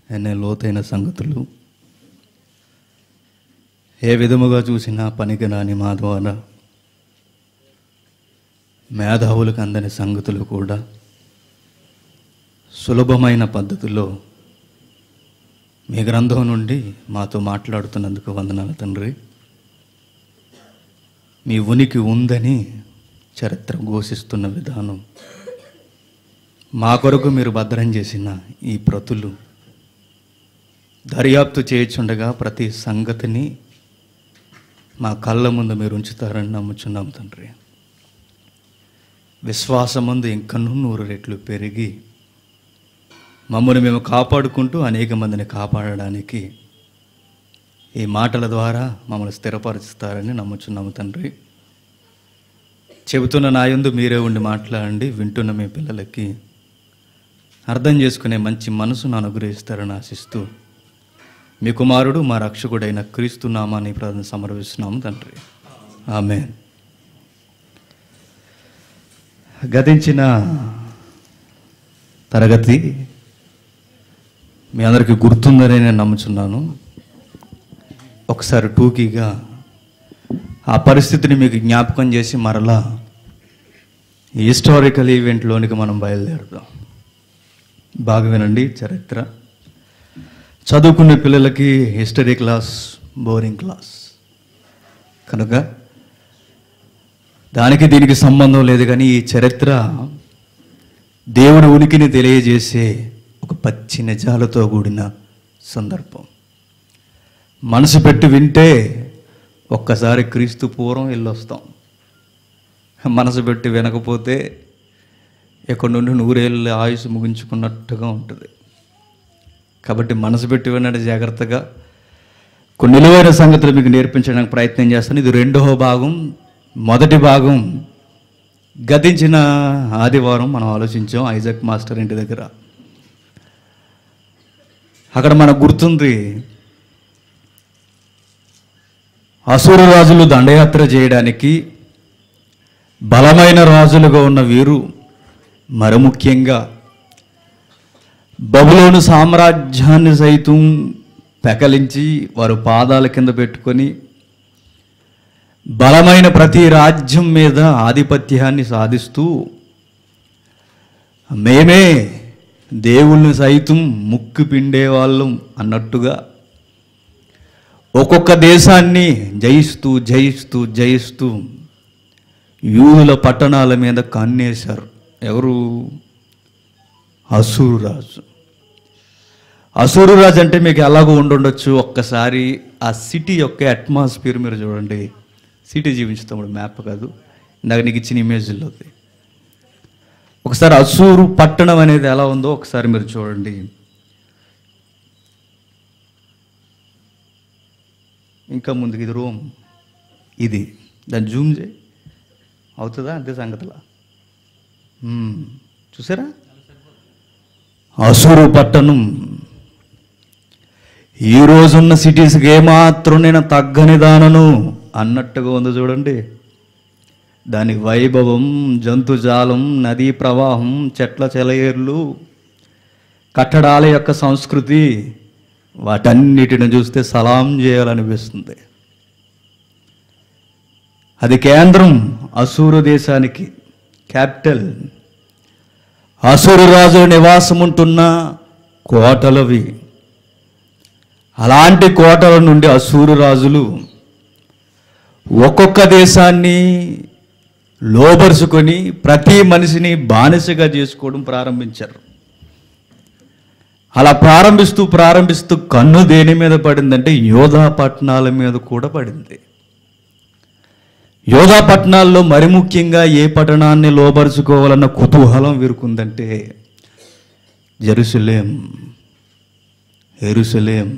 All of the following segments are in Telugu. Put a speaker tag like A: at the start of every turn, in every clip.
A: ఎన్నో లోతైన సంగతులు ఏ విధముగా చూసినా పనికిరాని మా ద్వారా మేధావులకు అందని సంగతులు కూడా సులభమైన పద్ధతిలో మీ గ్రంథం నుండి మాతో మాట్లాడుతున్నందుకు వందనాలు తండ్రి మీ ఉనికి ఉందని చరిత్ర ఘోషిస్తున్న విధానం మా కొరకు మీరు భద్రం చేసిన ఈ ప్రతులు దర్యాప్తు చేయుచుండగా ప్రతి సంగతిని మా కళ్ళ ముందు మీరు ఉంచుతారని నమ్ముచున్నాం తండ్రి విశ్వాసమందు ఇంకనూ నూరు రెట్లు పెరిగి మమ్మల్ని మేము కాపాడుకుంటూ అనేక మందిని కాపాడడానికి ఈ మాటల ద్వారా మమ్మల్ని స్థిరపరుస్తారని నమ్ముచున్నాము తండ్రి చెబుతున్న నా యందు మీరే ఉండి మాట్లాడండి వింటున్న మీ పిల్లలకి అర్థం చేసుకునే మంచి మనసును అనుగ్రహిస్తారని ఆశిస్తూ మీ కుమారుడు మా రక్షకుడైన క్రీస్తు నామాన్ని ప్రార్థన సమర్పిస్తున్నాము తండ్రి ఆమె గతించిన తరగతి మీ అందరికీ గుర్తుందని నేను నమ్ముచున్నాను ఒకసారి టూకీగా ఆ పరిస్థితిని మీకు జ్ఞాపకం చేసి మరలా ఈ హిస్టారికల్ ఈవెంట్లోనికి మనం బయలుదేరుదాం బాగా వినండి చరిత్ర చదువుకునే పిల్లలకి హిస్టరీ క్లాస్ బోరింగ్ క్లాస్ కనుక దానికి దీనికి సంబంధం లేదు కానీ ఈ చరిత్ర దేవుడి ఉనికిని తెలియజేసే ఒక పచ్చి నిజాలతో కూడిన సందర్భం మనసు పెట్టి వింటే ఒక్కసారి క్రీస్తు పూర్వం వెళ్ళొస్తాం మనసు పెట్టి వినకపోతే ఎక్కడి నుండి నూరేళ్ళ ఆయుష్ ముగించుకున్నట్టుగా ఉంటుంది కాబట్టి మనసు పెట్టి వినండి జాగ్రత్తగా కొన్ని నిలువైన సంగతులు మీకు నేర్పించడానికి ప్రయత్నం చేస్తాను ఇది రెండవ భాగం మొదటి భాగం గతించిన ఆదివారం మనం ఆలోచించాం ఐజక్ మాస్టర్ ఇంటి దగ్గర అక్కడ మనకు గుర్తుంది అసురు రాజులు దండయాత్ర చేయడానికి బలమైన రాజులుగా ఉన్న వీరు మరి ముఖ్యంగా బబులోను సామ్రాజ్యాన్ని సైతం పెకలించి వారు పాదాల కింద పెట్టుకొని బలమైన ప్రతి రాజ్యం మీద ఆధిపత్యాన్ని సాధిస్తూ మేమే దేవుళ్ళని సైతం ముక్కు పిండేవాళ్ళం అన్నట్టుగా ఒక్కొక్క దేశాన్ని జయిస్తూ జయిస్తూ జయిస్తూ యూదుల పట్టణాల మీద కన్నేశారు ఎవరు అసూరురాజు అసూరురాజు అంటే మీకు ఎలాగో ఉండుండొచ్చు ఒక్కసారి ఆ సిటీ యొక్క అట్మాస్ఫియర్ మీరు చూడండి సిటీ జీవించుతాం మ్యాప్ కాదు ఇందాక నీకు ఇచ్చిన ఇమేజ్లో ఉంది. ఒకసారి అసూరు పట్టణం అనేది ఎలా ఉందో ఒకసారి మీరు చూడండి ఇంకా ముందుకు ఇది రోమ్ ఇది దాన్ని జూమ్ చేయి అవుతుందా అంతే సంగతిలా మ్మ్. చూసారా అసూరు పట్టణం ఈ రోజున్న సిటీస్కి ఏమాత్రం నేను తగ్గని దానను అన్నట్టుగా ఉంది చూడండి దాని వైభవం జంతుజాలం నదీ ప్రవాహం చెట్ల చెలయేర్లు కట్టడాల యొక్క సంస్కృతి వాటన్నిటిని చూస్తే సలాం చేయాలనిపిస్తుంది అది కేంద్రం అసూరు దేశానికి క్యాపిటల్ అసూరు రాజు నివాసం ఉంటున్న కోటలవి అలాంటి కోటల నుండి అసూరు రాజులు ఒక్కొక్క దేశాన్ని లోబరుచుకొని ప్రతి మనిషిని బానిసగా చేసుకోవడం ప్రారంభించారు అలా ప్రారంభిస్తూ ప్రారంభిస్తూ కన్ను దేని మీద పడిందంటే యోధా పట్టణాల మీద కూడా పడింది యోధా పట్టణాల్లో మరి ముఖ్యంగా ఏ పట్టణాన్ని లోబరుచుకోవాలన్న కుతూహలం వీరుకుందంటే జెరూసలేం ఎరుసలేం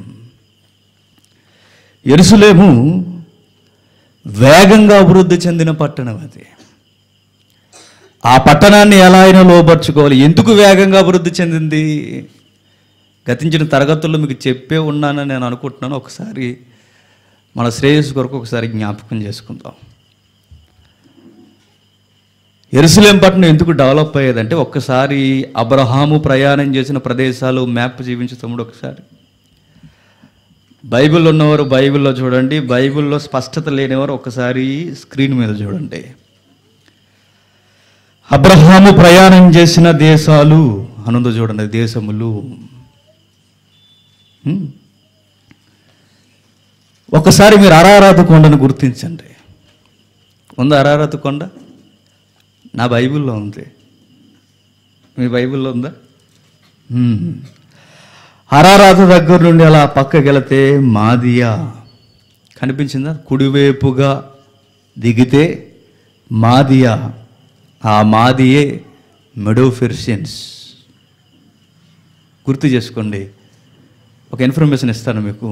A: ఎరుసలేము వేగంగా అభివృద్ధి చెందిన పట్టణం అది ఆ పట్టణాన్ని ఎలా అయినా లోపరుచుకోవాలి ఎందుకు వేగంగా అభివృద్ధి చెందింది గతించిన తరగతుల్లో మీకు చెప్పే ఉన్నానని నేను అనుకుంటున్నాను ఒకసారి మన శ్రేయస్సు కొరకు ఒకసారి జ్ఞాపకం చేసుకుందాం ఎరుసలేం పట్టణం ఎందుకు డెవలప్ అయ్యేదంటే ఒక్కసారి అబ్రహాము ప్రయాణం చేసిన ప్రదేశాలు మ్యాప్ జీవించే తమ్ముడు ఒకసారి బైబిల్ ఉన్నవారు బైబిల్లో చూడండి బైబిల్లో స్పష్టత లేనివారు ఒకసారి స్క్రీన్ మీద చూడండి అబ్రహాము ప్రయాణం చేసిన దేశాలు అనుందో చూడండి దేశములు హ్మ్. ఒకసారి మీరు అరారాధ కొండను గుర్తించండి ఉందా అరారాధ కొండ నా బైబిల్లో ఉంది మీ బైబిల్లో ఉందా హ్మ్. అరారాధ దగ్గర నుండి అలా పక్కకి వెళితే మాదియా కనిపించిందా కుడివైపుగా దిగితే మాదియా ఆ మాదియే మెడోఫెర్షియన్స్ గుర్తు చేసుకోండి ఒక ఇన్ఫర్మేషన్ ఇస్తాను మీకు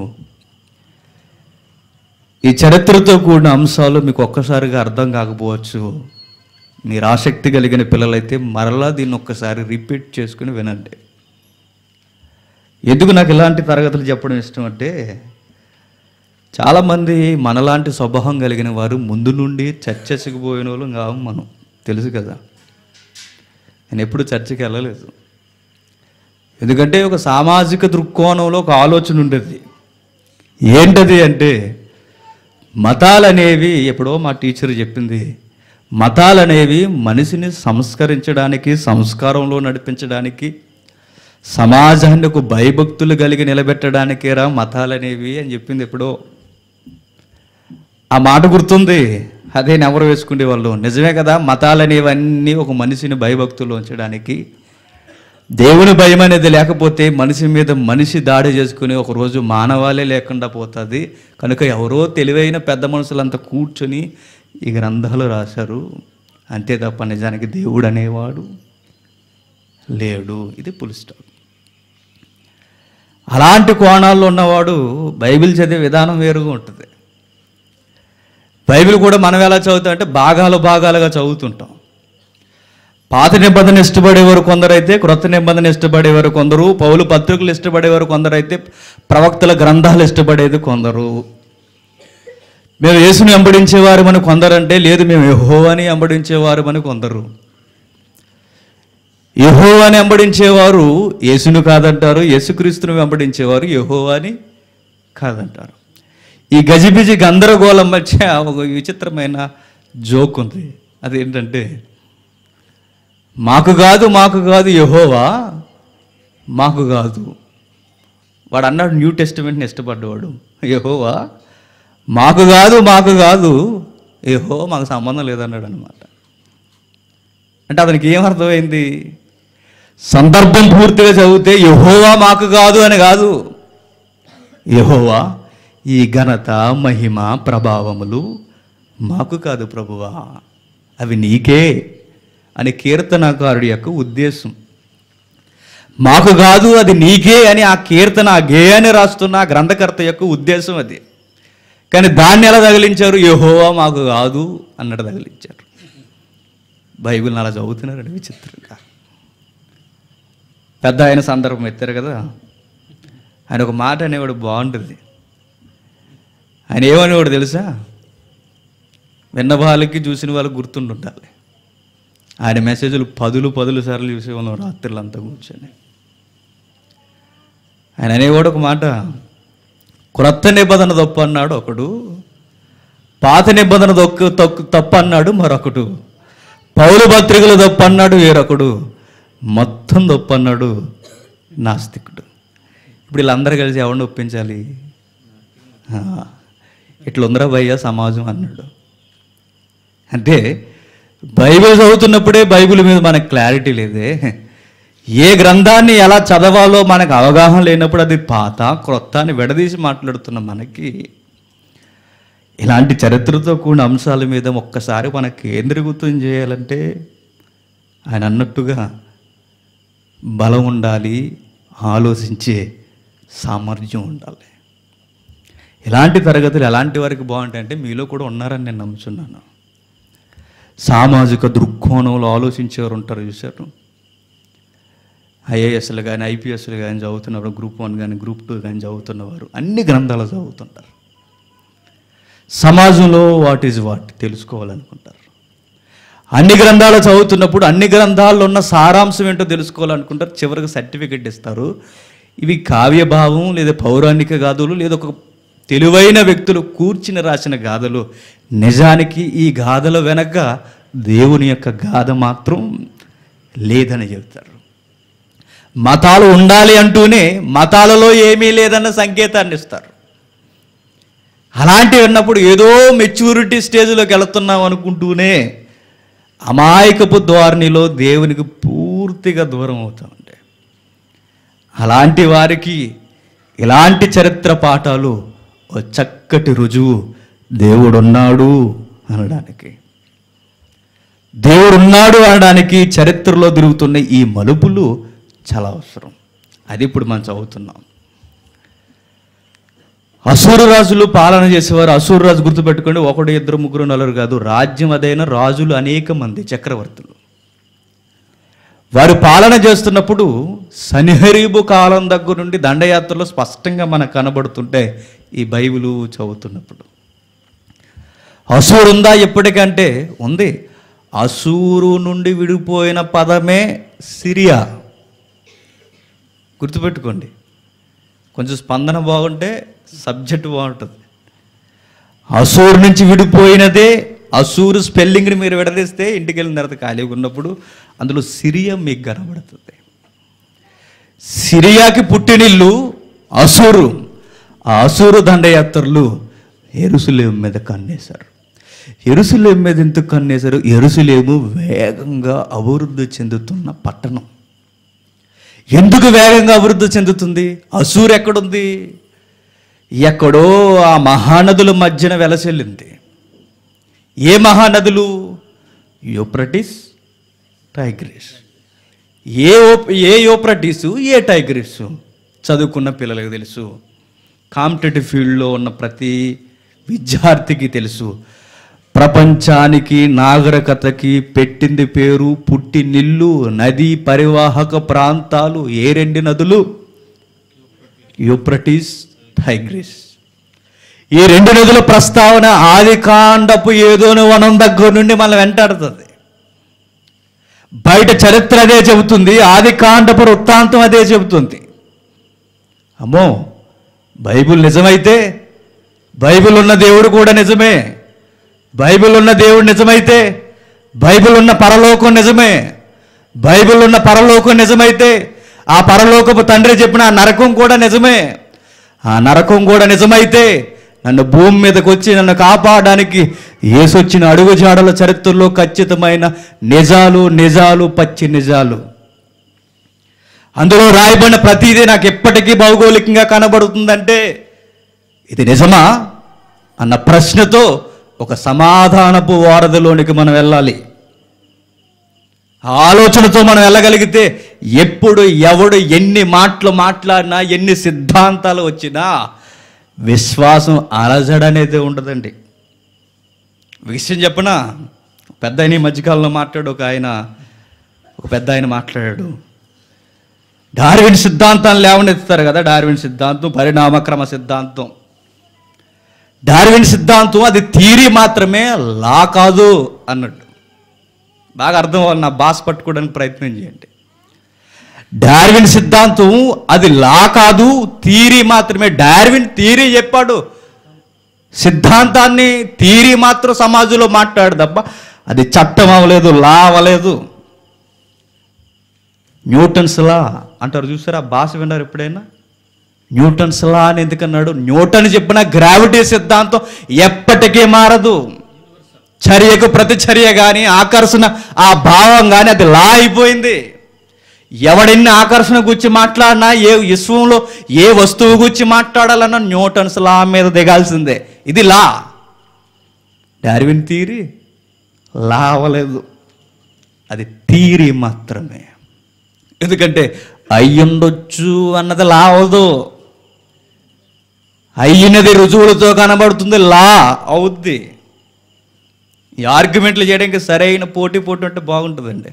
A: ఈ చరిత్రతో కూడిన అంశాలు మీకు ఒక్కసారిగా అర్థం కాకపోవచ్చు మీరు ఆసక్తి కలిగిన పిల్లలైతే మరలా దీన్ని ఒక్కసారి రిపీట్ చేసుకుని వినండి ఎందుకు నాకు ఇలాంటి తరగతులు చెప్పడం ఇష్టం అంటే చాలామంది మనలాంటి స్వభావం కలిగిన వారు ముందు నుండి చర్చకు పోయిన వాళ్ళు కావు మనం తెలుసు కదా నేను ఎప్పుడు చర్చకి వెళ్ళలేదు ఎందుకంటే ఒక సామాజిక దృక్కోణంలో ఒక ఆలోచన ఉండేది ఏంటది అంటే మతాలు అనేవి ఎప్పుడో మా టీచర్ చెప్పింది మతాలు అనేవి మనిషిని సంస్కరించడానికి సంస్కారంలో నడిపించడానికి సమాజాన్ని ఒక భయభక్తులు కలిగి నిలబెట్టడానికేరా మతాలు అనేవి అని చెప్పింది ఎప్పుడో ఆ మాట గుర్తుంది అదే నెవరు వేసుకునే వాళ్ళు నిజమే కదా మతాలు అనేవన్నీ ఒక మనిషిని భయభక్తులు ఉంచడానికి దేవుని భయం అనేది లేకపోతే మనిషి మీద మనిషి దాడి చేసుకుని ఒక రోజు మానవాళే లేకుండా పోతుంది కనుక ఎవరో తెలివైన పెద్ద మనుషులంతా కూర్చొని ఈ గ్రంథాలు రాశారు అంతే తప్ప నిజానికి దేవుడు అనేవాడు లేడు ఇది పుల్ స్టాప్ అలాంటి కోణాల్లో ఉన్నవాడు బైబిల్ చదివే విధానం వేరుగా ఉంటుంది బైబిల్ కూడా మనం ఎలా చదువుతాం అంటే భాగాలు భాగాలుగా చదువుతుంటాం పాత నిబంధన ఇష్టపడేవారు కొందరైతే క్రొత్త నిబంధన ఇష్టపడేవారు కొందరు పౌలు పత్రికలు ఇష్టపడేవారు కొందరైతే ప్రవక్తల గ్రంథాలు ఇష్టపడేది కొందరు మేము యేసుని వెంబడించేవారు అని కొందరంటే లేదు మేము యెహోవాని వెంబడించేవారు అని కొందరు యెహోవాని వెంబడించేవారు యేసును కాదంటారు యేసుక్రీస్తుని వెంబడించేవారు యెహోవాని కాదంటారు ఈ గజిబిజి గందరగోళం మధ్య ఒక విచిత్రమైన జోక్ ఉంది అదేంటంటే మాకు కాదు మాకు కాదు యెహోవా మాకు కాదు వాడు అన్నాడు న్యూ టెస్టిమెంట్ని ఇష్టపడ్డవాడు యెహోవా మాకు కాదు మాకు కాదు యెహో మాకు సంబంధం లేదన్నాడు అనమాట అంటే అతనికి ఏం అర్థమైంది సందర్భం పూర్తిగా చదివితే యెహోవా మాకు కాదు అని కాదు యెహోవా ఈ ఘనత మహిమ ప్రభావములు మాకు కాదు ప్రభువా అవి నీకే అని కీర్తనకారుడి యొక్క ఉద్దేశం మాకు కాదు అది నీకే అని ఆ కీర్తన ఆ గేయాన్ని రాస్తున్న ఆ గ్రంథకర్త యొక్క ఉద్దేశం అది కానీ దాన్ని ఎలా తగిలించారు యెహోవా మాకు కాదు అన్నట్టు తగిలించారు బైబిల్ని అలా చదువుతున్నారండి విచిత్రంగా పెద్ద ఆయన సందర్భం ఎత్తారు కదా ఆయన ఒక మాట అనేవాడు బాగుంటుంది ఆయన ఏమనేవాడు తెలుసా విన్న వాళ్ళకి చూసిన వాళ్ళకి గుర్తుండుండాలి ఆయన మెసేజ్లు పదులు పదులు సార్లు చూసేవాళ్ళం రాత్రులంతా కూర్చొని ఆయన అనేవాడు ఒక మాట క్రొత్త నిబంధన తప్పు అన్నాడు ఒకడు పాత నిబంధన దొక్కు తక్కు తప్పు అన్నాడు మరొకడు పౌలు పత్రికలు తప్పు అన్నాడు వేరొకడు మొత్తం తప్పు అన్నాడు నాస్తికుడు ఇప్పుడు వీళ్ళందరూ కలిసి ఎవరిని ఒప్పించాలి ఆ, ఇట్లా ఉందరా భయ్యా సమాజం అన్నాడు అంటే బైబిల్ చదువుతున్నప్పుడే బైబిల్ మీద మనకు క్లారిటీ లేదే ఏ గ్రంథాన్ని ఎలా చదవాలో మనకు అవగాహన లేనప్పుడు అది పాత క్రొత్త అని విడదీసి మాట్లాడుతున్న మనకి ఇలాంటి చరిత్రతో కూడిన అంశాల మీద ఒక్కసారి మన కేంద్రీకృతం చేయాలంటే ఆయన అన్నట్టుగా బలం ఉండాలి ఆలోచించే సామర్థ్యం ఉండాలి ఇలాంటి తరగతులు ఎలాంటి వారికి బాగుంటాయంటే మీలో కూడా ఉన్నారని నేను నమ్ముచున్నాను సామాజిక దృక్కోణంలో ఆలోచించేవారు ఉంటారు చూశారు ఐఏఎస్లు కానీ ఐపీఎస్లు కానీ చదువుతున్నవారు గ్రూప్ వన్ కానీ గ్రూప్ టూ కానీ చదువుతున్నవారు అన్ని గ్రంథాలు చదువుతుంటారు సమాజంలో వాట్ ఈజ్ వాట్ తెలుసుకోవాలనుకుంటారు అన్ని గ్రంథాలు చదువుతున్నప్పుడు అన్ని గ్రంథాల్లో ఉన్న సారాంశం ఏంటో తెలుసుకోవాలనుకుంటారు చివరికి సర్టిఫికెట్ ఇస్తారు ఇవి కావ్యభావం లేదా పౌరాణిక గాథలు లేదా ఒక తెలివైన వ్యక్తులు కూర్చుని రాసిన గాథలు నిజానికి ఈ గాథల వెనక దేవుని యొక్క గాథ మాత్రం లేదని చెబుతారు మతాలు ఉండాలి అంటూనే మతాలలో ఏమీ లేదన్న సంకేతాన్ని ఇస్తారు అలాంటివి ఉన్నప్పుడు ఏదో మెచ్యూరిటీ స్టేజ్లోకి వెళుతున్నాం అనుకుంటూనే అమాయకపు ధోరణిలో దేవునికి పూర్తిగా దూరం అవుతామండి అలాంటి వారికి ఇలాంటి చరిత్ర పాఠాలు ఓ చక్కటి రుజువు దేవుడున్నాడు అనడానికి దేవుడున్నాడు అనడానికి చరిత్రలో తిరుగుతున్న ఈ మలుపులు చాలా అవసరం అది ఇప్పుడు మనం చదువుతున్నాం అసూరు రాజులు పాలన చేసేవారు అసూరు రాజు గుర్తుపెట్టుకోండి ఒకడు ఇద్దరు ముగ్గురు నలుగురు కాదు రాజ్యం అదైన రాజులు అనేక మంది చక్రవర్తులు వారు పాలన చేస్తున్నప్పుడు సనిహరీబు కాలం దగ్గర నుండి దండయాత్రలో స్పష్టంగా మనకు కనబడుతుంటే ఈ బైబిలు చదువుతున్నప్పుడు అసూరు ఉందా ఎప్పటికంటే ఉంది అసూరు నుండి విడిపోయిన పదమే సిరియా గుర్తుపెట్టుకోండి కొంచెం స్పందన బాగుంటే సబ్జెక్ట్ బాగుంటుంది అసూరు నుంచి విడిపోయినదే అసూరు స్పెల్లింగ్ని మీరు విడదీస్తే ఇంటికి వెళ్ళిన తర్వాత ఖాళీగా ఉన్నప్పుడు అందులో సిరియా మీకు కనబడుతుంది సిరియాకి పుట్టినిల్లు అసూరు ఆ అసూరు దండయాత్రలు ఎరుసలేం మీద కన్నేశారు ఎరుసలేం మీద ఎందుకు కన్నేశారు ఎరుసలేము వేగంగా అభివృద్ధి చెందుతున్న పట్టణం ఎందుకు వేగంగా అభివృద్ధి చెందుతుంది అసూరు ఎక్కడుంది ఎక్కడో ఆ మహానదుల మధ్యన వెలసెల్లింది ఏ మహానదులు యూప్రటిస్ టైగ్రిస్ ఏ ఓప్- ఏ యూప్రటిసు ఏ టైగ్రిస్ చదువుకున్న పిల్లలకు తెలుసు కాంపిటేటివ్ ఫీల్డ్లో ఉన్న ప్రతి విద్యార్థికి తెలుసు ప్రపంచానికి నాగరికతకి పెట్టింది పేరు పుట్టినిల్లు నదీ పరివాహక ప్రాంతాలు ఏ రెండు నదులు యూప్రటిస్ టైగ్రిస్ ఈ రెండు నదుల ప్రస్తావన ఆది కాండపు ఏదోని వనం దగ్గర నుండి మనం వెంటాడుతుంది బయట చరిత్ర అదే చెబుతుంది ఆది కాండపు వృత్తాంతం అదే చెబుతుంది అమ్మో బైబిల్ నిజమైతే బైబిల్ ఉన్న దేవుడు కూడా నిజమే బైబిల్ ఉన్న దేవుడు నిజమైతే బైబిల్ ఉన్న పరలోకం నిజమే బైబిల్ ఉన్న పరలోకం నిజమైతే ఆ పరలోకపు తండ్రి చెప్పిన ఆ నరకం కూడా నిజమే ఆ నరకం కూడా నిజమైతే నన్ను భూమి మీదకి వచ్చి నన్ను కాపాడడానికి ఏసొచ్చిన అడుగుజాడల చరిత్రలో ఖచ్చితమైన నిజాలు నిజాలు పచ్చి నిజాలు అందులో రాయబడిన ప్రతిదీ నాకు ఎప్పటికీ భౌగోళికంగా కనబడుతుందంటే ఇది నిజమా అన్న ప్రశ్నతో ఒక సమాధానపు వారధిలోనికి మనం వెళ్ళాలి ఆ ఆలోచనతో మనం వెళ్ళగలిగితే ఎప్పుడు ఎవడు ఎన్ని మాటలు మాట్లాడినా ఎన్ని సిద్ధాంతాలు వచ్చినా విశ్వాసం అలజడనేది ఉండదండి విషయం చెప్పనా పెద్ద ఆయన ఈ మధ్యకాలంలో మాట్లాడు ఒక ఆయన ఒక పెద్ద ఆయన మాట్లాడాడు డార్విన్ సిద్ధాంతాన్ని లేవనెత్తుతారు కదా డార్విన్ సిద్ధాంతం పరిణామక్రమ సిద్ధాంతం డార్విన్ సిద్ధాంతం అది థీరీ మాత్రమే లా కాదు అన్నట్టు బాగా అర్థం అవ్వాలి నా బాస్ పట్టుకోవడానికి ప్రయత్నం చేయండి డార్విన్ సిద్ధాంతం అది లా కాదు థీరీ మాత్రమే డార్విన్ థీరీ చెప్పాడు సిద్ధాంతాన్ని థీరీ మాత్రం సమాజంలో మాట్లాడు తప్ప అది చట్టం అవ్వలేదు లా అవ్వలేదు న్యూటన్స్ లా అంటారు చూసారా భాష విన్నారు ఎప్పుడైనా న్యూటన్స్ లా అని ఎందుకన్నాడు న్యూటన్ చెప్పిన గ్రావిటీ సిద్ధాంతం ఎప్పటికీ మారదు చర్యకు ప్రతిచర్య కానీ ఆకర్షణ ఆ భావం కానీ అది లా అయిపోయింది ఎవడెన్ని ఆకర్షణ గురించి మాట్లాడినా ఏ విశ్వంలో ఏ వస్తువు గురించి మాట్లాడాలన్నా న్యూటన్స్ లా మీద దిగాల్సిందే ఇది లా డార్విన్ థీరీ లా అవ్వలేదు అది థీరీ మాత్రమే ఎందుకంటే అయ్యుండొచ్చు అన్నది లా అవదు అయ్యినది రుజువులతో కనబడుతుంది లా అవుద్ది ఈ ఆర్గ్యుమెంట్లు చేయడానికి సరైన పోటీ పోటీ అంటే బాగుంటుందండి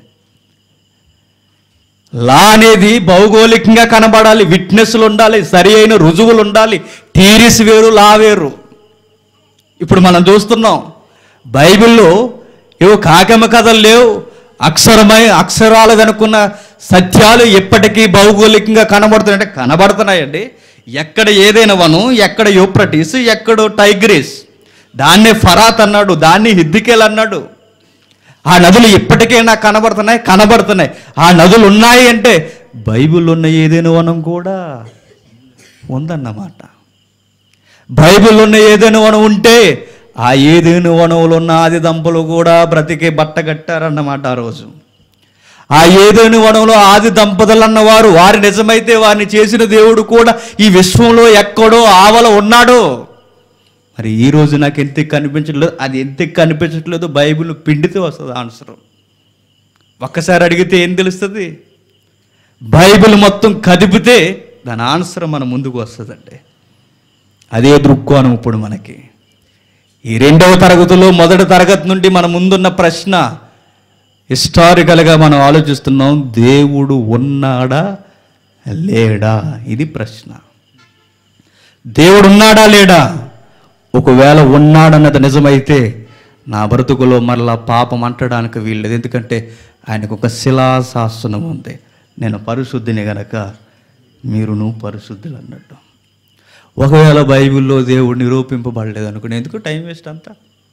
A: లా అనేది భౌగోళికంగా కనబడాలి విట్నెస్లు ఉండాలి సరి అయిన రుజువులు ఉండాలి థీరీస్ వేరు లా వేరు ఇప్పుడు మనం చూస్తున్నాం బైబిల్లో ఏవో కాకమ్మ కథలు లేవు అక్షరమై అక్షరాలు కనుక్కున్న సత్యాలు ఎప్పటికీ భౌగోళికంగా కనబడుతున్నాయంటే కనబడుతున్నాయండి ఎక్కడ ఏదైనా వనం ఎక్కడ యూప్రటీస్ ఎక్కడో టైగ్రీస్ దాన్నే ఫరాత్ అన్నాడు దాన్ని హిద్దికేల్ అన్నాడు ఆ నదులు ఇప్పటికే నాకు కనబడుతున్నాయి కనబడుతున్నాయి ఆ నదులు ఉన్నాయి అంటే బైబిల్ ఉన్న ఏదైనా వనం కూడా ఉందన్నమాట బైబిల్ ఉన్న ఏదైనా వనం ఉంటే ఆ ఏదైనా వనంలో ఉన్న ఆది దంపలు కూడా బ్రతికే బట్ట కట్టారన్నమాట ఆ రోజు ఆ ఏదైనా వనంలో ఆది దంపతులు అన్నవారు వారి నిజమైతే వారిని చేసిన దేవుడు కూడా ఈ విశ్వంలో ఎక్కడో ఆవల ఉన్నాడో మరి ఈ రోజు నాకు ఎంత కనిపించట్లేదు అది ఎంత కనిపించట్లేదు బైబిల్ పిండితే వస్తుంది ఆన్సర్ ఒక్కసారి అడిగితే ఏం తెలుస్తుంది బైబిల్ మొత్తం కదిపితే దాని ఆన్సర్ మన ముందుకు వస్తుందండి అదే దృక్కోణం ఇప్పుడు మనకి ఈ రెండవ తరగతిలో మొదటి తరగతి నుండి మన ముందున్న ప్రశ్న హిస్టారికల్గా మనం ఆలోచిస్తున్నాం దేవుడు ఉన్నాడా లేడా ఇది ప్రశ్న దేవుడు ఉన్నాడా లేడా ఒకవేళ ఉన్నాడన్నది నిజమైతే నా బ్రతుకులో మరలా పాపం అంటడానికి వీల్లేదు ఎందుకంటే ఆయనకు ఒక శిలాశాసనం ఉంది నేను పరిశుద్ధిని గనక మీరును పరిశుద్ధులు అన్నట్టు ఒకవేళ బైబిల్లో దేవుడు నిరూపింపబడలేదు అనుకుని ఎందుకు టైం వేస్ట్ అంతా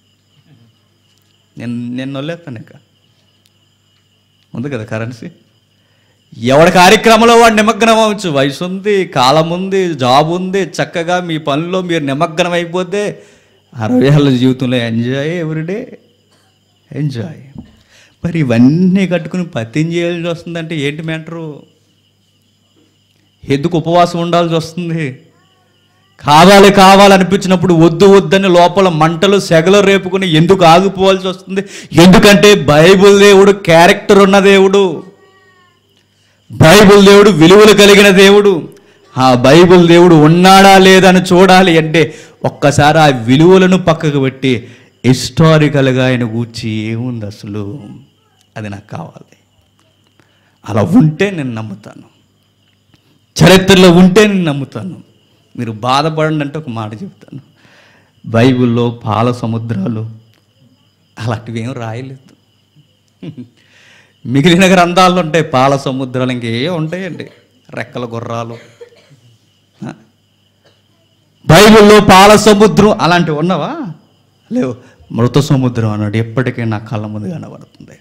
A: నేను నేను నొల్లేస్తాను ఇక ఉంది కదా కరెన్సీ ఎవడి కార్యక్రమంలో వాడు నిమగ్నం అవ్వచ్చు వయసు ఉంది కాలం ఉంది జాబ్ ఉంది చక్కగా మీ పనిలో మీరు నిమగ్నం అయిపోతే అరవై ఏళ్ళ జీవితంలో ఎంజాయ్ ఎవ్రీడే ఎంజాయ్ మరి ఇవన్నీ కట్టుకుని పత్యం చేయాల్సి వస్తుందంటే ఏంటి మ్యాటరు ఎందుకు ఉపవాసం ఉండాల్సి వస్తుంది కావాలి కావాలనిపించినప్పుడు వద్దు వద్దని లోపల మంటలు సెగలు రేపుకుని ఎందుకు ఆగిపోవాల్సి వస్తుంది ఎందుకంటే బైబిల్ దేవుడు క్యారెక్టర్ ఉన్న దేవుడు బైబిల్ దేవుడు విలువలు కలిగిన దేవుడు ఆ బైబిల్ దేవుడు ఉన్నాడా లేదని చూడాలి అంటే ఒక్కసారి ఆ విలువలను పక్కకు పెట్టి హిస్టారికల్గా ఆయన గూర్చి ఏముంది అసలు అది నాకు కావాలి అలా ఉంటే నేను నమ్ముతాను చరిత్రలో ఉంటే నేను నమ్ముతాను మీరు బాధపడండి అంటే ఒక మాట చెప్తాను బైబిల్లో పాల సముద్రాలు అలాంటివి ఏం రాయలేదు మిగిలిన గ్రంథాలు ఉంటాయి పాల సముద్రాలు ఇంకే ఉంటాయండి రెక్కల గుర్రాలు ఆ? బైబిల్లో పాల సముద్రం అలాంటివి ఉన్నవా లేవు మృత సముద్రం అన్నాడు ఎప్పటికీ నా కళ్ళ ముందు కనబడుతుంది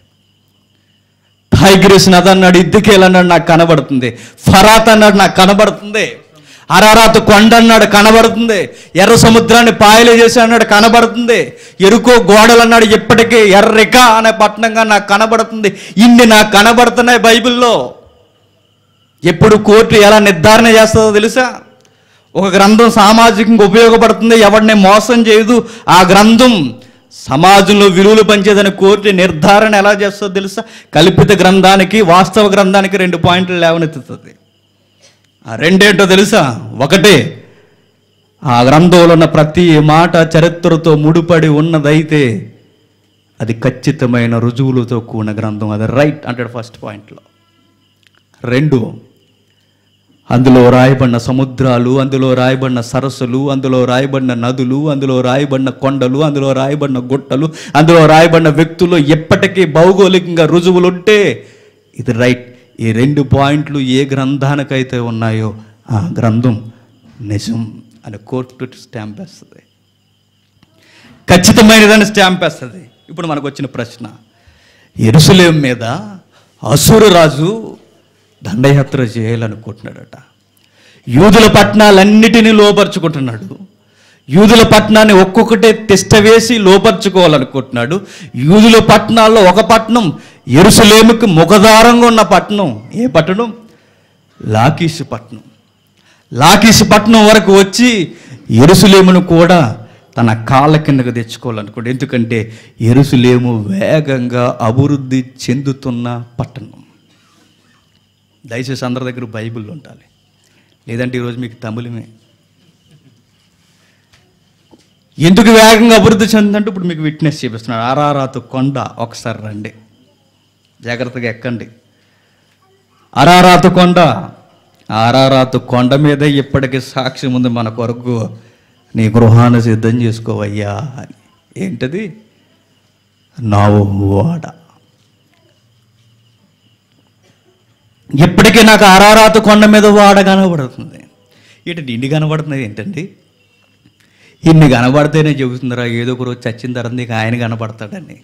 A: టైగ్రిస్ నది అన్నాడు ఇద్దికేల్ అన్నాడు నాకు కనబడుతుంది ఫరాత్ అన్నాడు నాకు కనబడుతుంది అరారాత్ కొండ అన్నాడు కనబడుతుంది ఎర్ర సముద్రాన్ని పాయలు చేసి అన్నాడు కనబడుతుంది ఎరుకో గోడలు అన్నాడు ఇప్పటికీ ఎర్రిక అనే పట్టణంగా నాకు కనబడుతుంది ఇన్ని నాకు కనబడుతున్నాయి బైబిల్లో ఎప్పుడు కోర్టు ఎలా నిర్ధారణ చేస్తుందో తెలుసా ఒక గ్రంథం సామాజికంగా ఉపయోగపడుతుంది ఎవరిని మోసం చేయదు ఆ గ్రంథం సమాజంలో విలువలు పంచేదని కోర్టు నిర్ధారణ ఎలా చేస్తుందో తెలుసా కల్పిత గ్రంథానికి వాస్తవ గ్రంథానికి రెండు పాయింట్లు లేవనెత్తుతుంది ఆ రెండేంటో తెలుసా ఒకటే ఆ గ్రంథంలో ఉన్న ప్రతి మాట చరిత్రతో ముడిపడి ఉన్నదైతే అది ఖచ్చితమైన రుజువులతో కూడిన గ్రంథం అది రైట్ అంటాడు ఫస్ట్ పాయింట్లో రెండు అందులో రాయబడిన సముద్రాలు అందులో రాయబడిన సరస్సులు అందులో రాయబడిన నదులు అందులో రాయబడిన కొండలు అందులో రాయబడిన గుట్టలు అందులో రాయబడిన వ్యక్తులు ఎప్పటికీ భౌగోళికంగా రుజువులు ఉంటే ఇది రైట్ ఈ రెండు పాయింట్లు ఏ గ్రంథానికైతే ఉన్నాయో ఆ గ్రంథం నిజం అని కోర్టు స్టాంప్ వేస్తుంది ఖచ్చితమైనదని స్టాంప్ వేస్తుంది ఇప్పుడు మనకు వచ్చిన ప్రశ్న ఎరుసలేం మీద అసురు రాజు దండయాత్ర చేయాలనుకుంటున్నాడట యూదుల పట్టణాలన్నిటినీ లోపరుచుకుంటున్నాడు యూదుల పట్టణాన్ని ఒక్కొక్కటే తిష్ట వేసి లోపరుచుకోవాలనుకుంటున్నాడు యూదుల పట్టణాల్లో ఒక పట్టణం ఎరుసలేముకి ముఖదారంగా ఉన్న పట్టణం ఏ పట్టణం లాకీసు పట్టణం లాకీసు పట్టణం వరకు వచ్చి ఎరుసలేమును కూడా తన కాళ్ళ కిందకు తెచ్చుకోవాలనుకోండి ఎందుకంటే ఎరుసలేము వేగంగా అభివృద్ధి చెందుతున్న పట్టణం దయచేసి అందరి దగ్గర బైబిల్ ఉండాలి లేదంటే ఈరోజు మీకు తమిళమే ఎందుకు వేగంగా అభివృద్ధి చెందంటే ఇప్పుడు మీకు విట్నెస్ చూపిస్తున్నాడు ఆరారాతు కొండ ఒకసారి రండి జాగ్రత్తగా ఎక్కండి అరారాతు కొండ అరారాతు కొండ మీద ఇప్పటికీ సాక్ష్యం ఉంది మన కొరకు నీ గృహాన్ని సిద్ధం చేసుకోవయ్యా అని ఏంటది నవ్వాడ ఇప్పటికీ నాకు అరారాత కొండ మీద వాడ కనబడుతుంది ఏంటంటే ఇన్ని కనబడుతుంది ఏంటండి ఇన్ని కనబడితేనే చెబుతుందిరా ఏదో ఒక రోజు చచ్చిన తర్వాత నీకు ఆయన కనబడతాడని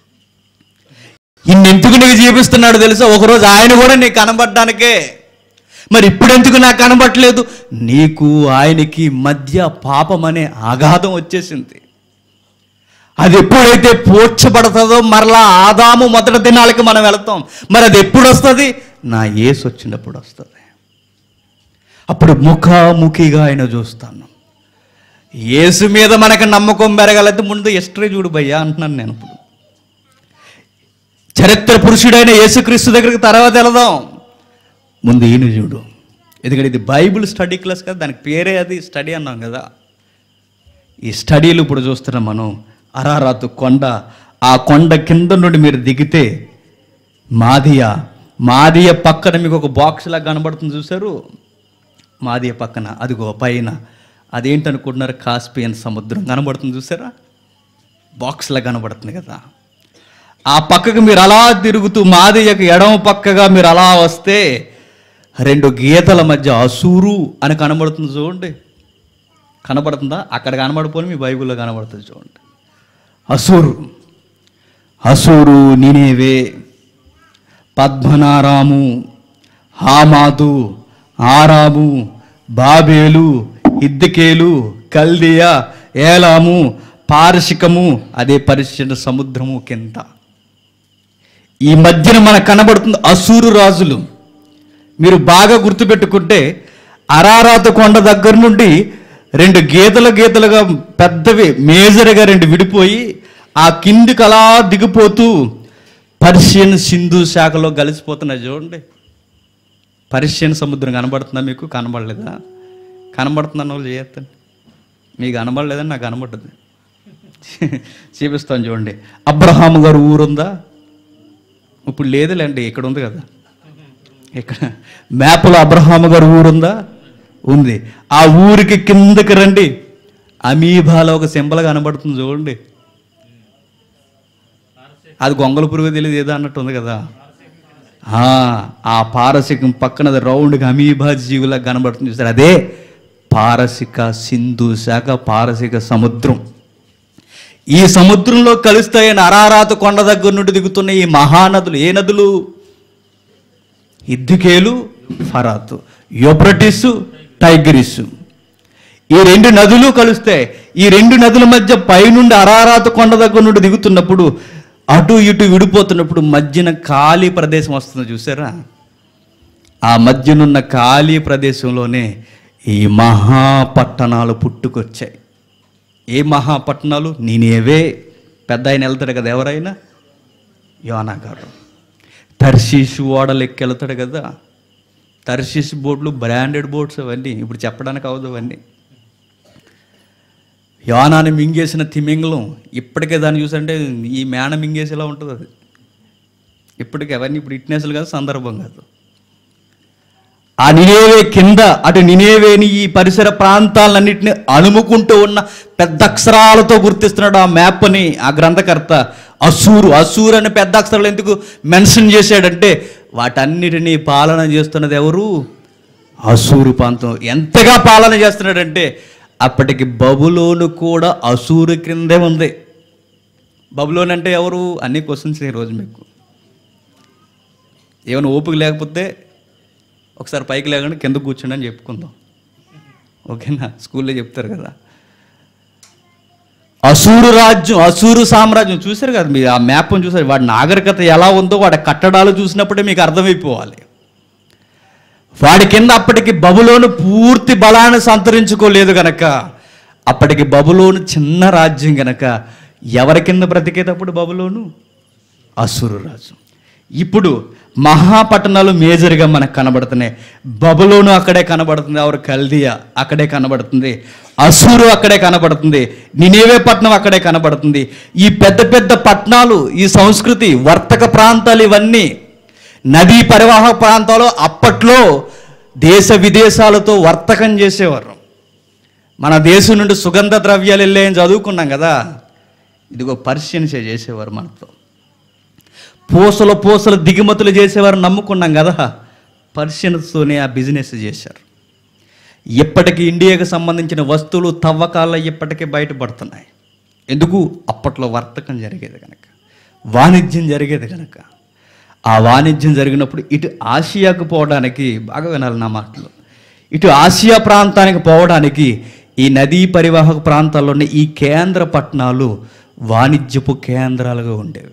A: ఇన్ని ఎందుకు నీకు చూపిస్తున్నాడు తెలుసా ఒకరోజు ఆయన కూడా నీకు కనబడడానికే మరి ఇప్పుడు ఎందుకు నాకు కనబడట్లేదు నీకు ఆయనకి మధ్య పాపం అనే ఆఘాతం వచ్చేసింది అది ఎప్పుడైతే పోడ్చబడుతుందో మరలా ఆదాము మొదటి దినాలకి మనం వెళతాం మరి అది ఎప్పుడు వస్తుంది నా ఏసు వచ్చినప్పుడు వస్తుంది అప్పుడు ముఖాముఖిగా ఆయన చూస్తాను యేసు మీద మనకు నమ్మకం పెరగాలంటే ముందు హిస్టరీ చూడు భయ్యా అంటున్నాను నేను ఇప్పుడు చరిత్ర పురుషుడైన యేసుక్రీస్తు దగ్గరికి తర్వాత వెళదాం ముందు ఈయన చూడు ఎందుకంటే ఇది బైబిల్ స్టడీ క్లాస్ కదా దానికి పేరే అది స్టడీ అన్నాం కదా ఈ స్టడీలు ఇప్పుడు చూస్తున్నాం మనం అరారాతు కొండ ఆ కొండ కింద నుండి మీరు దిగితే మాదియ మాదియ పక్కన మీకు ఒక బాక్స్ లాగా కనబడుతుంది చూసారు మాదియ పక్కన అదిగో పైన అదేంటనుకుంటున్నారు కాస్పియన్ సముద్రం కనబడుతుంది చూసారా బాక్స్లా కనబడుతుంది కదా ఆ పక్కకు మీరు అలా తిరుగుతూ మాదియకు ఎడమ పక్కగా మీరు అలా వస్తే రెండు గీతల మధ్య అసూరు అని కనబడుతుంది చూడండి కనబడుతుందా అక్కడ కనబడిపోయి మీ బైబిల్లో కనబడుతుంది చూడండి అసూరు అసూరు నినేవే పద్మనారాము హామాతు ఆరాము బాబేలు ఇద్దికేలు కల్దియా ఏలాము పారసికము అదే పరిశుద్ధ సముద్రము కింద ఈ మధ్యన మనకు కనబడుతుంది అసూరు రాజులు మీరు బాగా గుర్తుపెట్టుకుంటే అరారాత కొండ దగ్గర నుండి రెండు గీతల గీతలుగా పెద్దవి మేజర్గా రెండు విడిపోయి ఆ కిందికి అలా దిగిపోతూ పర్షియన్ సింధు శాఖలో కలిసిపోతున్నాయి చూడండి పర్షియన్ సముద్రం కనబడుతుందా మీకు కనబడలేదా కనబడుతుందన్న వాళ్ళు చేయొద్దండి మీకు కనబడలేదని నాకు కనబడుతుంది చూపిస్తాను చూడండి అబ్రహాము గారు ఊరుందా ఇప్పుడు లేదులేండి ఇక్కడ ఉంది కదా ఇక్కడ మ్యాప్లో అబ్రహాము గారు ఊరుందా ఉంది ఆ ఊరికి కిందకి రండి అమీబాలో ఒక సింబల్ కనబడుతుంది చూడండి అది గొంగల పురుగు తెలియదు ఏదో అన్నట్టు ఉంది కదా ఆ, ఆ పారసికం పక్కన అది రౌండ్గా అమీబా జీవులా కనబడుతుంది చూసారు అదే పారసిక సింధు శాఖ పారసిక సముద్రం ఈ సముద్రంలో కలుస్తాయని అరారాత కొండ దగ్గర నుండి దిగుతున్న ఈ మహానదులు ఏ నదులు ఇద్దుకేలు ఫరాతు యోప్రటిస్ టైగ్రిస్ ఈ రెండు నదులు కలుస్తాయి ఈ రెండు నదుల మధ్య పైనుండి అరారాత కొండ దగ్గర నుండి దిగుతున్నప్పుడు అటు ఇటు విడిపోతున్నప్పుడు మధ్యన ఖాళీ ప్రదేశం వస్తుంది చూసారా ఆ మధ్యనున్న ఖాళీ ప్రదేశంలోనే ఈ మహాపట్టణాలు పుట్టుకొచ్చాయి ఏ మహాపట్టణాలు నేనేవే పెద్ద ఆయన వెళ్తాడు కదా ఎవరైనా యోనా గారు తర్షీషు ఓడలు ఎక్కి వెళ్తాడు కదా తర్షీష్ బోట్లు బ్రాండెడ్ బోట్స్ అవన్నీ ఇప్పుడు చెప్పడానికి అవదు అవన్నీ యోనాని మింగేసిన తిమింగలం ఇప్పటికే దాన్ని చూసంటే ఈ మేన మింగేసేలా ఉంటుంది అది ఇప్పటికి అవన్నీ ఇప్పుడు ఇట్నేసులు కాదు సందర్భం కాదు ఆ నినేవే కింద అటు నినేవేని ఈ పరిసర ప్రాంతాలన్నింటినీ అణుముకుంటూ ఉన్న పెద్ద అక్షరాలతో గుర్తిస్తున్నాడు ఆ మ్యాప్ని ఆ గ్రంథకర్త అసూరు అసూరు అని పెద్ద అక్షరాలు ఎందుకు మెన్షన్ చేశాడంటే వాటన్నిటినీ పాలన చేస్తున్నది ఎవరు అసూరు ప్రాంతం ఎంతగా పాలన చేస్తున్నాడంటే అప్పటికి బబులోను కూడా అసూరు క్రిందే ఉంది బబులోన్ అంటే ఎవరు అన్ని క్వశ్చన్స్ ఈరోజు మీకు ఏమైనా ఓపిక లేకపోతే ఒకసారి పైకి లేకుండా కింద కూర్చోండి అని చెప్పుకుందాం ఓకేనా స్కూల్లో చెప్తారు కదా అసూరు రాజ్యం అసూరు సామ్రాజ్యం చూశారు కదా మీరు ఆ మ్యాప్ని చూసారు వాడి నాగరికత ఎలా ఉందో వాడి కట్టడాలు చూసినప్పుడే మీకు అర్థమైపోవాలి వాడి కింద అప్పటికి బబులోను పూర్తి బలాన్ని సంతరించుకోలేదు గనక అప్పటికి బబులోను చిన్న రాజ్యం గనక ఎవరి కింద బ్రతికేటప్పుడు బబులోను అసురు రాజు ఇప్పుడు మహాపట్టణాలు మేజర్గా మనకు కనబడుతున్నాయి బబులోను అక్కడే కనబడుతుంది ఎవరు కల్దియా అక్కడే కనబడుతుంది అసూరు అక్కడే కనబడుతుంది నినేవే పట్టణం అక్కడే కనబడుతుంది ఈ పెద్ద పెద్ద పట్టణాలు ఈ సంస్కృతి వర్తక ప్రాంతాలు ఇవన్నీ నదీ పరివాహక ప్రాంతాలు అప్పట్లో దేశ విదేశాలతో వర్తకం చేసేవారు మన దేశం నుండి సుగంధ ద్రవ్యాలు వెళ్ళాయని చదువుకున్నాం కదా ఇదిగో పర్షియన్సే చేసేవారు మనతో పూసలు పూసలు దిగుమతులు చేసేవారు నమ్ముకున్నాం కదా పర్షియన్స్తోనే ఆ బిజినెస్ చేశారు ఇప్పటికీ ఇండియాకి సంబంధించిన వస్తువులు తవ్వకాల్లో ఇప్పటికీ బయటపడుతున్నాయి ఎందుకు అప్పట్లో వర్తకం జరిగేది కనుక వాణిజ్యం జరిగేది కనుక ఆ వాణిజ్యం జరిగినప్పుడు ఇటు ఆసియాకు పోవడానికి బాగా వినాలి నా మాటలు ఇటు ఆసియా ప్రాంతానికి పోవడానికి ఈ నదీ పరివాహక ప్రాంతాల్లోని ఈ కేంద్ర పట్టణాలు వాణిజ్యపు కేంద్రాలుగా ఉండేవి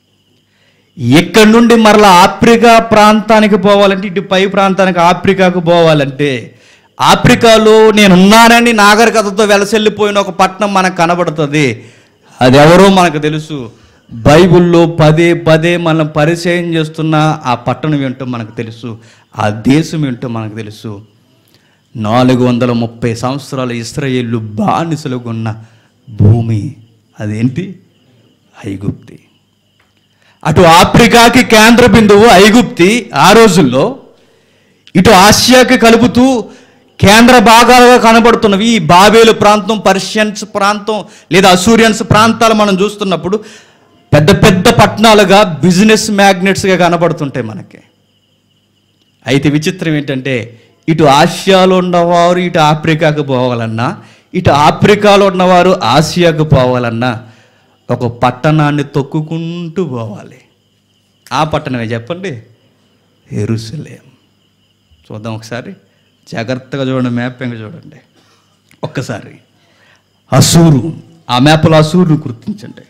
A: ఇక్కడి నుండి మరలా ఆఫ్రికా ప్రాంతానికి పోవాలంటే ఇటు పై ప్రాంతానికి ఆఫ్రికాకు పోవాలంటే ఆఫ్రికాలో నేనున్నానని నాగరికతతో వెలసెల్లిపోయిన ఒక పట్టణం మనకు కనబడుతుంది అది ఎవరో మనకు తెలుసు బైబిల్లో పదే పదే మనం పరిచయం చేస్తున్న ఆ పట్టణం ఏంటో మనకు తెలుసు ఆ దేశం ఏంటో మనకు తెలుసు నాలుగు వందల ముప్పై సంవత్సరాలు ఇస్రాయేళ్ళు బానిసలుగా ఉన్న భూమి అదేంటి ఐగుప్తి అటు ఆఫ్రికాకి కేంద్ర బిందువు ఐగుప్తి ఆ రోజుల్లో ఇటు ఆసియాకి కలుపుతూ కేంద్ర భాగాలుగా కనబడుతున్నవి ఈ బాబేలు ప్రాంతం పర్షియన్స్ ప్రాంతం లేదా అసూరియన్స్ ప్రాంతాలు మనం చూస్తున్నప్పుడు పెద్ద పెద్ద పట్టణాలుగా బిజినెస్ మ్యాగ్నెట్స్గా కనబడుతుంటాయి మనకి అయితే విచిత్రం ఏంటంటే ఇటు ఆసియాలో ఉన్నవారు ఇటు ఆఫ్రికాకు పోవాలన్నా ఇటు ఆఫ్రికాలో ఉన్నవారు ఆసియాకు పోవాలన్నా ఒక పట్టణాన్ని తొక్కుకుంటూ పోవాలి ఆ పట్టణమే చెప్పండి ఎరుసలేం చూద్దాం ఒకసారి జాగ్రత్తగా చూడండి మ్యాపింగ్ చూడండి ఒక్కసారి అసూరు ఆ మ్యాప్లో అసూరును గుర్తించండి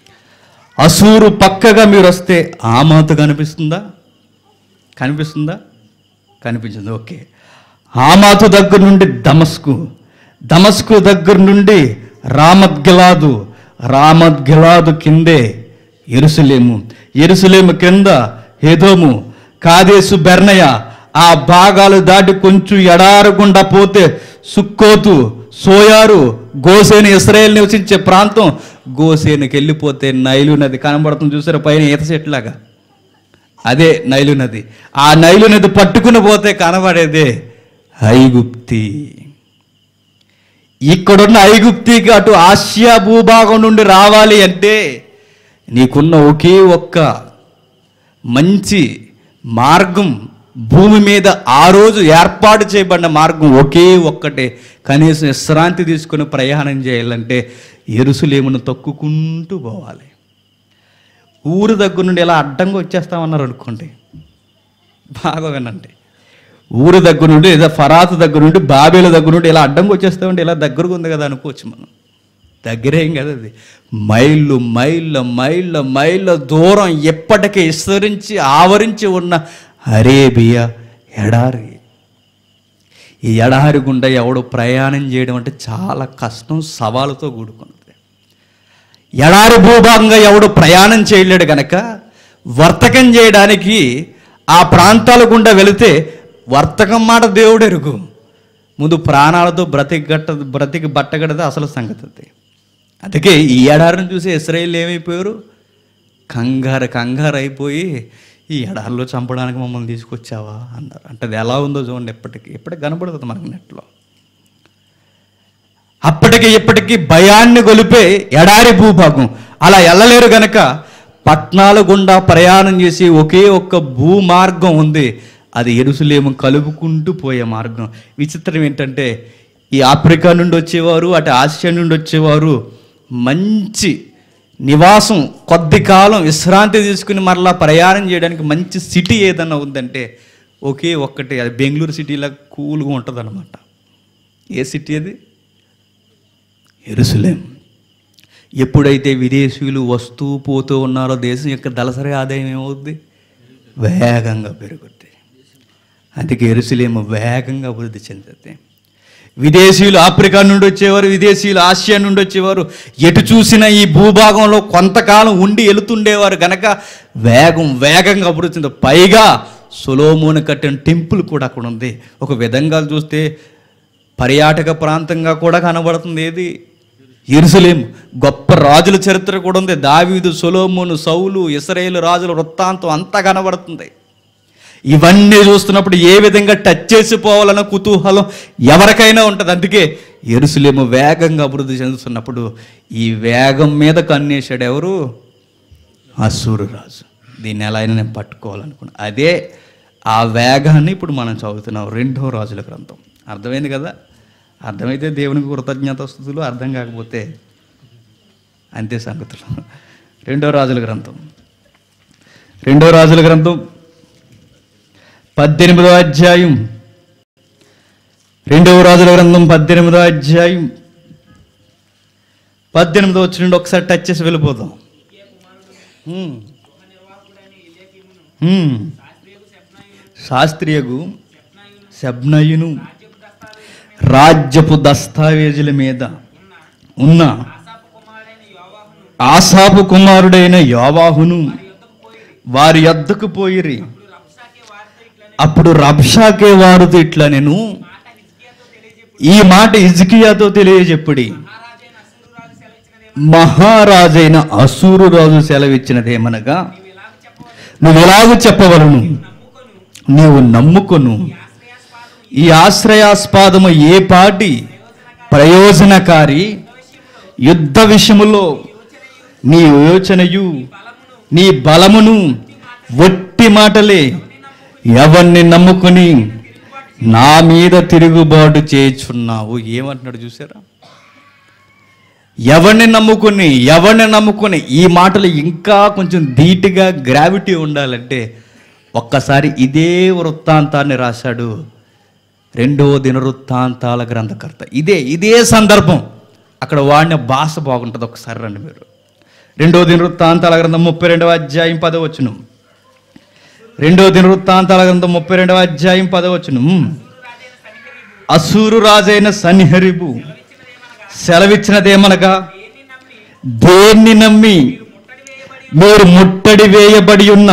A: అసూరు పక్కగా మీరు వస్తే ఆ మాత కనిపిస్తుందా కనిపిస్తుందా కనిపించింది ఓకే ఆమాతు దగ్గర నుండి దమస్కు దమస్కు దగ్గర నుండి రామద్గిలాదు రామద్గిలాదు కిందే ఎరుసలేము ఎరుసలేము కింద హేదోము కాదేసు బెర్నయ ఆ భాగాలు దాటి కొంచెం ఎడారకుండా పోతే సుక్కోతు సోయారు గోసేను ఇస్రాయేల్ నివసించే ప్రాంతం గోసేనుకి వెళ్ళిపోతే నైలు నది కనబడుతుంది చూసారా పైన ఈత చెట్లాగా అదే నైలు నది ఆ నైలు నది పట్టుకుని పోతే కనబడేదే ఐగుప్తి ఇక్కడున్న ఐగుప్తికి అటు ఆసియా భూభాగం నుండి రావాలి అంటే నీకున్న ఒకే ఒక్క మంచి మార్గం భూమి మీద ఆ రోజు ఏర్పాటు చేయబడిన మార్గం ఒకే ఒక్కటే కనీసం విశ్రాంతి తీసుకుని ప్రయాణం చేయాలంటే ఎరుసులేమును తొక్కుకుంటూ పోవాలి ఊరు దగ్గర నుండి ఇలా అడ్డంగా వచ్చేస్తామన్నారు అనుకోండి బాగా వినండి ఊరు దగ్గర నుండి లేదా ఫరాతు దగ్గర నుండి బాబేల దగ్గర నుండి ఇలా అడ్డంగా వచ్చేస్తామంటే ఇలా దగ్గరగా ఉంది కదా అనుకోవచ్చు మనం దగ్గరేం కదా అది మైళ్ళు మైళ్ళ మైళ్ళ మైళ్ళ దూరం ఎప్పటికీ విస్తరించి ఆవరించి ఉన్న అరేబియా ఎడారి ఈ ఎడారి గుండా ఎవడు ప్రయాణం చేయడం అంటే చాలా కష్టం సవాలుతో కూడుకున్నది ఎడారి భూభాగంగా ఎవడు ప్రయాణం చేయలేడు గనక వర్తకం చేయడానికి ఆ ప్రాంతాల గుండా వెళితే వర్తకం మాట దేవుడు ఎరుగు ముందు ప్రాణాలతో బ్రతికి గట్ట బ్రతికి బట్టగడితే అసలు సంగతి అది అందుకే ఈ ఎడారిని చూసి ఇస్రాయేల్ ఏమైపోయారు కంగారు కంగారు అయిపోయి ఈ ఎడారిలో చంపడానికి మమ్మల్ని తీసుకొచ్చావా అన్నారు అంటే అది ఎలా ఉందో చూడండి ఎప్పటికీ ఎప్పటికి కనబడుతుంది మనకి నెట్లో అప్పటికి ఇప్పటికీ భయాన్ని గొలిపే ఎడారి భూభాగం అలా వెళ్ళలేరు గనక పట్నాల గుండా ప్రయాణం చేసి ఒకే ఒక్క భూమార్గం ఉంది అది ఎరుసలేము కలుపుకుంటూ పోయే మార్గం విచిత్రం ఏంటంటే ఈ ఆఫ్రికా నుండి వచ్చేవారు అటు ఆసియా నుండి వచ్చేవారు మంచి నివాసం కొద్ది కాలం విశ్రాంతి తీసుకుని మరలా ప్రయాణం చేయడానికి మంచి సిటీ ఏదన్నా ఉందంటే ఒకే ఒక్కటి అది బెంగళూరు సిటీలా కూల్గా ఉంటుంది ఏ సిటీ అది ఎరుసలేం ఎప్పుడైతే విదేశీయులు వస్తూ పోతూ ఉన్నారో దేశం యొక్క దళసరి ఆదాయం ఏమవుద్ది వేగంగా పెరుగుద్ది అందుకే ఎరుసలేము వేగంగా అభివృద్ధి చెందుతుంది విదేశీయులు ఆఫ్రికా నుండి వచ్చేవారు విదేశీయులు ఆసియా నుండి వచ్చేవారు ఎటు చూసినా ఈ భూభాగంలో కొంతకాలం ఉండి వెళుతుండేవారు గనక వేగం వేగంగా అభివృద్ధి చెంది పైగా సొలోమోను కట్టిన టెంపుల్ కూడా అక్కడ ఉంది ఒక విధంగా చూస్తే పర్యాటక ప్రాంతంగా కూడా కనబడుతుంది ఏది ఎరుసలేం గొప్ప రాజుల చరిత్ర కూడా ఉంది దావీదు సొలోమోను సౌలు ఇస్రాయేలు రాజుల వృత్తాంతం అంతా కనబడుతుంది ఇవన్నీ చూస్తున్నప్పుడు ఏ విధంగా టచ్ చేసిపోవాలన్న కుతూహలం ఎవరికైనా ఉంటుంది అందుకే ఎరుసలేము వేగంగా అభివృద్ధి చెందుతున్నప్పుడు ఈ వేగం మీద కన్నేశాడు ఎవరు అసూరు రాజు దీన్ని ఎలా అయినా నేను పట్టుకోవాలనుకున్నా అదే ఆ వేగాన్ని ఇప్పుడు మనం చదువుతున్నాం రెండో రాజుల గ్రంథం అర్థమైంది కదా అర్థమైతే దేవునికి కృతజ్ఞత స్థుతులు అర్థం కాకపోతే అంతే సంగతులు రెండో రాజుల గ్రంథం రెండో రాజుల గ్రంథం పద్దెనిమిదో అధ్యాయం రెండవ రాజుల గ్రంథం పద్దెనిమిదో అధ్యాయం పద్దెనిమిదో వచ్చి నుండి ఒకసారి టచ్ చేసి వెళ్ళిపోదాం హ్మ్. హ్మ్. శాస్త్రియగు శబ్నయును రాజ్యపు దస్తావేజుల మీద ఉన్న ఆసాపు కుమారుడైన యోవాహును వారి యొద్దకు పోయిరి అప్పుడు రబ్షాకే వారితో ఇట్లా నేను ఈ మాట ఇజ్కియాతో తెలియజెప్పుడి మహారాజైన అసూరు రాజు సెలవిచ్చినదేమనగా నువ్వు ఎలాగ చెప్పవలను నీవు నమ్ముకొను ఈ ఆశ్రయాస్పాదము ఏ పాటి ప్రయోజనకారి యుద్ధ విషయములో నీ యోచనయు నీ బలమును ఒట్టి మాటలే ఎవరిని నమ్ముకుని నా మీద తిరుగుబాటు చేయుచున్నావు ఏమంటున్నాడు చూసారా ఎవరిని నమ్ముకుని ఎవరిని నమ్ముకుని ఈ మాటలు ఇంకా కొంచెం ధీటుగా గ్రావిటీ ఉండాలంటే ఒక్కసారి ఇదే వృత్తాంతాన్ని రాశాడు రెండో దినవృత్తాంతాల గ్రంథకర్త ఇదే ఇదే సందర్భం అక్కడ వాడిన భాష బాగుంటుంది ఒకసారి రండి మీరు రెండో దినవృత్తాంతాల గ్రంథం ముప్పై రెండవ అధ్యాయం పదవచ్చును రెండో దినవృత్తాంతాల గ్రంథం ముప్పై రెండవ అధ్యాయం పదవచ్చును అసూరు రాజైన సన్హరిబు సెలవిచ్చినదేమనగా దేన్ని నమ్మి మీరు ముట్టడి వేయబడి ఉన్న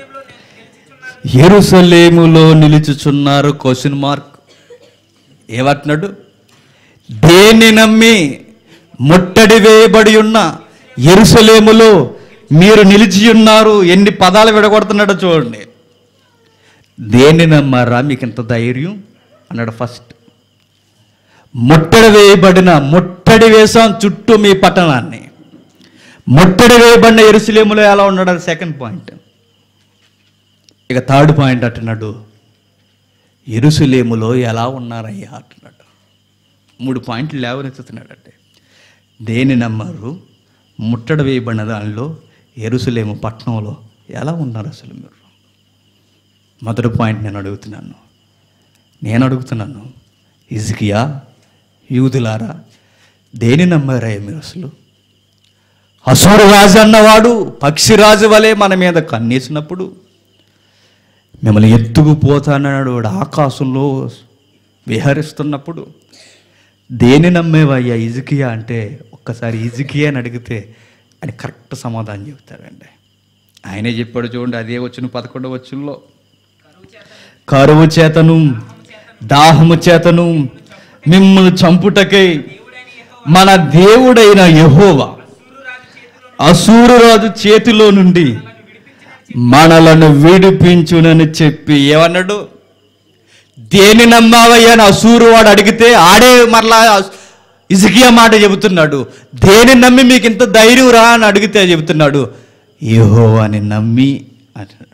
A: ఎరుసలేములో నిలుచుచున్నారు క్వశ్చన్ మార్క్ ఏమంటున్నాడు దేన్ని నమ్మి ముట్టడి వేయబడి ఉన్న ఎరుసలేములో మీరు నిలిచి ఉన్నారు ఎన్ని పదాలు విడగొడుతున్నాడో చూడండి దేన్ని నమ్మారా మీకు ఇంత ధైర్యం అన్నాడు ఫస్ట్ ముట్టడి వేయబడిన ముట్టడి వేసాం చుట్టూ మీ పట్టణాన్ని ముట్టడి వేయబడిన ఎరుసలేములో ఎలా ఉన్నాడు అది సెకండ్ పాయింట్ ఇక థర్డ్ పాయింట్ అంటున్నాడు ఎరుసలేములో ఎలా ఉన్నారయ్యా అంటున్నాడు మూడు పాయింట్లు లేవనెత్తుతున్నాడు అంటే దేని నమ్మారు ముట్టడ వేయబడిన దానిలో ఎరుసలేము పట్టణంలో ఎలా ఉన్నారు అసలు మీరు మొదటి పాయింట్ నేను అడుగుతున్నాను నేను అడుగుతున్నాను ఇజ్కియా యూదులారా దేని నమ్మారయ్యా మీరు అసలు అసూరు రాజు అన్నవాడు పక్షిరాజు వలె మన మీద కన్నేసినప్పుడు మిమ్మల్ని ఎత్తుకుపోతానన్నాడు వాడు ఆకాశంలో విహరిస్తున్నప్పుడు దేని నమ్మేవయ్యా ఇజుకియా అంటే ఒక్కసారి ఇజుకియా అని అడిగితే ఆయన కరెక్ట్ సమాధానం చెప్తాడండి ఆయనే చెప్పాడు చూడండి అదే వచ్చిన పదకొండవ వచ్చుల్లో కరువు చేతను దాహము చేతను మిమ్మల్ని చంపుటకై మన దేవుడైన యెహోవా అసూరు రాజు చేతిలో నుండి మనలను విడిపించునని చెప్పి ఏమన్నాడు దేని నమ్మావయ్యా అని అసూరు వాడు అడిగితే ఆడే మరలా ఇసుకియా మాట చెబుతున్నాడు దేని నమ్మి మీకు ఇంత ధైర్యం రా అని అడిగితే చెబుతున్నాడు ఏహో అని నమ్మి అంటున్నాడు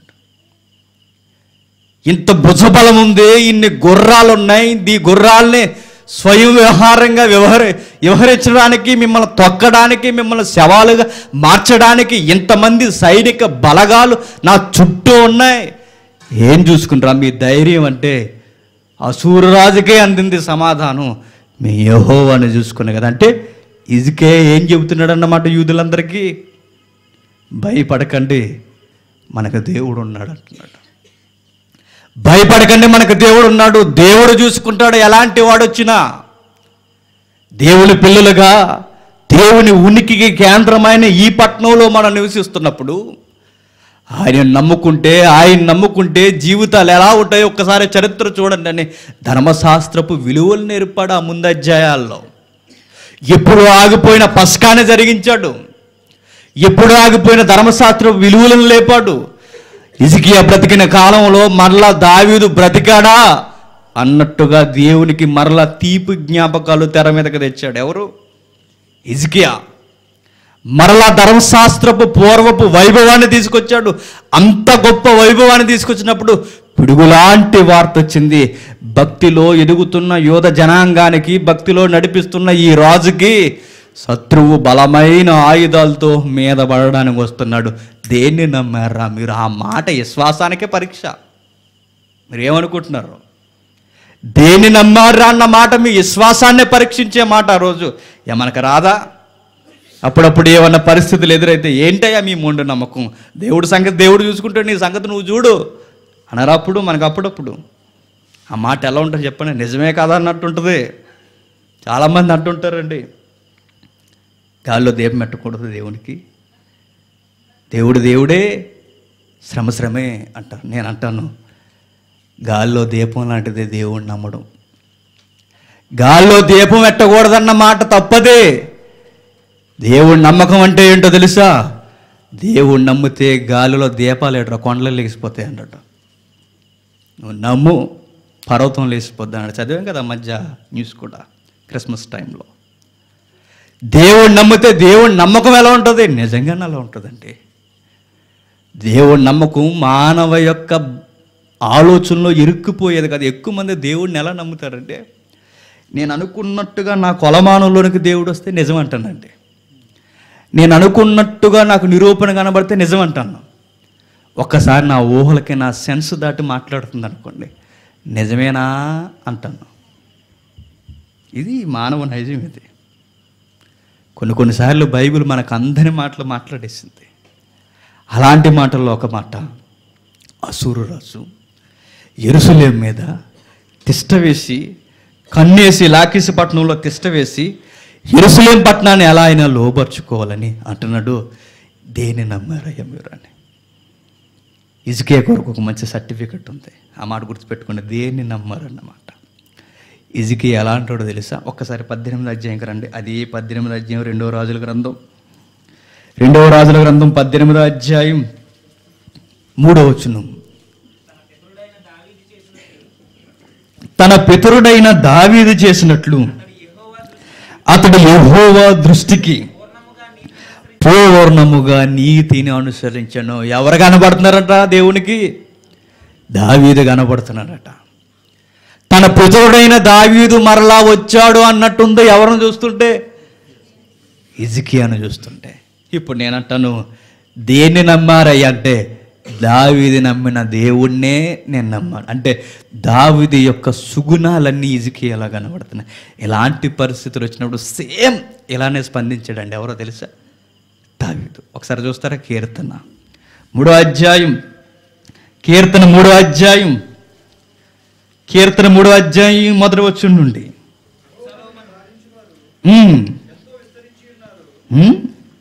A: ఇంత భుజబలం ఉంది ఇన్ని గుర్రాలు ఉన్నాయి ఈ గుర్రాల్ని స్వయం వ్యవహారంగా వ్యవహరి వ్యవహరించడానికి మిమ్మల్ని తొక్కడానికి మిమ్మల్ని శవాలుగా మార్చడానికి ఇంతమంది సైనిక బలగాలు నా చుట్టూ ఉన్నాయి ఏం చూసుకుంటారా మీ ధైర్యం అంటే అసూరరాజుకే అందింది సమాధానం మీ యహోవాని చూసుకునే కదా అంటే ఇదికే ఏం చెబుతున్నాడు అన్నమాట యూదులందరికీ భయపడకండి మనకు దేవుడు ఉన్నాడు అంటున్నాడు భయపడకండి మనకు దేవుడు ఉన్నాడు దేవుడు చూసుకుంటాడు ఎలాంటి వాడు వచ్చినా దేవుని పిల్లలుగా దేవుని ఉనికికి కేంద్రమైన ఈ పట్టణంలో మనం నివసిస్తున్నప్పుడు ఆయన నమ్ముకుంటే ఆయన నమ్ముకుంటే జీవితాలు ఎలా ఉంటాయో ఒక్కసారి చరిత్ర చూడండి అని ధర్మశాస్త్రపు విలువలు నేర్పాడు ఆ ముందు అధ్యాయాల్లో ఎప్పుడు ఆగిపోయిన పస్కాన్ని జరిగించాడు ఎప్పుడు ఆగిపోయిన ధర్మశాస్త్ర విలువలను లేపాడు ఇజికియా బ్రతికిన కాలంలో మరలా దావీదు బ్రతికాడా అన్నట్టుగా దేవునికి మరలా తీపి జ్ఞాపకాలు తెర మీదకి తెచ్చాడు ఎవరు ఇజికియా మరలా ధర్మశాస్త్రపు పూర్వపు వైభవాన్ని తీసుకొచ్చాడు అంత గొప్ప వైభవాన్ని తీసుకొచ్చినప్పుడు పిడుగులాంటి వార్త వచ్చింది భక్తిలో ఎదుగుతున్న యోధ జనాంగానికి భక్తిలో నడిపిస్తున్న ఈ రాజుకి శత్రువు బలమైన ఆయుధాలతో మీద పడడానికి వస్తున్నాడు దేన్ని నమ్మారా మీరు ఆ మాట విశ్వాసానికే పరీక్ష మీరు ఏమనుకుంటున్నారు దేన్ని నమ్మారా అన్న మాట మీ విశ్వాసాన్నే పరీక్షించే మాట ఆ రోజు ఏమనకు రాదా అప్పుడప్పుడు ఏమన్నా పరిస్థితులు ఎదురైతే ఏంటయ్యా మీ మొండు నమ్మకం దేవుడి సంగతి దేవుడు చూసుకుంటాడు నీ సంగతి నువ్వు చూడు అనరాప్పుడు మనకు అప్పుడప్పుడు ఆ మాట ఎలా ఉంటుంది చెప్పండి నిజమే కాదా అన్నట్టు ఉంటుంది చాలామంది అంటుంటారండి గాల్లో దీపం పెట్టకూడదు దేవునికి దేవుడు దేవుడే శ్రమ శ్రమే అంటారు నేను అంటాను గాల్లో దీపం లాంటిదే దేవుడు నమ్మడం గాల్లో దీపం పెట్టకూడదన్న మాట తప్పదే దేవుడి నమ్మకం అంటే ఏంటో తెలుసా దేవుడు నమ్మితే గాలిలో దీపాలు ఎట్రా కొండలు లేచిపోతాయి అన్నట్టు నువ్వు నమ్ము పర్వతం లేచిపోద్ది అన్నాడు చదివాం కదా మధ్య న్యూస్ కూడా క్రిస్మస్ టైంలో దేవుడు నమ్మితే దేవుడి నమ్మకం ఎలా ఉంటుంది నిజంగానే అలా ఉంటుందండి దేవుడి నమ్మకం మానవ యొక్క ఆలోచనలో ఇరుక్కుపోయేది కదా ఎక్కువ మంది దేవుడిని ఎలా నమ్ముతారంటే నేను అనుకున్నట్టుగా నా కొలమానంలోనికి దేవుడు వస్తే నిజం అంటానండి నేను అనుకున్నట్టుగా నాకు నిరూపణ కనబడితే నిజం అంటాను ఒక్కసారి నా ఊహలకి నా సెన్స్ దాటి మాట్లాడుతుంది అనుకోండి నిజమేనా అంటాను ఇది మానవ నైజం ఇది కొన్ని కొన్నిసార్లు బైబిల్ మనకు అందరి మాటలు మాట్లాడేసింది అలాంటి మాటల్లో ఒక మాట అసూరు రాజు ఎరుసలేం మీద తిష్ట వేసి కన్నేసి లాకేసి పట్టణంలో తిష్ట వేసి ఎరుసలేం పట్టణాన్ని ఎలా అయినా లోపరుచుకోవాలని అంటున్నాడు దేని నమ్మారయ్య మీరు అని ఇసుకే కొరకు ఒక మంచి సర్టిఫికెట్ ఉంది ఆ మాట గుర్తుపెట్టుకోండి దేన్ని నమ్మారన్నమాట ఇజికి ఎలా అంటాడో తెలుసా ఒక్కసారి పద్దెనిమిది అధ్యాయం రండి అది పద్దెనిమిది అధ్యాయం రెండవ రాజుల గ్రంథం రెండవ రాజుల గ్రంథం పద్దెనిమిదో అధ్యాయం మూడవ వచనం తన పితరుడైన దావీదు చేసినట్లు అతడు యెహోవా దృష్టికి పూర్ణముగా నీతిని అనుసరించను ఎవరు కనబడుతున్నారట దేవునికి దావీదు కనబడుతున్నారట తన పితరుడైన దావీదు మరలా వచ్చాడు అన్నట్టుంది ఎవరిని చూస్తుంటే ఇజికియాను చూస్తుంటే ఇప్పుడు నేనంటాను దేన్ని నమ్మారయ్య అంటే దావీది నమ్మిన దేవుణ్ణే నేను నమ్మాను అంటే దావీది యొక్క సుగుణాలన్నీ ఇజికియాలా కనబడుతున్నాయి ఎలాంటి పరిస్థితులు వచ్చినప్పుడు సేమ్ ఇలానే స్పందించాడండి ఎవరో తెలుసా దావీదు ఒకసారి చూస్తారా కీర్తన మూడో అధ్యాయం కీర్తన మూడో అధ్యాయం కీర్తన మూడో అధ్యాయం మొదటి వచ్చి నుండి ఉమ్. ఉమ్?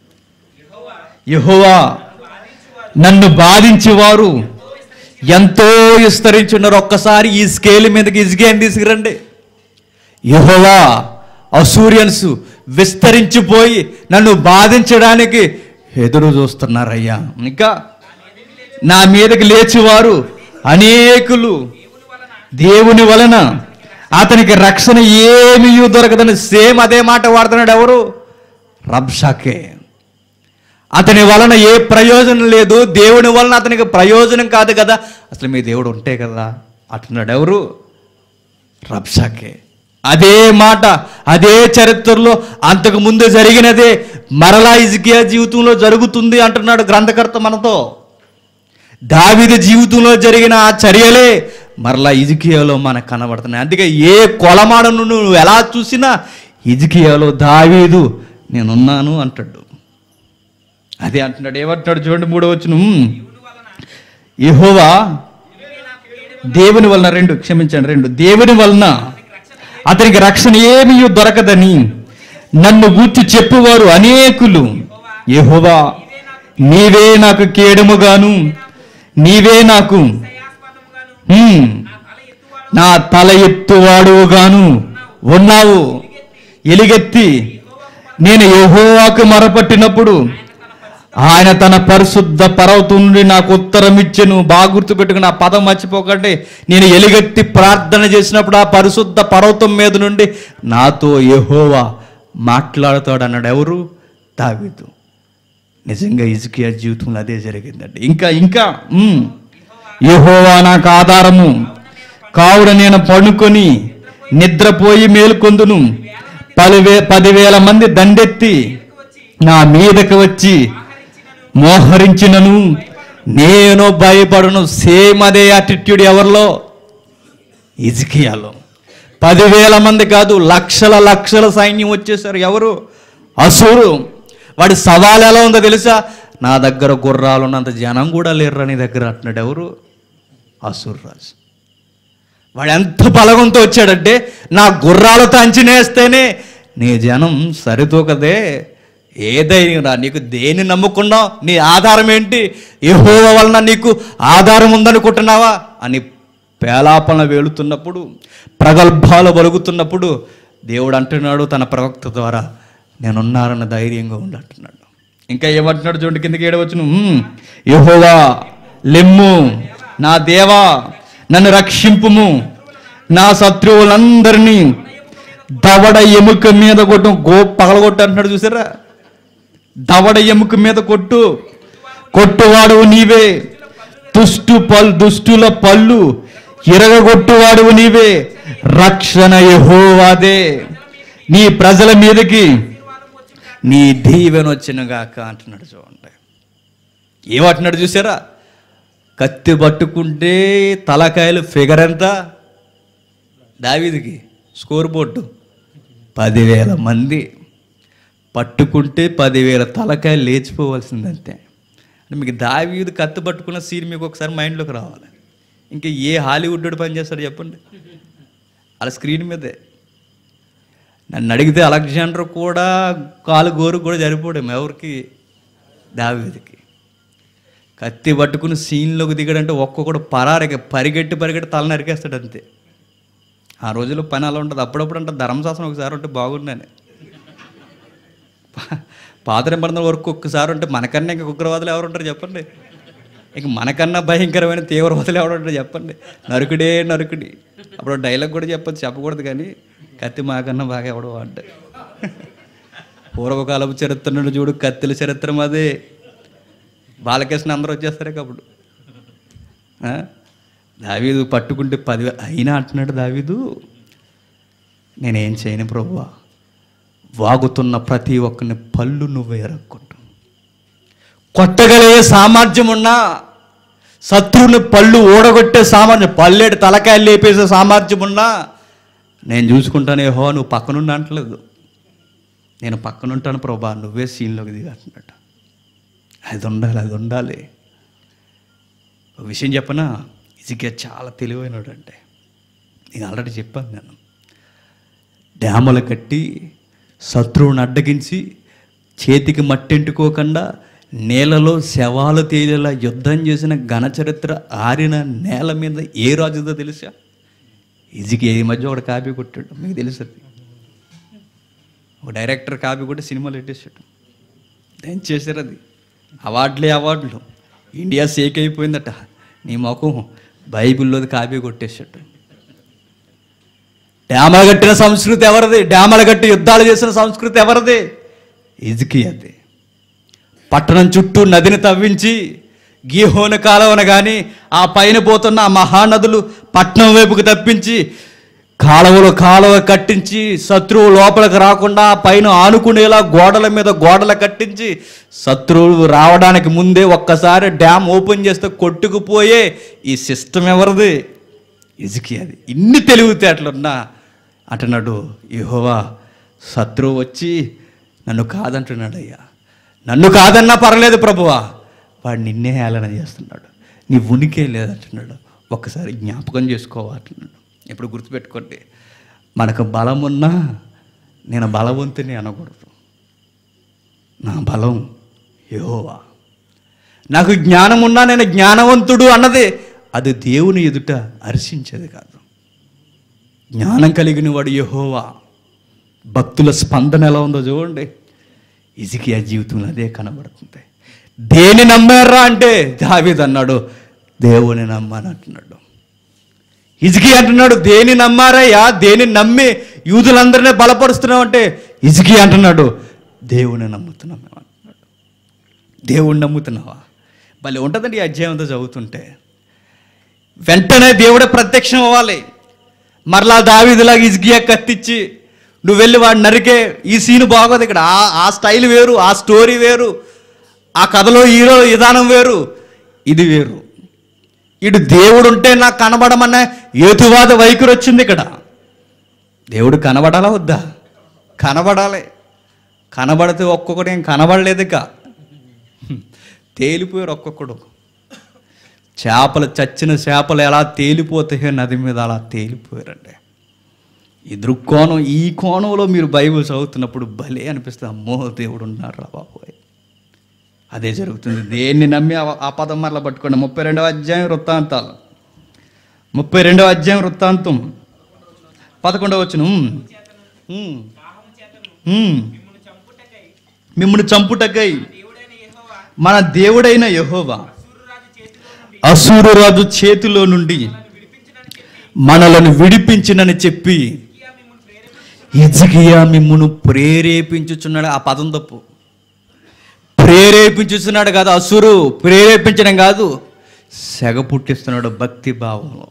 A: యెహోవా నన్ను బాధించేవారు ఎంతో విస్తరించున్నారు ఒక్కసారి ఈ స్కేల్ మీదకి ఇసుకేం తీసుకురండి యెహోవా అసూరియన్స్ విస్తరించిపోయి నన్ను బాధించడానికి ఎదురు చూస్తున్నారయ్యా ఇంకా నా మీదకి లేచివారు అనేకులు దేవుని వలన అతనికి రక్షణ ఏమీ దొరకదని సేమ్ అదే మాట వాడుతున్నాడు ఎవరు రబ్షాకే అతని వలన ఏ ప్రయోజనం లేదు దేవుని వలన అతనికి ప్రయోజనం కాదు కదా అసలు మీ దేవుడు ఉంటే కదా అంటున్నాడు ఎవరు రబ్షాకే అదే మాట అదే చరిత్రలో అంతకు ముందు జరిగినదే మరలా ఇజికియా జీవితంలో జరుగుతుంది అంటున్నాడు గ్రంథకర్త మనతో దావిది జీవితంలో జరిగిన ఆ చర్యలే మరలా ఇజికియాలో మనకు కనబడుతున్నాయి అందుకే ఏ కొలమాడను నువ్వు ఎలా చూసినా ఇజికియాలో దావీదు నేనున్నాను అంటాడు అదే అంటున్నాడు ఏమంటున్నాడు చూడండి మూడో వచ్చిన యెహోవా దేవుని వలన రెండు క్షమించండి రెండు దేవుని వలన అతనికి రక్షణ ఏమీ దొరకదని నన్ను గూర్చి చెప్పువారు అనేకులు యెహోవా నీవే నాకు కేడముగాను నీవే నాకు హ్మ్, నా తల ఎత్తువాడుగాను ఉన్నావు ఎలిగెత్తి నేను యెహోవాకు మరపట్టినప్పుడు ఆయన తన పరిశుద్ధ పర్వతం నుండి నాకు ఉత్తరం ఇచ్చెను బాగా గుర్తుపెట్టుకుని ఆ పదం మర్చిపోకండి నేను ఎలుగెత్తి ప్రార్థన చేసినప్పుడు ఆ పరిశుద్ధ పర్వతం మీద నుండి నాతో యెహోవా మాట్లాడుతాడు అన్నాడు ఎవరు దావీదు నిజంగా ఇజకియా జీవితంలో అదే జరిగిందండి ఇంకా ఇంకా ఉమ్, యెహోవా నాకు ఆధారము కావున నేను పడుకొని నిద్రపోయి మేలుకొందును పదివే పదివేల మంది దండెత్తి నా మీదకి వచ్చి మోహరించినను నేను భయపడను సేమ్ అదే యాటిట్యూడ్ ఎవరిలో ఇజికియాలో పదివేల మంది కాదు లక్షల లక్షల సైన్యం వచ్చేసారు ఎవరు అసురు వాడి సవాల్ ఎలా ఉందో తెలుసా నా దగ్గర గుర్రాలు ఉన్నంత జనం కూడా లేరు నీ దగ్గర అంటున్నాడు ఎవరు అసురు రాజు వాడు ఎంత బలగంతో వచ్చాడంటే నా గుర్రాలతో అంచనేస్తేనే నీ జనం సరితూకదే ఏ ధైర్యం రా నీకు దేన్ని నమ్ముకున్నావు నీ ఆధారం ఏంటి యెహోవ వలన నీకు ఆధారం ఉందనుకుంటున్నావా అని పేలాపన వేలుతున్నప్పుడు ప్రగల్భాలు బలుగుతున్నప్పుడు దేవుడు అంటున్నాడు తన ప్రవక్త ద్వారా నేనున్నారన్న ధైర్యంగా ఉండంటున్నాడు ఇంకా ఏమంటున్నాడు చూడండి కిందకి ఏడవచ్చును యహోవా లెమ్ము నా దేవా నన్ను రక్షింపుము నా శత్రువులందరినీ దవడ ఎముక మీద కొట్టు గో పగలగొట్టు అంటున్నాడు చూసారా దవడ ఎముక మీద కొట్టు కొట్టువాడు నీవే దుష్టు పల్ దుష్టుల పళ్ళు ఇరగగొట్టువాడు నీవే రక్షణ యెహోవాదే నీ ప్రజల మీదకి నీ దీవెన వచ్చినగాక అంటున్నాడు చూడండి ఏమంటున్నాడు చూసారా కత్తి పట్టుకుంటే తలకాయలు ఫిగర్ ఎంత దావీదికి స్కోర్ బోర్డు పదివేల మంది పట్టుకుంటే పదివేల తలకాయలు లేచిపోవాల్సిందంతే అంటే మీకు దావీదు కత్తి పట్టుకున్న సీన్ మీకు ఒకసారి మైండ్లోకి రావాలి ఇంకా ఏ హాలీవుడ్ పని చేస్తాడు చెప్పండి అలా స్క్రీన్ మీదే నన్ను అడిగితే అలెగ్జాండర్ కూడా కాలు గోరు కూడా సరిపోవడం ఎవరికి దావీదికి కత్తి పట్టుకుని సీన్లోకి దిగడంటే ఒక్కొక్కడు పరారిగా పరిగెట్టి పరిగెట్టి తల నరికేస్తాడు అంతే ఆ రోజుల్లో పని అలా ఉంటుంది అప్పుడప్పుడు అంటే ధర్మశాస్త్రం ఒకసారి ఉంటే బాగుండని పాత నిబంధన వరకు ఒక్కసారి ఉంటే మనకన్నా ఇంకా ఉగ్రవాదులు ఎవరు ఉంటారు చెప్పండి ఇంక మనకన్నా భయంకరమైన తీవ్రవాదులు ఎవరు ఉంటారు చెప్పండి నరుకుడే నరుకుడి అప్పుడు డైలాగ్ కూడా చెప్పొచ్చు చెప్పకూడదు కానీ కత్తి మాకన్నా బాగా ఎవడో వాడ్డ పూర్వకాలపు చరిత్ర నుండి చూడు కత్తిల చరిత్ర అదే బాలకృష్ణ అందరూ వచ్చేస్తారు ఇక అప్పుడు ఆ? దావీదు పట్టుకుంటే పది అయినా అంటున్నాడు దావీదు నేనేం చేయను ప్రభువా వాగుతున్న ప్రతి ఒక్కరిని పళ్ళు నువ్వే ఎరక్కొట్టు కొట్టగలిగే సామర్థ్యం ఉన్నా శత్రువుని పళ్ళు ఊడగొట్టే సామర్థ్యం పల్లెటి తలకాయలు లేపేసే సామర్థ్యం ఉన్నా నేను చూసుకుంటానే హో నువ్వు పక్కనుండి అంటలేదు నేను పక్కనుంటాను ప్రభా నువ్వే సీన్లోకి దిగా అంటున్నాడు అది ఉండాలి అది ఉండాలి ఒక విషయం చెప్పనా ఇజికియా చాలా తెలివైనడు అంటే నేను ఆల్రెడీ చెప్పాను నేను డ్యాములు కట్టి శత్రువుని అడ్డగించి చేతికి మట్టెంటుకోకుండా నేలలో శవాలు తేలేలా యుద్ధం చేసిన ఘన చరిత్ర ఆరిన నేల మీద ఏ రాజుదో తెలుసా ఇజికి ఈ మధ్య ఒకటి కాపీ కొట్టాడు మీకు తెలుసు అది ఒక డైరెక్టర్ కాపీ కొట్టి సినిమాలు పెట్టేసాడు ఏం చేశారు అది అవార్డులే అవార్డులు ఇండియా సేక్ అయిపోయిందట నీ ముఖం బైబిల్లోది కాపీ కొట్టేసాడు డ్యామలు కట్టిన సంస్కృతి ఎవరిది డ్యామలు కట్టి యుద్ధాలు చేసిన సంస్కృతి ఎవరిది ఇజికి అది పట్టణం చుట్టూ నదిని తవ్వించి గీహోన కాలువన కానీ ఆ పైన పోతున్న ఆ మహానదులు పట్టణం వైపుకి తప్పించి కాలువలు కాలువ కట్టించి శత్రువు లోపలికి రాకుండా ఆ పైన ఆనుకునేలా గోడల మీద గోడలు కట్టించి శత్రువులు రావడానికి ముందే ఒక్కసారి డ్యామ్ ఓపెన్ చేస్తే కొట్టుకుపోయే ఈ సిస్టమ్ ఎవరిది ఇజికి అది ఇన్ని తెలివితేటలున్నా అంటున్నాడు యెహోవా శత్రువు వచ్చి నన్ను కాదంటున్నాడు అయ్యా నన్ను కాదన్నా పర్లేదు ప్రభువా వాడు నిన్నే హేళన చేస్తున్నాడు నీ ఉనికే లేదంటున్నాడు ఒక్కసారి జ్ఞాపకం చేసుకోవా అంటున్నాడు ఇప్పుడు గుర్తుపెట్టుకోండి మనకు బలం ఉన్నా నేను బలవంతుని అనకూడదు నా బలం యెహోవా నాకు జ్ఞానం ఉన్నా నేను జ్ఞానవంతుడు అన్నది అది దేవుని ఎదుట హర్షించేది కాదు జ్ఞానం కలిగిన వాడు యెహోవా భక్తుల స్పందన ఎలా ఉందో చూడండి ఇజికియా జీవితంలో అదే కనబడుతుంది దేని నమ్మారా అంటే దావీద్ అన్నాడు దేవుని నమ్మాను అంటున్నాడు ఇజికి అంటున్నాడు దేని నమ్మారయ్యా దేని నమ్మి యూదులందరినీ బలపరుస్తున్నావు అంటే ఇజికి అంటున్నాడు దేవుని నమ్ముతున్నాం మేము అంటున్నాడు దేవుణ్ణి నమ్ముతున్నావా భలే ఉంటుందండి ఈ అధ్యాయం అంతా చదువుతుంటే వెంటనే దేవుడే ప్రత్యక్షం అవ్వాలి మరలా దావీదులాగా ఇజ్గియా కత్తిచ్చి నువ్వు వెళ్ళి వాడు నరికే ఈ సీన్ బాగోదు ఇక్కడ ఆ ఆ స్టైల్ వేరు ఆ స్టోరీ వేరు ఆ కథలో హీరో విధానం వేరు ఇది వేరు ఇటు దేవుడు ఉంటే నాకు కనబడమన్న ఏతువాద వైఖరి వచ్చింది ఇక్కడ దేవుడు కనబడాలా వద్దా కనబడాలి కనబడితే ఒక్కొక్కడు ఏం కనబడలేదు ఇక తేలిపోయారు ఒక్కొక్కడు చేపలు చచ్చిన చేపలు ఎలా తేలిపోతాయో నది మీద అలా తేలిపోయారండి ఈ దృక్కోణం ఈ కోణంలో మీరు బైబిల్ చదువుతున్నప్పుడు భలే అనిపిస్తుంది అమ్మో దేవుడు ఉన్నారు రా బాబోయ్ అదే జరుగుతుంది దేన్ని నమ్మి ఆ- ఆ పదం మరలా పట్టుకోండి ముప్పై రెండవ అధ్యాయం వృత్తాంతాలు ముప్పై రెండవ అధ్యాయం వృత్తాంతం పదకొండవ వచ్చిన మిమ్మల్ని చంపుటకై మన దేవుడైన యెహోవా అసూరు రాజు చేతిలో నుండి మనలను విడిపించినని చెప్పి ఇజికియా మిమ్మును ప్రేరేపించుచున్నాడు ఆ పదం తప్పు ప్రేరేపించుతున్నాడు కాదు అసురు ప్రేరేపించడం కాదు సెగ పుట్టిస్తున్నాడు భక్తి భావంలో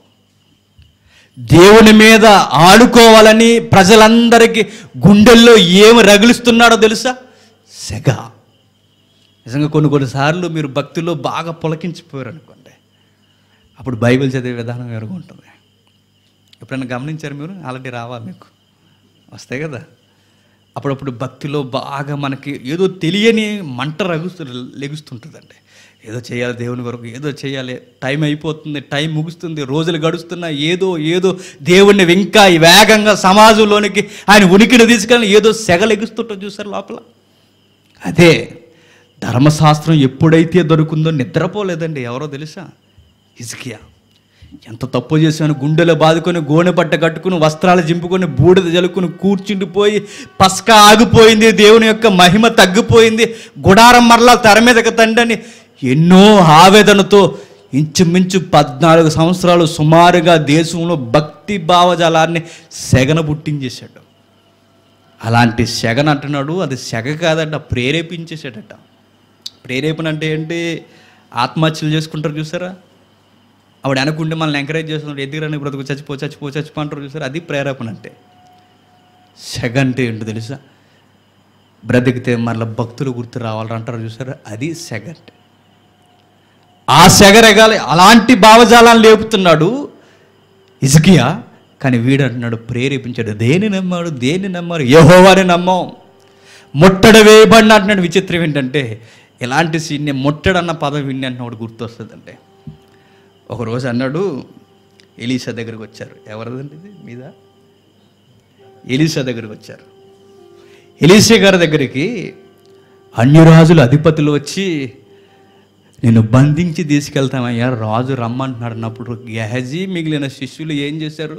A: దేవుని మీద ఆడుకోవాలని ప్రజలందరికీ గుండెల్లో ఏమి రగిలిస్తున్నాడో తెలుసా సెగ నిజంగా కొన్ని కొన్నిసార్లు మీరు భక్తిలో బాగా పులకించిపోయారు అనుకోండి అప్పుడు బైబిల్ చదివే విధానం వేరుగా ఉంటుంది ఎప్పుడైనా గమనించారు మీరు ఆల్రెడీ రావా మీకు వస్తాయి కదా అప్పుడప్పుడు భక్తిలో బాగా మనకి ఏదో తెలియని మంట రగుస్తు లెగుస్తుంటుందండి ఏదో చేయాలి దేవుని కొరకు ఏదో చేయాలి టైం అయిపోతుంది టైం ముగుస్తుంది రోజులు గడుస్తున్నా ఏదో ఏదో దేవుణ్ణి ఇంకా వేగంగా సమాజంలోనికి ఆయన ఉనికిని తీసుకెళ్ళి ఏదో సెగలెగుస్తుంటో చూసారు లోపల అదే ధర్మశాస్త్రం ఎప్పుడైతే దొరుకుందో నిద్రపోలేదండి ఎవరో తెలుసా ఇసుకియా ఎంత తప్పు చేశాను గుండెలో బాదుకొని గోనె పట్ట కట్టుకుని వస్త్రాలు జింపుకొని బూడిద జలుకుని కూర్చుండిపోయి పస్క ఆగిపోయింది దేవుని యొక్క మహిమ తగ్గిపోయింది గుడారం మరలా తెర మీదకి తండని ఎన్నో ఆవేదనతో ఇంచుమించు పద్నాలుగు సంవత్సరాలు సుమారుగా దేశంలో భక్తి భావజాలాన్ని సెగన పుట్టించేశాడు అలాంటి సెగన అంటున్నాడు అది సెగ కాదట ప్రేరేపించేసాడట ప్రేరేపణ అంటే ఏంటి ఆత్మహత్యలు చేసుకుంటారు చూసారా ఆవిడ అనుకుంటే మనల్ని ఎంకరేజ్ చేస్తున్నారు ఎదిగిరని బ్రతుకు చచ్చిపో చచ్చిపో చచ్చిపో అంటారు చూసారా అది ప్రేరేపణ అంటే సెగ అంటే ఏంటో తెలుసా బ్రతికితే మళ్ళీ భక్తులు గుర్తు రావాలని అంటారు చూసారా అది సెగ అంటే ఆ సెగ రెగాలి అలాంటి భావజాలాన్ని లేపుతున్నాడు ఇసుకియా కానీ వీడు అంటున్నాడు ప్రేరేపించాడు దేని నమ్మాడు దేన్ని నమ్మారు యహోవాని నమ్మం ముట్టడ వేయబడిన అంటున్నాడు విచిత్రం ఏంటంటే ఇలాంటి సీన్ని ముట్టడన్న పదం విన్ని అంటున్నాడు గుర్తొస్తుందంటే ఒకరోజు అన్నాడు ఎలీసా దగ్గరికి వచ్చారు ఎవరిదండి ఇది మీద ఎలీసా దగ్గరికి వచ్చారు ఎలీసా గారి దగ్గరికి అన్యరాజుల అధిపతులు వచ్చి నేను బంధించి తీసుకెళ్తామయ్యా రాజు రమ్మంటున్నాడు అన్నప్పుడు గెహజీ మిగిలిన శిష్యులు ఏం చేశారు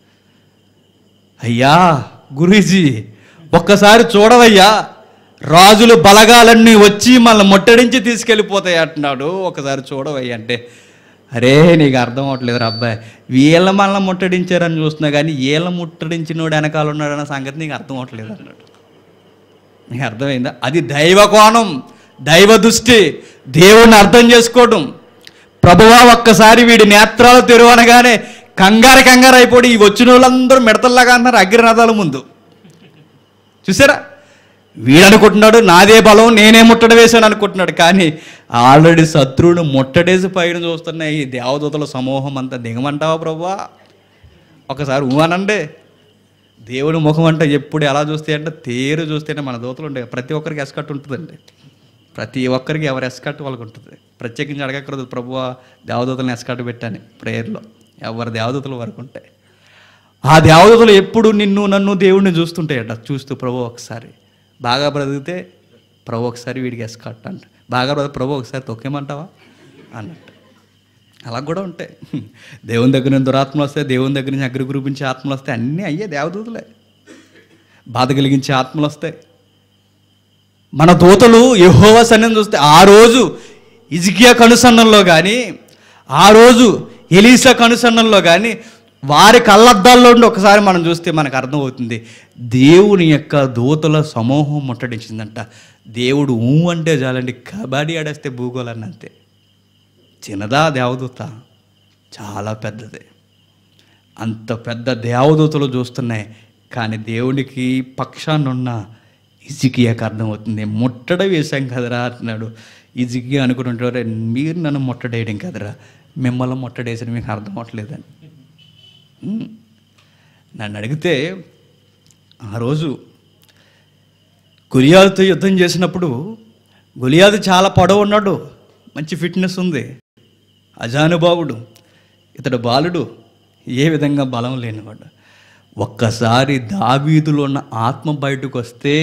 A: అయ్యా గురూజీ ఒక్కసారి చూడవయ్యా రాజులు బలగాలన్నీ వచ్చి మనల్ని ముట్టడించి తీసుకెళ్ళిపోతాయి అంటున్నాడు ఒకసారి చూడవయ్యా అంటే అరే నీకు అర్థం అవట్లేదు రా అబ్బాయి వీళ్ళ మనల్ని ముట్టడించారని చూస్తున్నా కానీ వీళ్ళ ముట్టడించినోడు వెనకాల ఉన్నాడన్న సంగతి నీకు అర్థం అవట్లేదు అన్నాడు నీకు అర్థమైందా అది దైవ కోణం దైవ దృష్టి దేవుణ్ణి అర్థం చేసుకోవడం ప్రభువా ఒక్కసారి వీడి నేత్రాలు తెరువనగానే కంగారు కంగారు అయిపోయి ఈ వచ్చిన వాళ్ళందరూ మిడతల్లాగా అన్నారు అగ్రనాథాల ముందు చూసారా వీడు అనుకుంటున్నాడు నాదే బలం నేనే ముట్టడి వేశాను అనుకుంటున్నాడు కానీ ఆల్రెడీ శత్రువును ముట్టడేసి పైన చూస్తున్న ఈ దేవదూతల సమూహం అంతా దిగమంటావా ప్రభువా ఒకసారి ఊ అనండి దేవుని ముఖం అంటే ఎప్పుడు ఎలా చూస్తే అంటే తేరు చూస్తేనే మన దూతలు ఉంటాయి ప్రతి ఒక్కరికి ఎస్కట్ ఉంటుందండి ప్రతి ఒక్కరికి ఎవరు ఎస్కట్ వాళ్ళకి ఉంటుంది ప్రత్యేకించి అడగకూడదు ప్రభు దేవదూతలను ఎస్కట్ పెట్టాను ప్రేయర్లో ఎవరి దేవదూతలు వరకు ఉంటాయి ఆ దేవదూతలు ఎప్పుడు నిన్ను నన్ను దేవుడిని చూస్తుంటాయట చూస్తూ ప్రభు ఒకసారి బాగా బ్రతికితే ప్రభు ఒకసారి వీడికి ఎస్కట్ అంట బాగా బ్రతి ప్రభు ఒకసారి తొక్కేమంటావా అన్నట్టు అలా కూడా ఉంటాయి దేవుని దగ్గర నుంచి దురాత్మలు వస్తాయి దేవుని దగ్గర నుంచి అగ్రి గురించే ఆత్మలు వస్తాయి అన్నీ అయ్యే దేవదూతలే బాధ కలిగించే ఆత్మలు వస్తాయి మన దూతలు యెహోవా సన్నిధిని చూస్తే ఆ రోజు ఇజికియా కనుసన్నంలో కానీ ఆ రోజు ఎలీసా కనుసన్నంలో కానీ వారి కళ్ళద్దాల్లో ఉండి ఒకసారి మనం చూస్తే మనకు అర్థమవుతుంది దేవుని యొక్క దూతల సమూహం ముట్టడించిందంట దేవుడు ఊ అంటే చాలండి కబడ్డీ ఆడేస్తే భూగోళాన్ని అంతే చిన్నదా దేవదూత చాలా పెద్దది అంత పెద్ద దేవదూతలు చూస్తున్నాయి కానీ దేవునికి పక్షాన్నున్న ఇజికియాకి అర్థమవుతుంది ముట్టడ వేశాం కదరా అంటున్నాడు ఇజికి అనుకుంటుంటారు మీరు నన్ను ముట్టడేయడం కదరా మిమ్మల్ని ముట్టడేసిన మీకు అర్థం అవట్లేదని ఉమ్. నన్ను అడిగితే ఆ రోజు గులియాదుతో యుద్ధం చేసినప్పుడు గులియాదు చాలా పొడవు ఉన్నాడు మంచి ఫిట్నెస్ ఉంది అజానుభావుడు ఇతడు బాలుడు ఏ విధంగా బలం లేనివాడు ఒక్కసారి దావీదులో ఉన్న ఆత్మ బయటకు వస్తే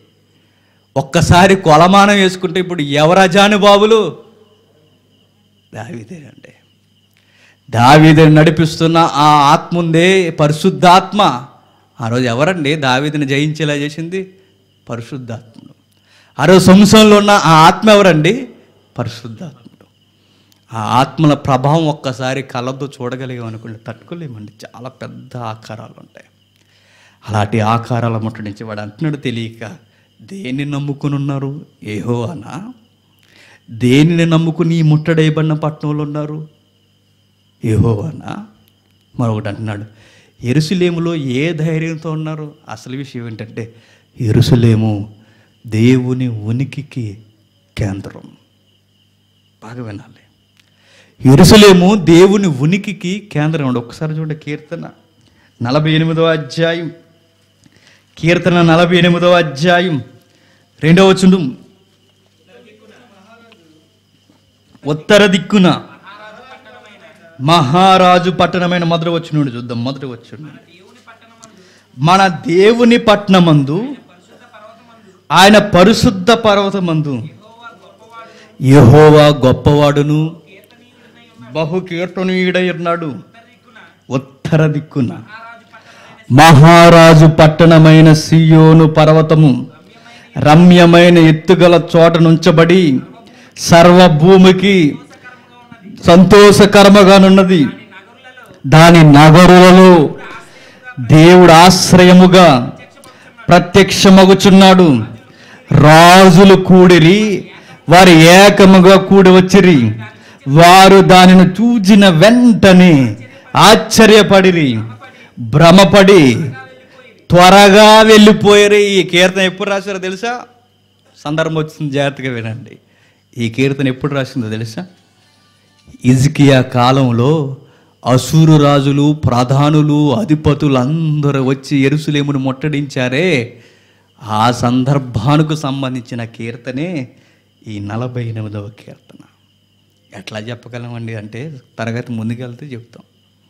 A: ఒక్కసారి కొలమానం వేసుకుంటే ఇప్పుడు ఎవరు అజానుబాబులు దావీదేనండి దావీదుని నడిపిస్తున్న ఆ ఆత్మ ఉందే పరిశుద్ధాత్మ ఆ రోజు ఎవరండి దావీదుని జయించేలా చేసింది పరిశుద్ధాత్ముడు ఆ రోజు సంవత్సరంలో ఉన్న ఆ ఆత్మ ఎవరండి పరిశుద్ధాత్ముడు ఆ ఆత్మల ప్రభావం ఒక్కసారి కళ్ళతో చూడగలిగాం అనుకోండి తట్టుకోలేమండి చాలా పెద్ద ఆకారాలు ఉంటాయి అలాంటి ఆకారాల ముట్ట నుంచి వాడు అంటున్నాడు తెలియక దేన్ని నమ్ముకుని ఉన్నారు ఏహో అనా దేనిని నమ్ముకుని ఈ ముట్టడైబడిన పట్టణంలో ఉన్నారు ఏహోవానా మరొకటి అంటున్నాడు ఎరుసలేములో ఏ ధైర్యంతో ఉన్నారు అసలు విషయం ఏంటంటే ఎరుసలేము దేవుని ఉనికికి కేంద్రం బాగా వినాలి ఎరుసలేము దేవుని ఉనికికి కేంద్రం ఉండి ఒక్కసారి చూడండి కీర్తన నలభై ఎనిమిదవ అధ్యాయం కీర్తన నలభై ఎనిమిదవ అధ్యాయం రెండవ వచనం ఉత్తర దిక్కున మహారాజు పట్టణమైన మొదటి వచ్చిన చూద్దాం మొదటి వచ్చిన మన దేవుని పట్టణమందు ఆయన పరిశుద్ధ పర్వతమందు యెహోవా గొప్పవాడును బహు కీర్తనీయుడై ఉన్నాడు ఉత్తర దిక్కున మహారాజు పట్టణమైన సియోను పర్వతము రమ్యమైన ఎత్తుగల చోట నుంచబడి సర్వభూమికి సంతోషకరముగానున్నది దాని నగరులలో దేవుడు ఆశ్రయముగా ప్రత్యక్షమగుచున్నాడు రాజులు కూడిరి వారు ఏకముగా కూడి వచ్చిరి వారు దానిని చూచిన వెంటనే ఆశ్చర్యపడిరి భ్రమపడి త్వరగా వెళ్ళిపోయారు ఈ కీర్తన ఎప్పుడు రాశారో తెలుసా సందర్భం వచ్చింది జాగ్రత్తగా వినండి ఈ కీర్తన ఎప్పుడు రాసిందో తెలుసా ఇజ్కియా కాలంలో అసూరు రాజులు ప్రధానులు అధిపతులు అందరూ వచ్చి ఎరుసలేమును ముట్టడించారే ఆ సందర్భానికి సంబంధించిన కీర్తనే ఈ నలభై ఎనిమిదవ కీర్తన ఎట్లా చెప్పగలమండి అంటే తరగతి ముందుకెళ్తే చెప్తాం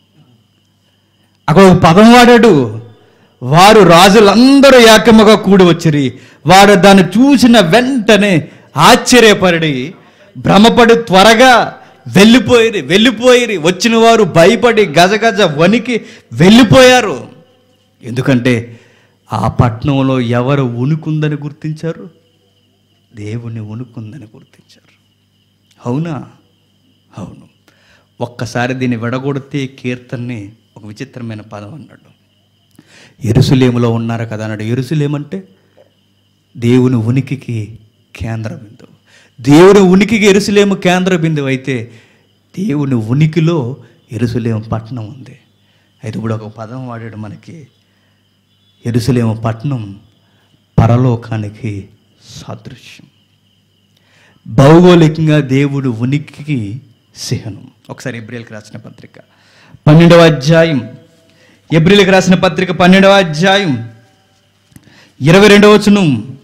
A: అక్కడ ఒక పదం వాడాడు వారు రాజులందరూ ఏకముగా కూడి వచ్చిరి వారు దాన్ని చూసిన వెంటనే ఆశ్చర్యపడి భ్రమపడి త్వరగా వెళ్ళిపోయిరి వెళ్ళిపోయిరి వచ్చిన వారు భయపడి గజగజ వణికి వెళ్ళిపోయారు ఎందుకంటే ఆ పట్టణంలో ఎవరు ఉనుకుందని గుర్తించారు దేవుని ఉనుకుందని గుర్తించారు అవునా అవును ఒక్కసారి దీన్ని విడగొడితే కీర్తన్ని ఒక విచిత్రమైన పదం అన్నాడు ఎరుసలేములో ఉన్నారు కదా అన్నాడు ఎరుసలేమంటే దేవుని ఉనికికి కేంద్ర బిందువు దేవుని ఉనికికి ఎరుసలేము కేంద్ర బిందువు అయితే దేవుని ఉనికిలో ఎరుసలేము పట్టణం ఉంది అయితే ఇప్పుడు ఒక పదం వాడాడు మనకి ఎరుసలేము పట్టణం పరలోకానికి సాదృశ్యం భౌగోళికంగా దేవుడు ఉనికికి చిహ్నం ఒకసారి ఎబ్రిల్కి రాసిన పత్రిక పన్నెండవ అధ్యాయం ఎబ్రిల్కి రాసిన పత్రిక పన్నెండవ అధ్యాయం ఇరవై రెండవ వచనం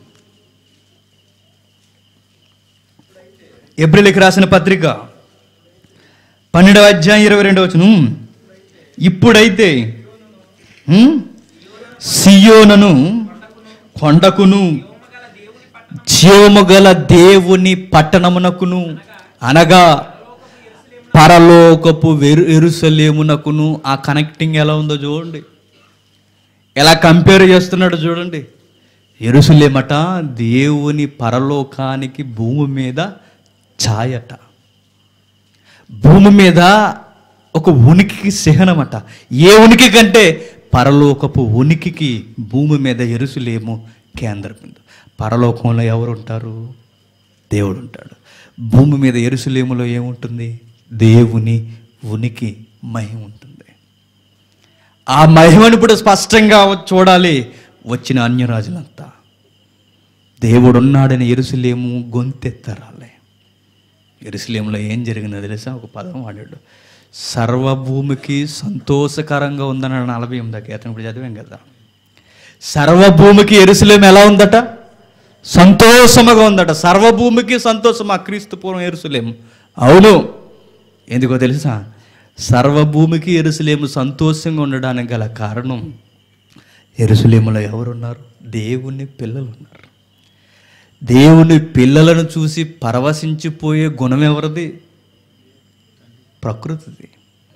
A: ఎబ్రిల్కి రాసిన పత్రిక పన్నెండవ అధ్యాయం ఇరవై రెండవ వచనం ఇప్పుడైతే హ్మ్, సియోనను కొండకును జీవము గల దేవుని పట్టణమునకును అనగా పరలోకపు వెరు ఎరుసలేమునకును ఆ కనెక్టింగ్ ఎలా ఉందో చూడండి ఎలా కంపేర్ చేస్తున్నాడు చూడండి ఎరుసలేమట దేవుని పరలోకానికి భూమి మీద ఛాయట భూమి మీద ఒక ఉనికికి చిహ్నమట ఏ ఉనికి కంటే పరలోకపు ఉనికికి భూమి మీద ఎరుసలేము కేంద్ర బిందు పరలోకంలో ఎవరు ఉంటారు దేవుడు ఉంటాడు భూమి మీద ఎరుసలేములో ఏముంటుంది దేవుని ఉనికి మహిమ ఉంటుంది ఆ మహిమను ఇప్పుడు స్పష్టంగా చూడాలి వచ్చిన అన్యరాజులంతా దేవుడు ఉన్నాడని ఎరుసలేము గొంతెత్తరాలే ఎరుసలేములో ఏం జరిగిందో తెలుసా ఒక పదం వాడాడు సర్వభూమికి సంతోషకరంగా ఉందని నలభై ఎనిమిది కీర్తన ఇప్పుడు చదివాం కదా సర్వభూమికి ఎరుసలేం ఎలా ఉందట సంతోషముగా ఉందట సర్వభూమికి సంతోషం ఆ క్రీస్తు పూర్వం ఎరుసలేం అవును ఎందుకో తెలుసా సర్వభూమికి ఎరుసలేము సంతోషంగా ఉండడానికి గల కారణం ఎరుసలేములో ఎవరున్నారు దేవుని పిల్లలు ఉన్నారు దేవుని పిల్లలను చూసి పరవశించిపోయే గుణం ఎవరిది ప్రకృతిది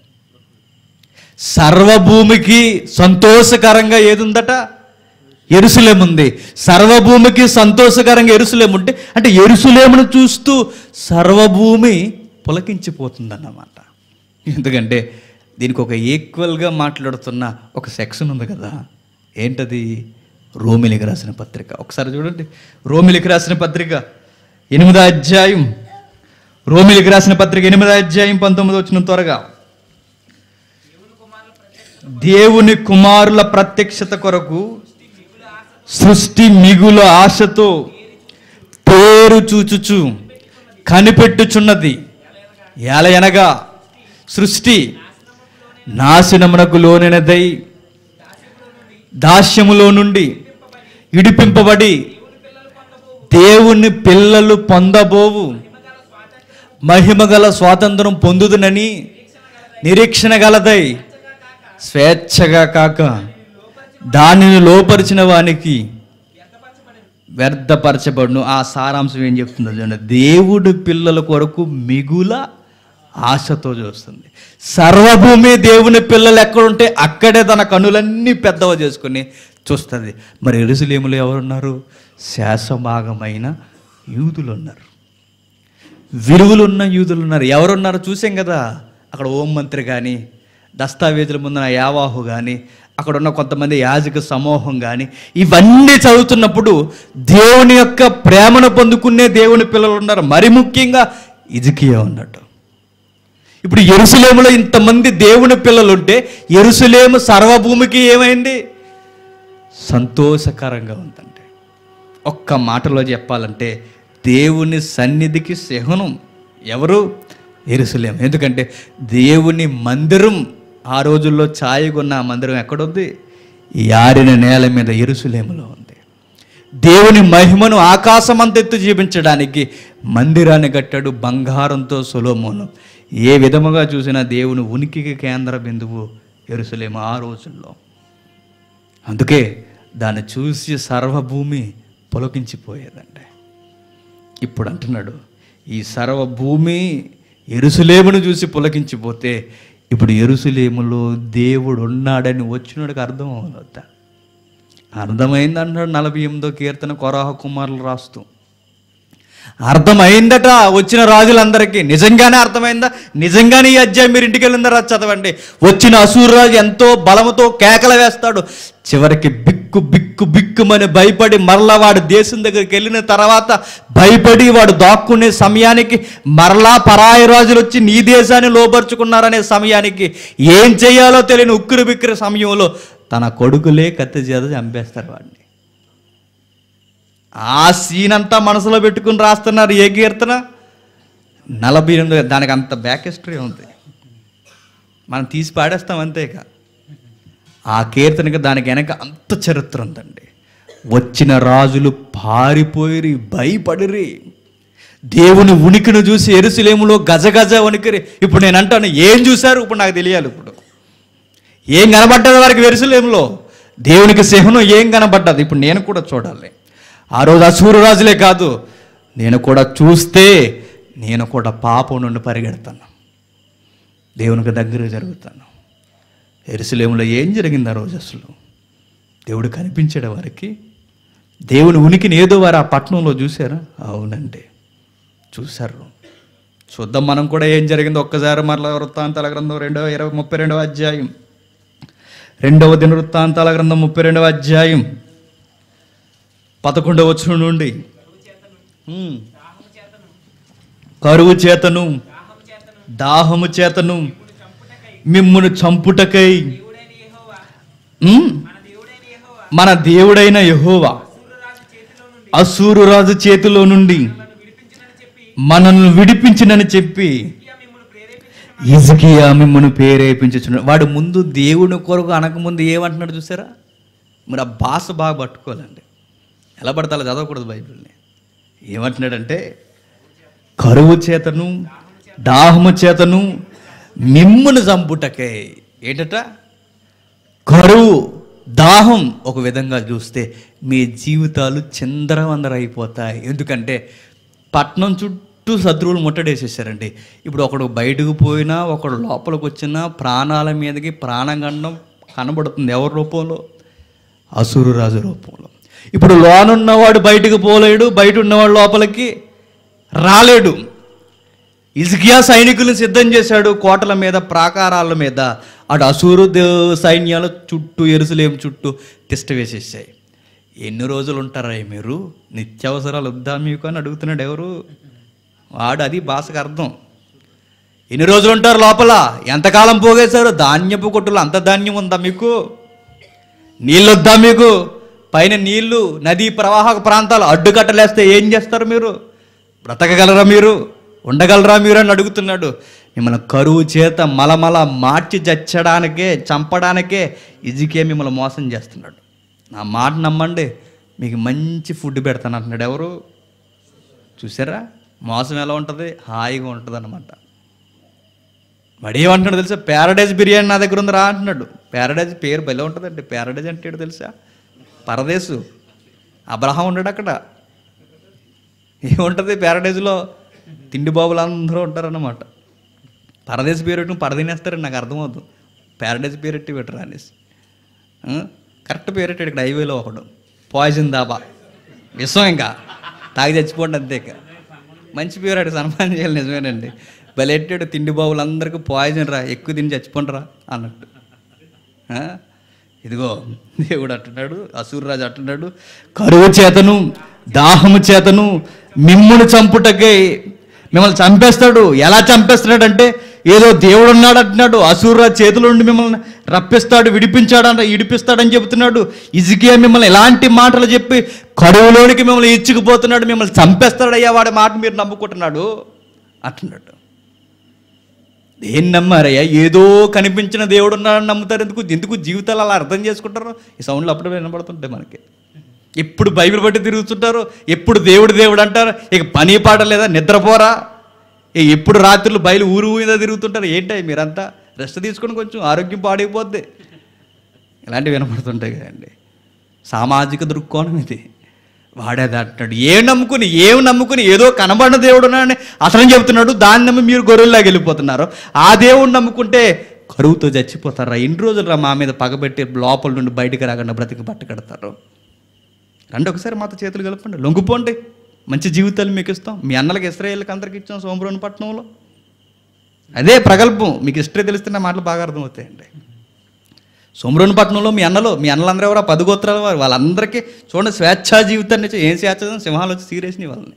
A: సర్వభూమికి సంతోషకరంగా ఏది ఉందట ఎరుసలేం ఉంది సర్వభూమికి సంతోషకరంగా ఎరుసలేం ఉంటే అంటే ఎరుసలేమును చూస్తూ సర్వభూమి పులకించిపోతుందన్నమాట ఎందుకంటే దీనికి ఒక ఈక్వల్గా మాట్లాడుతున్న ఒక సెక్షన్ ఉంది కదా ఏంటది రోమిలికి రాసిన పత్రిక ఒకసారి చూడండి రోమిలికి రాసిన పత్రిక ఎనిమిదో అధ్యాయం రోమిలికి రాసిన పత్రిక ఎనిమిదో అధ్యాయం పంతొమ్మిది వచ్చిన త్వరగా దేవుని కుమారుల ప్రత్యక్షత కొరకు సృష్టి మిగుల ఆశతో పేరు చూచుచు కనిపెట్టుచున్నది ఎలయనగా సృష్టి నాశనమునకు లోనైనదై దాస్యములో నుండి ఇడిపింపబడి దేవుని పిల్లలు పొందబోవు మహిమగల స్వాతంత్రం పొందుదునని నిరీక్షణ గలదై స్వేచ్ఛగా కాక దానిని లోపరిచిన వానికి వ్యర్థపరచబడును ఆ సారాంశం ఏం చెప్తుందో చూడండి దేవుడు పిల్లల కొరకు మిగుల ఆశతో చూస్తుంది సర్వభూమి దేవుని పిల్లలు ఎక్కడుంటే అక్కడే తన కనులన్నీ పెద్దవ చేసుకుని చూస్తుంది మరి ఎరుసలేములు ఎవరున్నారు శాసభాగమైన యూదులు ఉన్నారు విలువలున్న యూదులు ఉన్నారు ఎవరున్నారు చూసాం కదా అక్కడ ఓం మంత్రి కానీ దస్తావేజుల ముందున యావాహు కానీ అక్కడ ఉన్న కొంతమంది యాజక సమూహం కానీ ఇవన్నీ చదువుతున్నప్పుడు దేవుని యొక్క ప్రేమను పొందుకునే దేవుని పిల్లలు ఉన్నారు మరి ముఖ్యంగా ఇజకియా ఉన్నట్టు ఇప్పుడు ఎరుసలేములో ఇంతమంది దేవుని పిల్లలు ఉంటే ఎరుసలేము సర్వభూమికి ఏమైంది సంతోషకరంగా ఉందండి ఒక్క మాటలో చెప్పాలంటే దేవుని సన్నిధికి సహనం ఎవరు ఎరుసలేం ఎందుకంటే దేవుని మందిరం ఆ రోజుల్లో ఛాయగున్న ఆ మందిరం ఎక్కడుంది యారిన నేల మీద ఎరుసలేములో ఉంది దేవుని మహిమను ఆకాశమంతెత్తు జీవించడానికి మందిరాన్ని కట్టాడు బంగారంతో సొలోమోను ఏ విధముగా చూసినా దేవుని ఉనికికి కేంద్ర బిందువు ఎరుసలేము ఆ రోజుల్లో అందుకే దాన్ని చూసి సర్వభూమి పులకించిపోయేదండి ఇప్పుడు అంటున్నాడు ఈ సర్వభూమి ఎరుసలేమును చూసి పులకించిపోతే ఇప్పుడు ఎరుసలేములో దేవుడు ఉన్నాడని వచ్చినోడికి అర్థం అవ్వదా అర్థమైంది అంటాడు నలభై ఎనిమిదో కీర్తన కొరాహ కుమారులు రాస్తూ అర్థమైందట వచ్చిన రాజులందరికీ నిజంగానే అర్థమైందా నిజంగానే ఈ అధ్యాయం మీరు ఇంటికి వెళ్ళిందా చదవండి వచ్చిన అసూర్రాజు ఎంతో బలముతో కేకలు వేస్తాడు చివరికి బిక్కు బిక్కు బిక్కుమని భయపడి మరలా వాడు దేశం దగ్గరికి వెళ్ళిన తర్వాత భయపడి వాడు దాక్కునే సమయానికి మరలా పరాయి రాజులు వచ్చి నీ దేశాన్ని లోపరుచుకున్నారనే సమయానికి ఏం చేయాలో తెలియని ఉక్కిరి బిక్కిరి సమయంలో తన కొడుకులే కత్తి చేత చంపేస్తారు వాడిని ఆ సీన్ అంతా మనసులో పెట్టుకుని రాస్తున్నారు ఏ కీర్తన నలభై ఎనిమిది దానికి అంత బ్యాక్ హిస్టరీ ఉంది మనం తీసి పాడేస్తాం అంతేక ఆ కీర్తనకి దానికి వెనక అంత చరిత్ర ఉందండి వచ్చిన రాజులు పారిపోయిరి భయపడిరి దేవుని ఉనికిని చూసి ఎరుసలేములో గజగజ వణికిరి ఇప్పుడు నేను అంటాను ఏం చూశారు ఇప్పుడు నాకు తెలియాలి ఇప్పుడు ఏం కనబడ్డది వారికి వెరుసలేములో దేవునికి సింహం ఏం కనబడ్డది ఇప్పుడు నేను కూడా చూడాలి ఆ రోజు అసూరు రాజులే కాదు నేను కూడా చూస్తే నేను కూడా పాపం నుండి పరిగెడతాను దేవునికి దగ్గర జరుగుతాను ఎరుసలేములో ఏం జరిగింది ఆ రోజు అసలు దేవుడు కనిపించాడు వారికి దేవుని ఉనికిని ఏదో వారు ఆ పట్టణంలో చూసారా అవునండి చూశారు చూద్దాం మనం కూడా ఏం జరిగిందో ఒక్కసారి మరలా వృత్తాంతాల గ్రంథం రెండవ ఇరవై ముప్పై రెండవ అధ్యాయం రెండవ దిన వృత్తాంతాల గ్రంథం ముప్పై రెండవ అధ్యాయం పదకొండవ వచనం నుండి ఉమ్. కరువు చేతను దాహము చేతను మిమ్మును చంపుటకై ఉమ్, మన దేవుడైన యెహోవా అసూరు రాజు చేతిలో నుండి మనల్ని విడిపించినని చెప్పి ఇజకియా మిమ్మల్ని ప్రేరేపించుచున్నాడు వాడు ముందు దేవుని కొరకు అనకముందు ఏమంటున్నాడు చూసారా మరి ఆ భాష బాగా పట్టుకోవాలండి ఎలా పడితే అలా చదవకూడదు బైబిల్ని ఏమంటున్నాడంటే కరువు చేతను దాహము చేతను మిమ్మును చంపుటకే ఏంటట కరువు దాహం ఒక విధంగా చూస్తే మీ జీవితాలు చిందరవందర అయిపోతాయి ఎందుకంటే పట్నం చుట్టూ శత్రువులు ముట్టడేసేసారండి ఇప్పుడు ఒకడు బయటకు పోయినా ఒకడు లోపలికి వచ్చినా ప్రాణాల మీదకి ప్రాణగండం కనబడుతుంది ఎవరి రూపంలో అసురు రాజు రూపంలో ఇప్పుడు లోనున్నవాడు బయటకు పోలేడు బయట ఉన్నవాడు లోపలికి రాలేడు ఇజ్కియా సైనికులను సిద్ధం చేశాడు కోటల మీద ప్రాకారాల మీద అటు అసూరు దే- సైన్యాలు చుట్టూ ఎరుసలేం చుట్టూ తిష్ట వేసేసాయి ఎన్ని రోజులు ఉంటారా మీరు నిత్యావసరాలు వద్దా మీకు అని అడుగుతున్నాడు ఎవరు వాడు అది భాషకు అర్థం ఎన్ని రోజులు ఉంటారు లోపల ఎంతకాలం పోగేశారు ధాన్యపు కొట్టులు అంత ధాన్యం ఉందా మీకు నీళ్ళు వద్దా మీకు పైన నీళ్లు నదీ ప్రవాహక ప్రాంతాలు అడ్డుకట్టలేస్తే ఏం చేస్తారు మీరు బ్రతకగలరా మీరు ఉండగలరా మీరు అని అడుగుతున్నాడు మిమ్మల్ని కరువు చేత మలమల మార్చి చచ్చడానికే చంపడానికే ఇజికే మిమ్మల్ని మోసం చేస్తున్నాడు నా మాట నమ్మండి మీకు మంచి ఫుడ్ పెడతాను అంటున్నాడు ఎవరు చూసారా మోసం ఎలా ఉంటుంది హాయిగా ఉంటుంది అన్నమాట వాడు ఏమంటున్నాడు తెలుసా ప్యారడైజ్ బిర్యానీ నా దగ్గర ఉంది రా అంటున్నాడు ప్యారడైజ్ పేరు భలే ఉంటుందండి ప్యారడైజ్ అంటే ఏంటో తెలుసా పరదేశు అబ్రహం ఉన్నాడు అక్కడ ఏముంటుంది ప్యారడైజ్లో తిండి బాబులు అందరూ ఉంటారన్నమాట పరదేశ్ పేరు పెట్టి పరదినేస్తారని నాకు అర్థమవుతుంది ప్యారడైజ్ పేరు పెట్టి పెట్టరా అనేసి ఆ? కరెక్ట్ పేరు పెట్టాడు ఇక్కడ హైవేలో ఒకడు పాయిజన్ దాబా విషం ఇంకా తాగి చచ్చిపోండి అంతే ఇక మంచి పేరు అటు సన్మానం చేయాలి నిజమేనండి బలెట్టాడు తిండి బాబులందరికీ పాయిజన్ రా ఎక్కువ తిని చచ్చిపోండిరా అన్నట్టు ఆ? ఇదిగో దేవుడు అంటున్నాడు అసూర్రాజు అంటున్నాడు కరువు చేతను దాహము చేతను మిమ్మును చంపుటకై మిమ్మల్ని చంపేస్తాడు ఎలా చంపేస్తున్నాడు అంటే ఏదో దేవుడు ఉన్నాడు అంటున్నాడు అసూర్రాజు చేతుల నుండి మిమ్మల్ని రప్పిస్తాడు విడిపించాడు ఇడిపిస్తాడని చెబుతున్నాడు ఇజికియా మిమ్మల్ని ఎలాంటి మాటలు చెప్పి కరువులోనికి మిమ్మల్ని ఇచ్చుకుపోతున్నాడు మిమ్మల్ని చంపేస్తాడయ్యా వాడి మాట మీరు నమ్ముకుంటున్నాడు అంటున్నాడు ఏం నమ్మారయ్యా ఏదో కనిపించిన దేవుడు ఉన్నాడని నమ్ముతారు ఎందుకు ఎందుకు జీవితాలు అలా అర్థం చేసుకుంటారు ఈ సౌండ్లు అప్పుడే వినపడుతుంటాయి మనకి ఎప్పుడు బైబిల్ బట్టి తిరుగుతుంటారు ఎప్పుడు దేవుడు దేవుడు అంటారు ఇక పని పాట లేదా నిద్రపోరా ఇక ఎప్పుడు రాత్రులు బయలు ఊరు మీద తిరుగుతుంటారు ఏంటి మీరంతా రెస్ట్ తీసుకొని కొంచెం ఆరోగ్యం పాడైపోద్ది ఇలాంటివి వినపడుతుంటాయి కదండి సామాజిక దృక్కోణం ఇది వాడేది అంటున్నాడు ఏం నమ్ముకుని ఏం నమ్ముకుని ఏదో కనబడిన దేవుడు ఉన్నాడని అసలు చెబుతున్నాడు దాన్ని నమ్మి మీరు గొర్రెల్లాగా వెళ్ళిపోతున్నారు ఆ దేవుడిని నమ్ముకుంటే కరువుతో చచ్చిపోతారా ఎన్ని రోజులు రా మా మీద పగబెట్టి లోపల నుండి బయటికి రాకుండా బ్రతికి పట్ట కడతారు రండి ఒకసారి మాతో చేతులు కలపండి లొంగిపోండి మంచి జీవితాలు మీకు ఇస్తాం మీ అన్నలకి ఇస్రాయేళ్ళకి అందరికి ఇచ్చాం సోమరోని పట్టణంలో అదే ప్రగల్భం మీకు ఇష్టం తెలిస్తే నా మాటలు బాగా అర్థమవుతాయండి సోమరోని పట్టణంలో మీ అన్నలు మీ అన్నలందరూ ఎవరో పది గోత్రాల వారు వాళ్ళందరికీ చూడండి స్వేచ్ఛా జీవితాన్ని ఇచ్చి- ఏం స్వేచ్ఛ సింహాలు వచ్చి సీరేసినాయి వాళ్ళని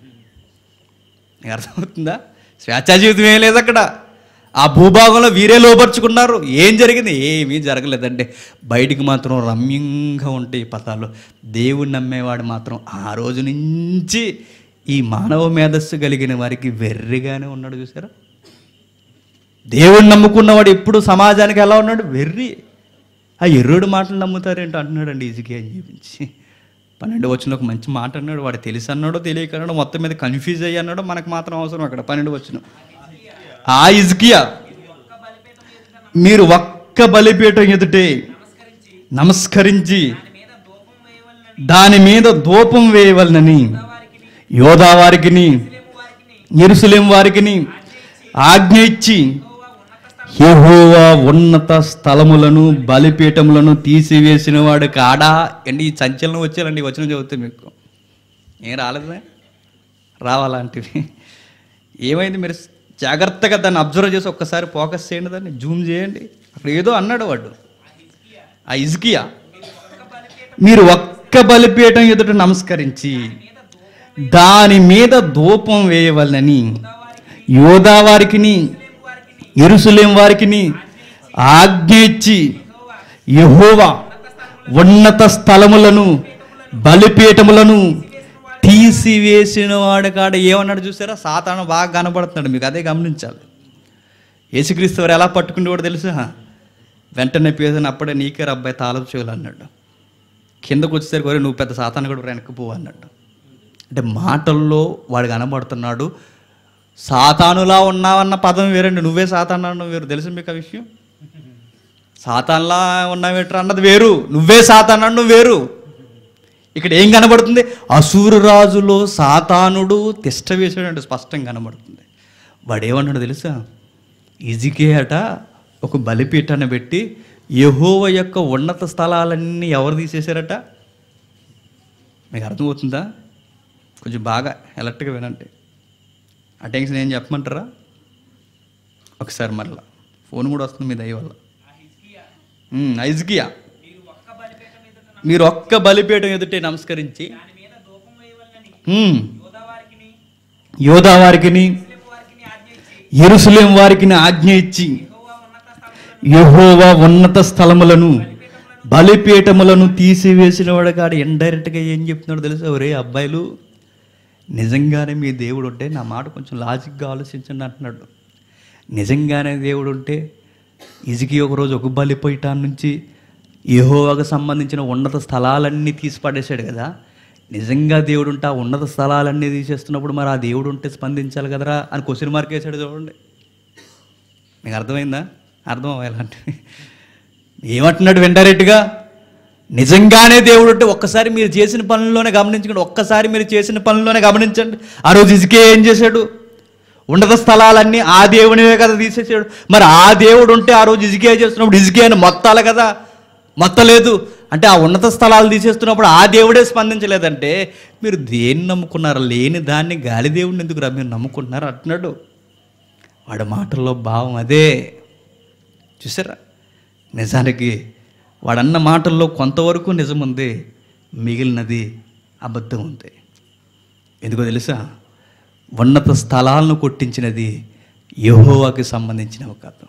A: నీకు అర్థమవుతుందా స్వేచ్ఛా జీవితం ఏం లేదు అక్కడ ఆ భూభాగంలో వీరే లోపరుచుకున్నారు ఏం జరిగింది ఏమీ జరగలేదండి బయటికి మాత్రం రమ్యంగా ఉంటాయి ఈ పదాలు దేవుణ్ణి నమ్మేవాడు మాత్రం ఆ రోజు నుంచి ఈ మానవ మేధస్సు కలిగిన వారికి వెర్రిగానే ఉన్నాడు చూసారా దేవుణ్ణి నమ్ముకున్నవాడు ఎప్పుడు సమాజానికి ఎలా ఉన్నాడు వెర్రి ఆ ఎర్రుడు మాటలు నమ్ముతారేంటో అంటున్నాడండి ఈజీగా అని చూపించి పన్నెండు వచ్చిన ఒక మంచి మాట అన్నాడు వాడు తెలిసి అన్నాడో తెలియక అన్నాడో మొత్తం మీద కన్ఫ్యూజ్ అయ్యి అన్నాడో మనకు మాత్రం అవసరం అక్కడ పన్నెండు వచ్చిన ఆ ఇజ్కియా మీరు ఒక్క బలిపీఠం ఎదుటే నమస్కరించి దాని మీద ధూపం వేయవలనని యోధా వారికిని ఎరుసలేం వారికిని ఆజ్ఞ ఇచ్చి యెహోవా ఉన్నత స్థలములను బలిపీఠములను తీసివేసిన వాడు కాడా అండి ఈ సంచలనం వచ్చారండి ఈ వచ్చిన చదివితే మీకు ఏం రాలేదా రావాలంటివి ఏమైంది మీరు జాగ్రత్తగా దాన్ని అబ్జర్వ్ చేసి ఒక్కసారి ఫోకస్ చేయండి దాన్ని జూమ్ చేయండి అక్కడ ఏదో అన్నాడు వాడు ఆ ఇజ్కియా మీరు ఒక్క బలిపీఠం ఎదుట నమస్కరించి దాని మీద ధూపం వేయవలనని యోధా వారికిని ఎరుసలేం వారికిని ఆజ్ఞ ఇచ్చి యెహోవా ఉన్నత స్థలములను బలిపీఠములను తీసివేసిన వాడు కాడ ఏమన్నాడు చూసారా సాతాను బాగా కనబడుతున్నాడు మీకు అదే గమనించాలి యేసుక్రీస్తు వారు ఎలా పట్టుకునేవాడు తెలుసా వెంటనే పేదని అప్పుడే నీకే అబ్బాయి తాళపు చెవులు అన్నాడు కిందకు వచ్చేసరికి "ఒరేయ్, నువ్వు పెద్ద సాతాను కూడా వెనక్కి పో అన్నాడు అంటే మాటల్లో వాడు కనబడుతున్నాడు సాతానులా ఉన్నావన్న పదం వేరండి నువ్వే సాతాను అన్న వేరు తెలుసు మీకు ఆ విషయం సాతాన్లా ఉన్నావేట్రా అన్నది వేరు నువ్వే సాతాను అన్న వేరు ఇక్కడ ఏం కనబడుతుంది అసూరు రాజులో సాతానుడు తిష్ట వేసాడంటే స్పష్టంగా కనబడుతుంది వాడు ఏమన్నాడు తెలుసా ఇజికే అట ఒక బలిపీఠాన్ని పెట్టి యహోవ యొక్క ఉన్నత స్థలాలన్నీ ఎవరు తీసేశారట మీకు అర్థమవుతుందా కొంచెం బాగా ఎలర్ట్గా వినండి ఆ టెన్షన్ ఏం చెప్పమంటారా ఒకసారి మరలా ఫోన్ కూడా వస్తుంది మీ దయ వల్ల ఉమ్, ఐజ్కియా మీరు ఒక్క బలిపీఠం ఎదుటే నమస్కరించి ఉమ్, యోధా వారికిని ఎరుసలేం వారికి ఆజ్ఞ ఇచ్చి యెహోవా ఉన్నత స్థలములను బలిపీఠములను తీసివేసిన వాడు కాడు ఇండైరెక్ట్గా ఏం చెప్తున్నాడు తెలుసా ఒరే అబ్బాయిలు నిజంగానే మీ దేవుడు ఉంటే నా మాట కొంచెం లాజిక్గా ఆలోచించండి అంటున్నాడు నిజంగానే దేవుడు ఉంటే ఇజికి ఒకరోజు ఒక బలిపీఠాన్ని నుంచి యెహోవాకు సంబంధించిన ఉన్నత స్థలాలన్నీ తీసి పడేశాడు కదా నిజంగా దేవుడు ఉంటే ఆ ఉన్నత స్థలాలన్నీ తీసేస్తున్నప్పుడు మరి ఆ దేవుడు ఉంటే స్పందించాలి కదరా అని క్వశ్చన్ మార్క్ వేసాడు చూడండి మీకు అర్థమైందా అర్థం అవ్వాలంటే ఏమంటున్నాడు వెండరెడ్డిగా నిజంగానే దేవుడు అంటే ఒక్కసారి మీరు చేసిన పనుల్లోనే గమనించండి ఒక్కసారి మీరు చేసిన పనుల్లోనే గమనించండి ఆ రోజు ఇసుకే ఏం చేశాడు ఉన్నత స్థలాలన్నీ ఆ దేవునివే కదా తీసేసాడు మరి ఆ దేవుడు ఉంటే ఆ రోజు ఇసుకే చేస్తున్నప్పుడు ఇసుకే అని మొత్తాలి కదా మొత్తలేదు అంటే ఆ ఉన్నత స్థలాలు తీసేస్తున్నప్పుడు ఆ దేవుడే స్పందించలేదంటే మీరు దేన్ని నమ్ముకున్నారు లేని దాన్ని గాలి దేవుడిని ఎందుకు రా మీరు నమ్ముకుంటున్నారు అంటున్నాడు వాడి మాటల్లో భావం అదే చూసారా నిజానికి వాడన్న మాటల్లో కొంతవరకు నిజం ఉంది మిగిలినది అబద్ధం ఉంది ఎందుకో తెలుసా ఉన్నత స్థలాలను కొట్టించినది యెహోవాకి సంబంధించిన ఒక కథ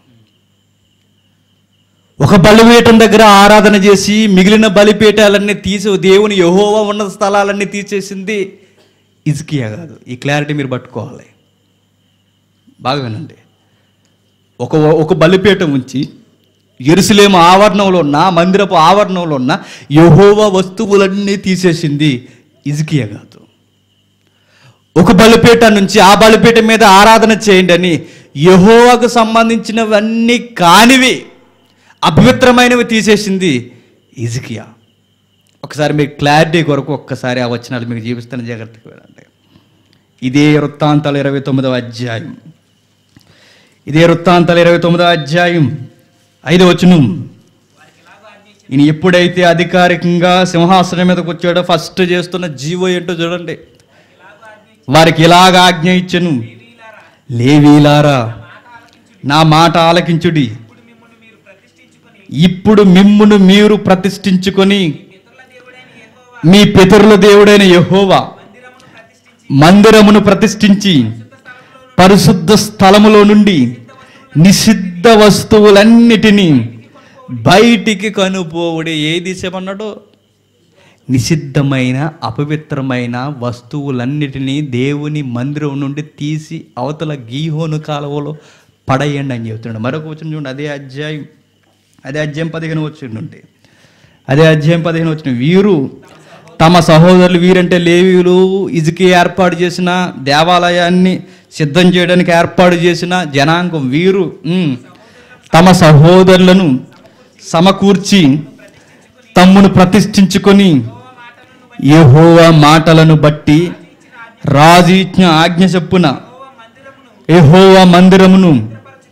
A: ఒక బలిపీఠం దగ్గర ఆరాధన చేసి మిగిలిన బలిపీఠాలన్నీ తీసి దేవుని యెహోవా ఉన్నత స్థలాలన్నీ తీసేసింది ఇజ్కియా కాదు ఈ క్లారిటీ మీరు పట్టుకోవాలి బాగా వినండి ఒక ఒక బలిపీఠం ఉంచి ఎరుసలేము ఆవరణంలో ఉన్న మందిరపు ఆవరణంలో ఉన్న యహోవా వస్తువులన్నీ తీసేసింది ఇజ్కియా కాదు ఒక బలిపీఠం నుంచి ఆ బలిపీఠం మీద ఆరాధన చేయండి అని యహోవాకు సంబంధించినవన్నీ కానివి అపవిత్రమైనవి తీసేసింది ఇజికియా ఒకసారి మీకు క్లారిటీ కొరకు ఒక్కసారి ఆ వచనాలు మీకు జీవిస్తాను జాగ్రత్తగా వినండి ఇదే వృత్తాంతాలు ఇరవై తొమ్మిదవ అధ్యాయం ఇదే వృత్తాంతాలు ఇరవై తొమ్మిదవ అధ్యాయం ఐదో వచనం ఈయన ఎప్పుడైతే అధికారికంగా సింహాసనం మీదకి వచ్చాడో ఫస్ట్ చేస్తున్న జీవో ఏంటో చూడండి వారికి ఇలాగ ఆజ్ఞ ఇచ్చెను లేవీలారా నా మాట ఆలకించుడి ఇప్పుడు మిమ్మును మీరు ప్రతిష్ఠించుకొని మీ పితరుల దేవుడైన యెహోవా మందిరమును ప్రతిష్ఠించి పరిశుద్ధ స్థలములో నుండి నిషిద్ధ వస్తువులన్నిటినీ బయటికి కనుపోవుడే ఏది చెప్పన్నాడు నిషిద్ధమైన అపవిత్రమైన వస్తువులన్నిటినీ దేవుని మందిరం నుండి తీసి అవతల గీహోను కాలువలో పడేయండి అని చెబుతున్నాడు మరొక వచ్చిన చూడండి అదే అధ్యాయం అదే అధ్యాయం పదిహేను వచ్చిండి అదే అధ్యాయం పదిహేను వచ్చిన వీరు తమ సహోదరులు వీరంటే లేవీలు ఇజకి ఏర్పాటు చేసిన దేవాలయాన్ని సిద్ధం చేయడానికి ఏర్పాటు చేసిన జనాంగం వీరు ఉమ్, తమ సహోదరులను సమకూర్చి తమ్మును ప్రతిష్ఠించుకొని యెహోవా మాటలను బట్టి రాజు ఇచ్చిన ఆజ్ఞ చెప్పున యెహోవా మందిరమును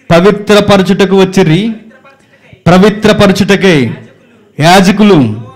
A: పవిత్రపరచుటకు వచ్చిరి పవిత్రపరచుటకై యాజకులు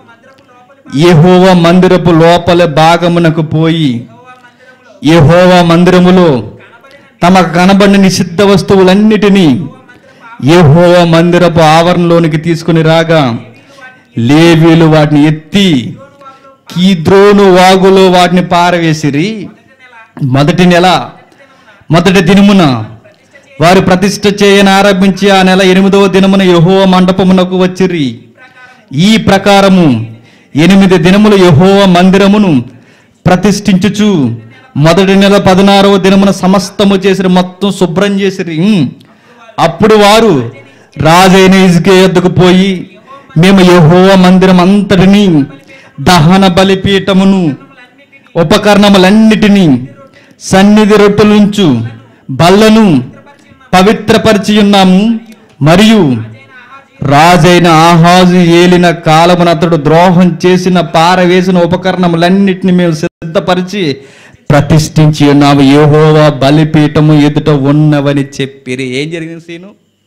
A: యెహోవా మందిరపు లోపల భాగమునకు పోయి యెహోవా మందిరములో తమ కనబడిన నిషిద్ధ వస్తువులన్నిటినీ యెహోవా మందిరపు ఆవరణలోనికి తీసుకుని రాగా లేవీలు వాటిని ఎత్తి కీద్రోను వాగులో వాటిని పారవేసిరి మొదటి నెల మొదటి దినమున వారు ప్రతిష్ఠ చేయని ఆరంభించి ఆ నెల ఎనిమిదవ దినమున యెహోవ మండపమునకు వచ్చిరి ఈ ప్రకారము ఎనిమిది దినములు యెహోవ మందిరమును ప్రతిష్ఠించుచు మొదటి నెల పదినారవ దినమున సమస్తము చేసిరి మొత్తం శుభ్రం చేసిరి ఉమ్. అప్పుడు వారు రాజైన ఇజ్కే యొద్దకు పోయి మేము యెహోవ మందిరం అంతటిని దహన బలిపీఠమును ఉపకరణములన్నిటినీ సన్నిధి రొట్టెలుంచు బల్లను పవిత్రపరిచి ఉన్నాము మరియు రాజైన ఆహాజు ఏలిన కాలమున అతడు ద్రోహం చేసిన పారవేసిన ఉపకరణములన్నిటిని మేము సిద్ధపరిచి ప్రతిష్ఠించి ఉన్నాము యెహోవా బలిపీఠము ఎదుట ఉన్నవని చెప్పిరి ఏం జరిగింది సీను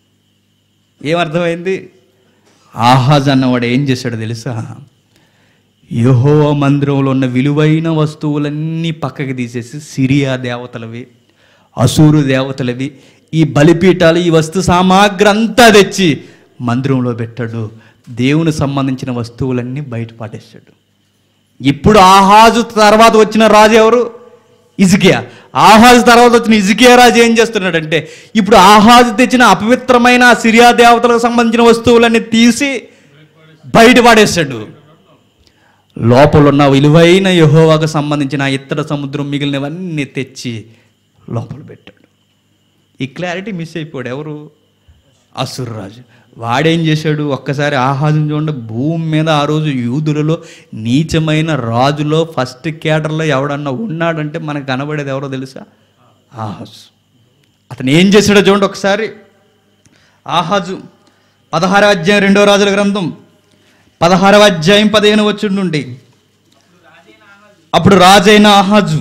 A: ఏమర్థమైంది ఆహాజ్ అన్నవాడు ఏం చేశాడో తెలుసా యహోవ మందిరంలో ఉన్న విలువైన వస్తువులన్నీ పక్కకి తీసేసి సిరియా దేవతలవి అసూరు దేవతలవి ఈ బలిపీఠాలు ఈ వస్తు సామాగ్రి అంతా తెచ్చి మందిరంలో పెట్టాడు దేవుని సంబంధించిన వస్తువులన్నీ బయట పాటేశాడు ఇప్పుడు ఆహాజు తర్వాత వచ్చిన రాజు ఎవరు ఇజికియా ఆహాజు తర్వాత వచ్చిన ఇజికియా రాజు ఏం చేస్తున్నాడంటే ఇప్పుడు ఆహాజు తెచ్చిన అపవిత్రమైన ఆ సిరియా దేవతలకు సంబంధించిన వస్తువులన్నీ తీసి బయట పాడేశాడు లోపల ఉన్న విలువైన యహోవాకు సంబంధించిన ఆ ఇత్తడి సముద్రం మిగిలినవన్నీ తెచ్చి లోపల పెట్టాడు ఈ క్లారిటీ మిస్ అయిపోయాడు ఎవరు అసుర్రాజు వాడేం చేశాడు ఒక్కసారి ఆహాజం చూడండి భూమి మీద ఆ రోజు యూదులలో నీచమైన రాజులో ఫస్ట్ కేటర్లో ఎవడన్నా ఉన్నాడంటే మనకు కనబడేది ఎవరో తెలుసా ఆహాజు అతను ఏం చేశాడో చూడండి ఒకసారి ఆహాజు పదహారవ అధ్యాయం రెండో రాజుల గ్రంథం పదహారవ అధ్యాయం పదిహేను వచ్చి నుండి అప్పుడు రాజైన ఆహాజు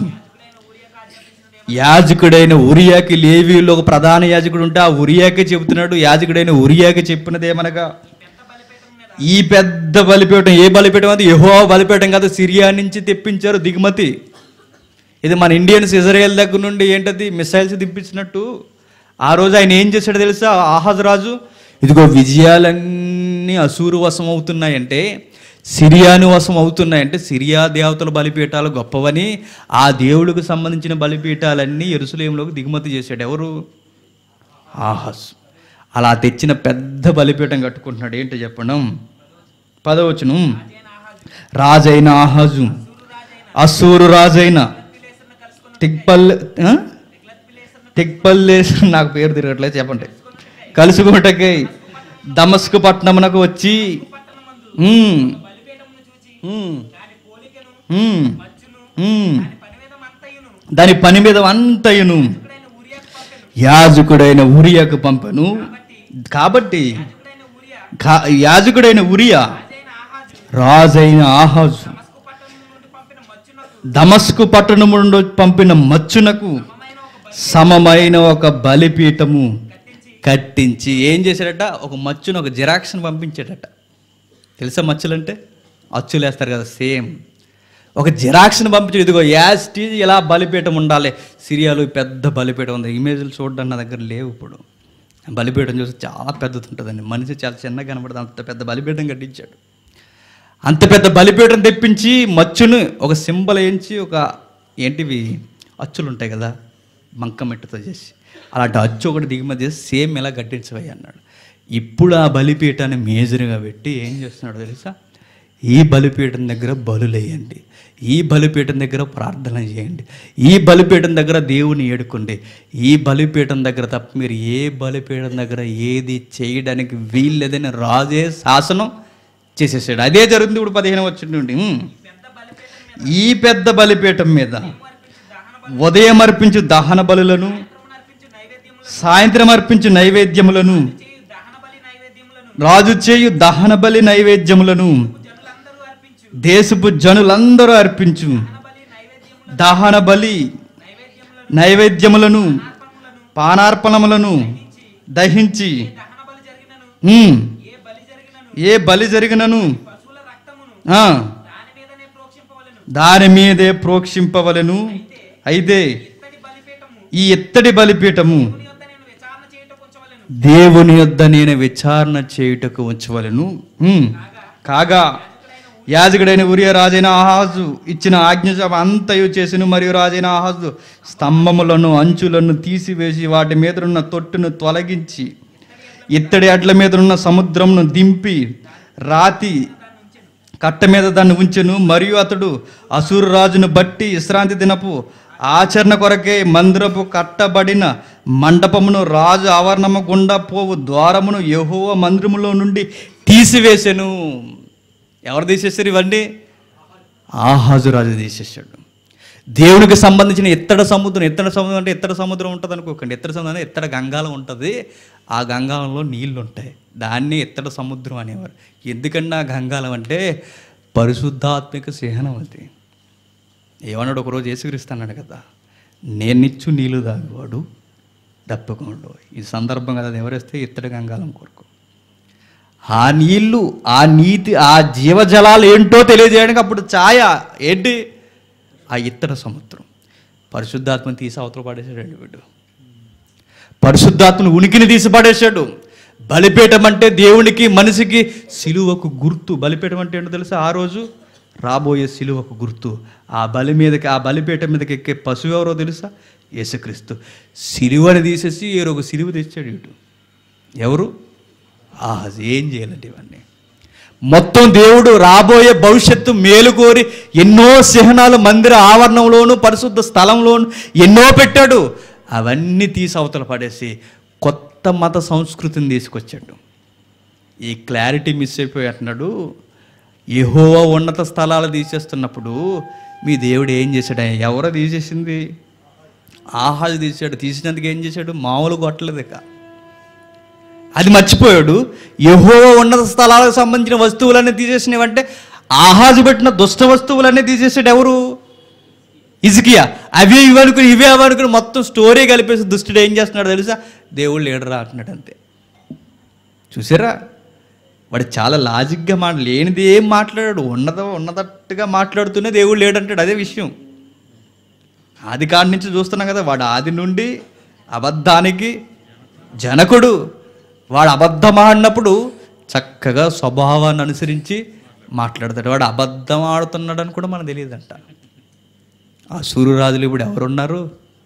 A: యాజకుడైన ఉరియాకి లేవీలో ఒక ప్రధాన యాజకుడు ఉంటే ఆ ఉరియాకే చెబుతున్నాడు యాజకుడైన ఉరియాకి చెప్పినదేమనగా ఈ పెద్ద బలిపీఠం ఏ బలిపీఠం అది యహో బలిపీఠం కాదు సిరియా నుంచి తెప్పించారు దిగుమతి ఇది మన ఇండియన్స్ ఇజ్రాయెల్ దగ్గర నుండి ఏంటది మిసైల్స్ దింపించినట్టు ఆ రోజు ఆయన ఏం చేశాడో తెలుసా ఆహాజ్ రాజు ఇదిగో విజయాలన్నీ అసూరు వశం అవుతున్నాయంటే సిరియాను వశం అవుతున్నాయంటే సిరియా దేవతల బలిపీఠాలు గొప్పవని ఆ దేవుడికి సంబంధించిన బలిపీఠాలన్నీ ఎరుసలేంలోకి దిగుమతి చేశాడు ఎవరు ఆహాస్ అలా తెచ్చిన పెద్ద బలిపీఠం కట్టుకుంటున్నాడు ఏంటో చెప్పడం పదవచనం రాజైన ఆహాజు అసూరు రాజైన తిక్పల్ ఆ? తిక్పల్లేస్ నాకు పేరు తిరగట్లేదు చెప్పండి కలుసుకుంటకై దమస్కు పట్టణమునకు వచ్చి ఉమ్, ఉమ్, ఉమ్, ఉమ్. దాని పని మీద అంతయును యాజకుడైన ఉరియాకు పంపను కాబట్టి కా- యాజకుడైన ఉరియా రాజైన ఆహాజు దమస్కు పట్టణము నుండి పంపిన మచ్చునకు సమమైన ఒక బలిపీఠము కట్టించి ఏం చేశాడట ఒక మచ్చును ఒక జిరాక్స్ని పంపించాడట తెలుసా మచ్చులంటే అచ్చులు వేస్తారు కదా సేమ్ ఒక జిరాక్స్ని పంపించాడు ఇదిగో యాస్టీ ఇలా బలిపీఠం ఉండాలి సిరియాలో పెద్ద బలిపీఠం ఉంది ఇమేజ్లు చూడడం నా దగ్గర లేవు ఇప్పుడు బలిపీఠం చూసి చాలా పెద్దది ఉంటుందండి మనిషి చాలా చిన్నగా కనబడుతుంది అంత పెద్ద బలిపీఠం కట్టించాడు అంత పెద్ద బలిపీఠం తెప్పించి మచ్చును ఒక సింబల్ వేయించి ఒక ఏంటివి అచ్చులు ఉంటాయి కదా మంకమెట్టుతో చేసి అలాంటి అచ్చు ఒకటి దిగుమతి చేసి సేమ్ ఇలా కట్టించవయ్య అన్నాడు ఇప్పుడు ఆ బలిపీఠాన్ని మేజర్గా పెట్టి ఏం చేస్తున్నాడు తెలుసా ఈ బలిపీఠం దగ్గర బలులేయండి ఈ బలిపీఠం దగ్గర ప్రార్థన చేయండి ఈ బలిపీఠం దగ్గర దేవుని ఏడుకోండి ఈ బలిపీఠం దగ్గర తప్ప మీరు ఏ బలిపీఠం దగ్గర ఏది చేయడానికి వీల్లేదని రాజే శాసనం చేసేసాడు అదే జరుగుతుంది ఇప్పుడు పదిహేను వచ్చిండి ఈ పెద్ద బలిపీఠం మీద ఉదయం అర్పించు దహన బలులను సాయంత్రం అర్పించు నైవేద్యములను రాజు చేయు దహన బలి నైవేద్యములను దేశపు జనులందరూ అర్పించు దహన బలి నైవేద్యములను పానార్పణములను దహించి
B: దహన బలి జరిగినను
A: ఉమ్,
B: ఏ బలి జరిగినను
A: ఏ బలి జరిగినను
B: పశువుల రక్తమును
A: ఆ,
B: దాని మీదనే ప్రోక్షింపవలెను
A: దాని మీదే ప్రోక్షింపవలెను అయితే
B: ఇత్తడి బలిపీఠము
A: ఈ ఎత్తడి బలిపీఠము
B: దేవుని యొద్ద నేను విచారణ చేయుటకు ఉంచవలెను
A: దేవుని యొద్ద నేను విచారణ చేయుటకు ఉంచవలను ఉమ్, కాగా యాజకుడైన ఉరియ రాజైన ఆహాజు ఇచ్చిన ఆజ్ఞ అంతయు చేసిన మరియు రాజైన ఆహాజు స్తంభములను అంచులను తీసివేసి వాటి మీదనున్న తొట్టును తొలగించి ఇత్తడి అడ్ల మీదనున్న సముద్రమును దింపి రాతి కట్ట మీద దాన్ని ఉంచెను మరియు అతడు అసూరు రాజును బట్టి విశ్రాంతి దినపు ఆచరణ కొరకే మందిరపు కట్టబడిన మండపమును రాజు ఆవరణము గుండా పోవు ద్వారమును యెహోవా మందిరములో నుండి తీసివేసెను ఎవరు తీసేశారు ఇవన్నీ ఆహాజు రాజు తీసేశాడు దేవునికి సంబంధించిన ఎత్తడ సముద్రం ఎత్తడ సముద్రం అంటే ఎత్తడ సముద్రం ఉంటుంది అనుకోకండి ఎత్తడ సముద్రం అంటే ఎత్తడ గంగాలం ఉంటుంది ఆ గంగాలంలో నీళ్లు ఉంటాయి దాన్ని ఎత్తడ సముద్రం అనేవారు ఎందుకంటే ఆ గంగాలం అంటే పరిశుద్ధాత్మిక చిహ్నం అది ఏమన్నాడు ఒకరోజు యేసుక్రీస్తు కదా నేనిచ్చు నీళ్లు తాగేవాడు దప్పుకోండు ఈ సందర్భం కదా అది ఎవరేస్తే ఇత్తడి గంగాలం కొరకు ఆ నీళ్లు ఆ నీతి ఆ జీవజలాలు ఏంటో తెలియజేయడానికి అప్పుడు ఛాయ ఏంటి ఆ ఇత్తడ సముద్రం పరిశుద్ధాత్మని తీసి అవతల పడేశాడు వీడు పరిశుద్ధాత్మను ఉనికిని తీసి పడేశాడు బలిపీఠం అంటే దేవునికి మనిషికి సిలువకు గుర్తు బలిపీఠం అంటే ఏంటో తెలుసా ఆ రోజు రాబోయే సిలువకు గుర్తు ఆ బలి మీదకి ఆ బలిపీఠం మీదకి ఎక్కే పశువు ఎవరో తెలుసా యేసుక్రీస్తు సిలువని తీసేసి ఏరొక సిలువ తెచ్చాడు ఇటు ఎవరు ఆ ఏం చేయాలండి ఇవన్నీ మొత్తం దేవుడు రాబోయే భవిష్యత్తు మేలు కోరి ఎన్నో చిహ్నాలు మందిర ఆవరణంలోను పరిశుద్ధ స్థలంలోను ఎన్నో పెట్టాడు అవన్నీ తీసి అవతల పడేసి కొత్త మత సంస్కృతిని తీసుకొచ్చాడు ఈ క్లారిటీ మిస్ అయిపోయి అంటున్నాడు యెహోవా ఉన్నత స్థలాలు తీసేస్తున్నప్పుడు మీ దేవుడు ఏం చేశాడు ఎవరో తీసేసింది ఆహాజు తీసాడు తీసినందుకు ఏం చేశాడు మామూలు కొట్టలేదు ఇక అది మర్చిపోయాడు యహో ఉన్నత స్థలాలకు సంబంధించిన వస్తువులన్నీ తీసేసినవంటే ఆహాజు పెట్టిన దుష్ట వస్తువులన్నీ తీసేసాడు ఎవరు ఇజికియా అవి ఇవి అనుకుని ఇవే అవి అనుకుని మొత్తం స్టోరీ కలిపేసి దుష్టుడు ఏం చేస్తున్నాడు తెలుసా దేవుడు లీడరా అంటున్నాడు అంతే చూసారా వాడు చాలా లాజిక్గా మాట లేనిది ఏం మాట్లాడాడు ఉన్నద ఉన్నదట్టుగా మాట్లాడుతూనే దేవుడు లేడంటాడు అదే విషయం ఆది కాడి నుంచి చూస్తున్నాం కదా వాడు ఆది నుండి అబద్ధానికి జనకుడు వాడు అబద్ధం ఆడినప్పుడు చక్కగా స్వభావాన్ని అనుసరించి మాట్లాడతాడు వాడు అబద్ధం ఆడుతున్నాడని కూడా మనకు తెలియదంట ఆ సూర్యరాజులు ఇప్పుడు ఎవరున్నారు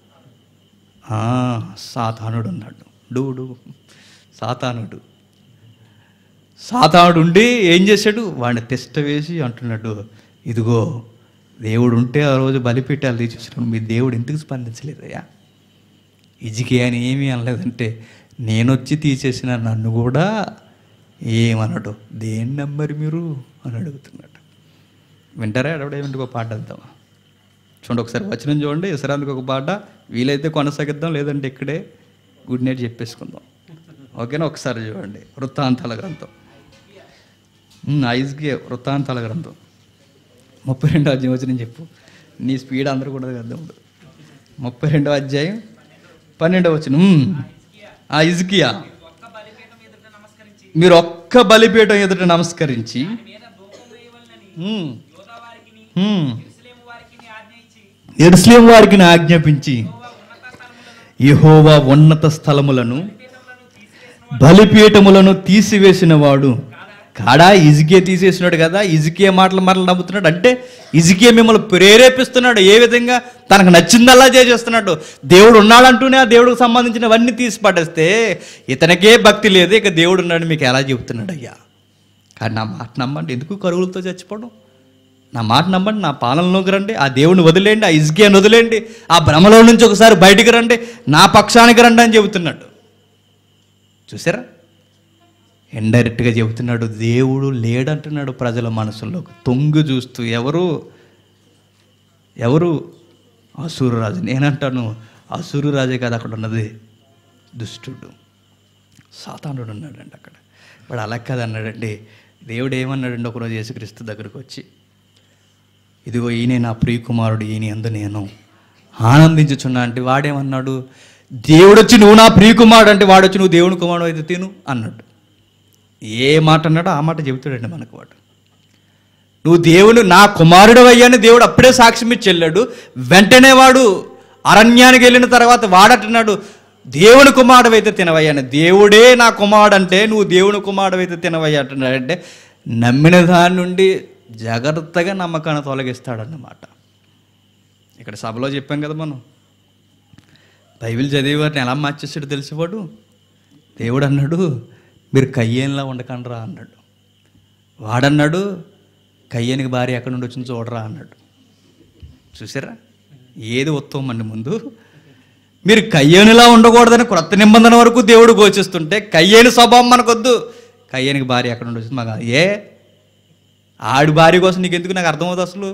A: ఆ, సాతానుడు ఉన్నాడు డూడు సాతానుడు సాతానుడు ఉండి ఏం చేశాడు వాడిని తెస్ట వేసి అంటున్నాడు ఇదిగో దేవుడు ఉంటే ఆ రోజు బలిపీఠాలు తీసేసినప్పుడు మీ దేవుడు ఎందుకు స్పందించలేదయ్యా ఇజికి అని ఏమీ అనలేదంటే నేనొచ్చి తీసేసిన నన్ను కూడా ఏమనడు దేన్ని నమ్మరు మీరు అని అడుగుతున్నాడు వింటారా అడవడేమిటి ఒక పాట వెళ్దామా చూడండి ఒకసారి వచనం చూడండి ఇసరానికి ఒక పాట వీలైతే కొనసాగిద్దాం లేదంటే ఇక్కడే గుడ్ నైట్ చెప్పేసుకుందాం ఓకేనా ఒకసారి చూడండి వృత్తాంతాల గ్రంథం ఉమ్, ఐజ్కి వృత్తాంతాల గ్రంథం ముప్పై రెండో అధ్యాయం వచ్చిన చెప్పు నీ స్పీడ్ అందరూ కూడా కదా ఇప్పుడు ముప్పై రెండో అధ్యాయం పన్నెండవ వచ్చిన ఆ ఇజ్కియా
B: ఒక్క బలిపీఠం ఎదుట నమస్కరించి
A: మీరు ఒక్క బలిపీఠం ఎదుట నమస్కరించి
B: మీద ధూపం వేయవలనని
A: ఉమ్,
B: యోధా వారికి
A: ఉమ్,
B: ఇస్లేము వారికి ఆజ్ఞ ఇచ్చి
A: ఎరుసలేం వారికి ఆజ్ఞాపించి
B: యెహోవా ఉన్నత
A: యెహోవా ఉన్నత
B: స్థలములను
A: స్థలములను
B: పీఠములను తీసివేసిన
A: బలిపీఠములను తీసివేసిన వాడు కాడా ఇజికే తీసేసినాడు కదా ఇజికే మాటలు మాటలు నమ్ముతున్నాడు అంటే ఇజికే మిమ్మల్ని ప్రేరేపిస్తున్నాడు ఏ విధంగా తనకు నచ్చిందల్లా చేసేస్తున్నాడు దేవుడు ఉన్నాడంటూనే ఆ దేవుడికి సంబంధించినవన్నీ తీసి పడేస్తే ఇతనికే భక్తి లేదు ఇక దేవుడు ఉన్నాడు మీకు ఎలా చెబుతున్నాడు అయ్యా కానీ నా మాట నమ్మండి ఎందుకు కరువులతో చచ్చిపోవడం నా మాట నమ్మండి నా పాలనలోకి రండి ఆ దేవుని వదిలేండి ఆ ఇజ్గియాని వదిలేండి ఆ భ్రమలో నుంచి ఒకసారి బయటికి రండి నా పక్షానికి రండి అని చెబుతున్నాడు చూసారా ఇండైరెక్ట్గా చెబుతున్నాడు దేవుడు లేడంటున్నాడు ప్రజల మనసుల్లో తొంగి చూస్తూ ఎవరు ఎవరు అసూరురాజు నేనంటాను అసూరురాజే కాదు అక్కడ ఉన్నది దుష్టుడు సాతానుడు ఉన్నాడండి అక్కడ వాడు అలా కాదు అన్నాడండి దేవుడు ఏమన్నాడండి ఒకరోజు యేసుక్రీస్తు దగ్గరకు వచ్చి ఇదిగో ఈయనే నా ప్రియకుమారుడు ఈయన ఎందు నేను ఆనందించుచున్నా అంటే వాడేమన్నాడు దేవుడు వచ్చి నువ్వు నా ప్రియకుమారుడు అంటే వాడు వచ్చి నువ్వు దేవుని కుమారుడు అయితే తిను అన్నాడు ఏ మాట అన్నాడో ఆ మాట చెబుతాడండి మనకు వాడు నువ్వు దేవుని నా కుమారుడు అయ్యాని దేవుడు అప్పుడే సాక్ష్యం ఇచ్చి వెళ్ళాడు వెంటనే వాడు అరణ్యానికి వెళ్ళిన తర్వాత వాడట్టున్నాడు దేవుని కుమారుడు అయితే తినవయ్యాను దేవుడే నా కుమారుడు అంటే నువ్వు దేవుని కుమారుడు అయితే తినవయ్యా అంటున్నాడంటే నమ్మిన దాని నుండి జాగ్రత్తగా నమ్మకాన్ని తొలగిస్తాడన్నమాట ఇక్కడ సభలో చెప్పాం కదా మనం బైబిల్ చదివేవారిని ఎలా మార్చేసాడు తెలిసేవాడు దేవుడు అన్నాడు మీరు కయ్యేన్లా ఉండకండ్రా అన్నాడు వాడన్నాడు కయ్యానికి భార్య ఎక్కడి నుండి వచ్చింది చూడరా అన్నాడు చూసారా ఏది ఉత్తమం అండి ముందు మీరు కయ్యేనిలా ఉండకూడదని క్రొత్త నిబంధన వరకు దేవుడు ఘోషిస్తుంటే కయ్యేని స్వభావం మనకొద్దు కయ్యానికి భార్య ఎక్కడి నుండి వచ్చింది మాకు ఏ ఆడి భార్య కోసం నీకు ఎందుకు నాకు అర్థమవుతుంది అసలు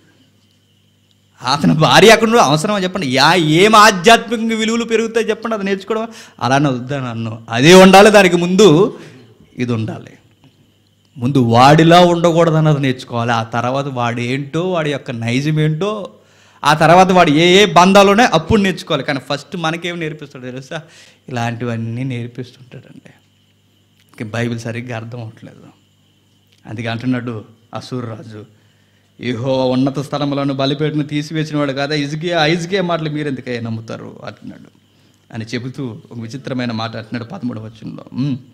A: అతని భార్య ఎక్కడ నుండి అవసరమా చెప్పండి యా ఏం ఆధ్యాత్మికంగా విలువలు పెరుగుతాయి చెప్పండి అది నేర్చుకోవడం అలానే వద్దాను అన్ను అదే ఉండాలి దానికి ముందు ఇది ఉండాలి ముందు వాడిలా ఉండకూడదు అన్నది నేర్చుకోవాలి ఆ తర్వాత వాడు ఏంటో వాడి యొక్క నైజం ఏంటో ఆ తర్వాత వాడు ఏ ఏ బంధాలు ఉన్నాయో అప్పుడు నేర్చుకోవాలి కానీ ఫస్ట్ మనకేం నేర్పిస్తాడు తెలుసా ఇలాంటివన్నీ నేర్పిస్తుంటాడండి ఇంక బైబిల్ సరిగ్గా అర్థం అవట్లేదు అందుకే అంటున్నాడు అసూర్ రాజు ఏహో ఉన్నత స్థలములను బలిపేటను తీసివేసిన వాడు కాదా ఇజుకే ఐజుకే మాటలు మీరు ఎందుకయ్యా నమ్ముతారు అంటున్నాడు అని చెబుతూ ఒక విచిత్రమైన మాట అంటున్నాడు పదమూడు వచ్చంలో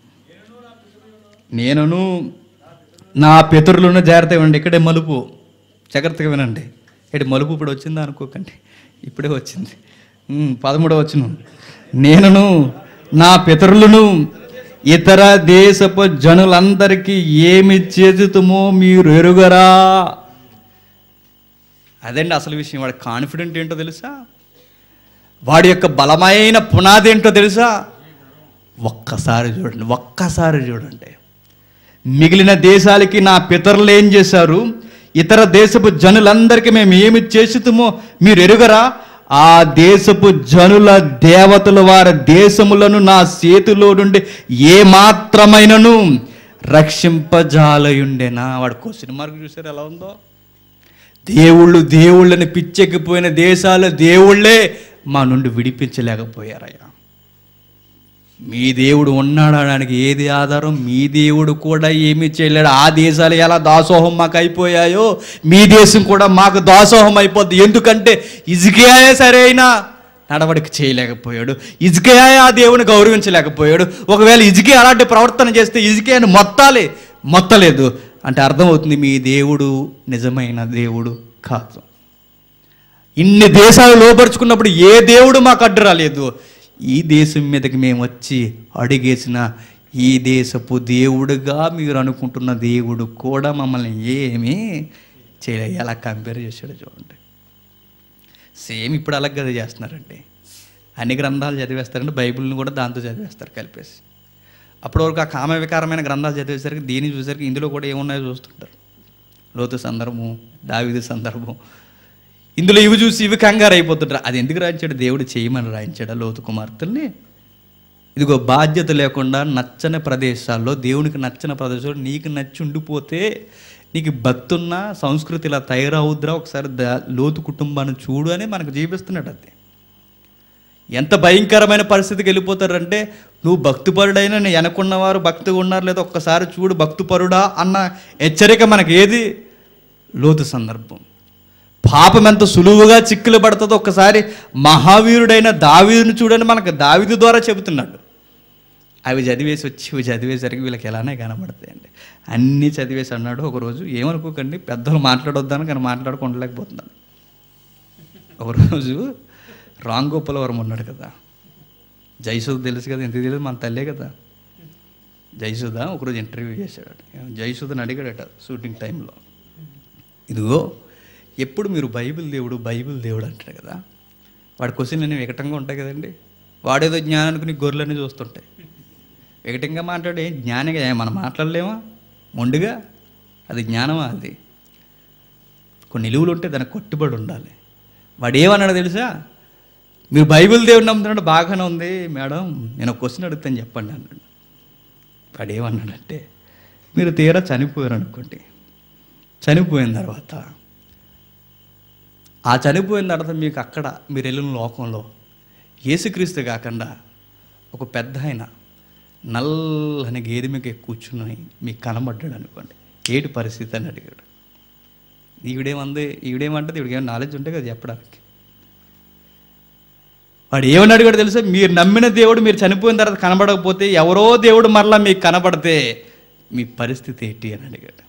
A: నేనును నా పితరులను జాగ్రత్తగా వినండి ఇక్కడే మలుపు జాగ్రత్తగా వినండి ఇక్కడ మలుపు ఇప్పుడు వచ్చిందా అనుకోకండి ఇప్పుడే వచ్చింది ఉమ్, పదమూడవ వచ్చును నేనును నా పితరులను ఇతర దేశపు జనులందరికీ ఏమి చేతుతుమో మీరు ఎరుగరా అదండి అసలు విషయం వాడి కాన్ఫిడెంట్ ఏంటో తెలుసా వాడి యొక్క బలమైన పునాది ఏంటో తెలుసా ఒక్కసారి చూడండి ఒక్కసారి చూడండి మిగిలిన దేశాలకి నా పితరులు ఏం చేశారు ఇతర దేశపు జనులందరికీ మేము ఏమి చేస్తుమో మీరు ఎరుగరా ఆ దేశపు జనుల దేవతల వారి దేశములను నా చేతిలో నుండి ఏ మాత్రమైనను రక్షింపజాలయుండేనా వాడు క్వశ్చన్ మార్క్ చూసారు ఎలా ఉందో దేవుళ్ళు దేవుళ్ళని పిచ్చెక్కిపోయిన దేశాల దేవుళ్ళే మా నుండి విడిపించలేకపోయారయ్యా మీ దేవుడు ఉన్నాడు అనడానికి ఏది ఆధారం మీ దేవుడు కూడా ఏమీ చేయలేడు ఆ దేశాలు ఎలా దాసోహం మాకు అయిపోయాయో మీ దేశం కూడా మాకు దాసోహం అయిపోద్ది ఎందుకంటే ఇజికియాయే సరైన నడవడిక చేయలేకపోయాడు ఇజికియాయే ఆ దేవుని గౌరవించలేకపోయాడు ఒకవేళ ఇజికి అలాంటి ప్రవర్తన చేస్తే ఇజికియాని మొత్తాలి మొత్తలేదు అంటే అర్థమవుతుంది మీ దేవుడు నిజమైన దేవుడు కాదు ఇన్ని దేశాలు లోపరుచుకున్నప్పుడు ఏ దేవుడు మాకు అడ్డు రాలేదు ఈ దేశం మీదకి మేము వచ్చి అడిగేసిన ఈ దేశపు దేవుడుగా మీరు అనుకుంటున్న దేవుడు కూడా మమ్మల్ని ఏమీ చేయలేదు ఎలా కంపేర్ చేశాడు చూడండి సేమ్ ఇప్పుడు అలాగే కదా చేస్తున్నారండి అన్ని గ్రంథాలు చదివేస్తారంటే బైబిల్ని కూడా దాంతో చదివేస్తారు కలిపేసి అప్పటి వరకు ఆ కామ వికారమైన గ్రంథాలు చదివేసరికి దీన్ని చూసేసరికి ఇందులో కూడా ఏమున్నాయో చూస్తుంటారు లోతు సందర్భం దావిది సందర్భం ఇందులో ఇవి చూసి ఇవి కంగారు అయిపోతుంటారు అది ఎందుకు రాయించాడు దేవుడు చేయమని రాయించాడు లోతు కుమార్తెల్ని ఇదిగో బాధ్యత లేకుండా నచ్చని ప్రదేశాల్లో దేవునికి నచ్చని ప్రదేశాల్లో నీకు నచ్చి ఉండిపోతే నీకు భక్తున్న సంస్కృతి ఇలా తయారవుద్రా ఒకసారి దా లోతు కుటుంబాన్ని చూడు అని మనకు జీవిస్తున్నాడు అది ఎంత భయంకరమైన పరిస్థితికి వెళ్ళిపోతారంటే నువ్వు భక్తిపరుడైనా నీ వెనకున్నవారు భక్తిగా ఉన్నారు లేదా ఒక్కసారి చూడు భక్తిపరుడా అన్న హెచ్చరిక మనకి ఏది లోతు సందర్భం పాపం ఎంత సులువుగా చిక్కులు పడుతుందో ఒక్కసారి మహావీరుడైన దావీదుని చూడని మనకు దావీదు ద్వారా చెబుతున్నాడు అవి చదివేసి వచ్చి ఇవి చదివేసరికి వీళ్ళకి ఎలానే కనబడతాయండి అన్నీ చదివేసి అన్నాడు ఒకరోజు ఏమనుకోకండి పెద్దలు మాట్లాడొద్దాను కానీ మాట్లాడుకోలేకపోతున్నాను ఒకరోజు రాంగోపాలవరం ఉన్నాడు కదా జయసుధ తెలుసు కదా ఎంత తెలియదు మన తల్లే కదా జయసుధ ఒకరోజు ఇంటర్వ్యూ చేశాడు జయసుధని అడిగాడట షూటింగ్ టైంలో ఇదిగో ఎప్పుడు మీరు బైబిల్ దేవుడు బైబిల్ దేవుడు అంటాడు కదా వాడి క్వశ్చన్ అన్నీ వికటంగా ఉంటాయి కదండి వాడేదో జ్ఞానానికి నీ గొర్రెలన్నీ చూస్తుంటాయి వికటంగా మాట్లాడే జ్ఞానిగా ఏ మనం మాట్లాడలేమా మొండిగా అది జ్ఞానమా అది కొన్ని నిలువులు ఉంటే దానికి కొట్టుబడి ఉండాలి వాడు ఏమన్నాడు తెలుసా మీరు బైబిల్ దేవుడు నమ్ముతున్నాడు బాగానే ఉంది మేడం నేను ఒక క్వశ్చన్ అడుగుతాను చెప్పండి అన్నాడు వాడు ఏమన్నాడంటే మీరు తీరా చనిపోయారు అనుకోండి చనిపోయిన తర్వాత ఆ చనిపోయిన తర్వాత మీకు అక్కడ మీరు వెళ్ళిన లోకంలో యేసుక్రీస్తు కాకుండా ఒక పెద్ద ఆయన నల్లని గేదె మీద కూర్చుని మీకు కనబడ్డాడు అనుకోండి ఏటి పరిస్థితి అని అడిగాడు ఈవిడేమంది ఈవిడేమంటది ఈవిడికి ఏమైనా నాలెడ్జ్ ఉంటే కదా చెప్పడానికి వాడు ఏమని అడిగాడు తెలుసా మీరు నమ్మిన దేవుడు మీరు చనిపోయిన తర్వాత కనబడకపోతే ఎవరో దేవుడు మరలా మీకు కనబడితే మీ పరిస్థితి ఏంటి అని అడిగాడు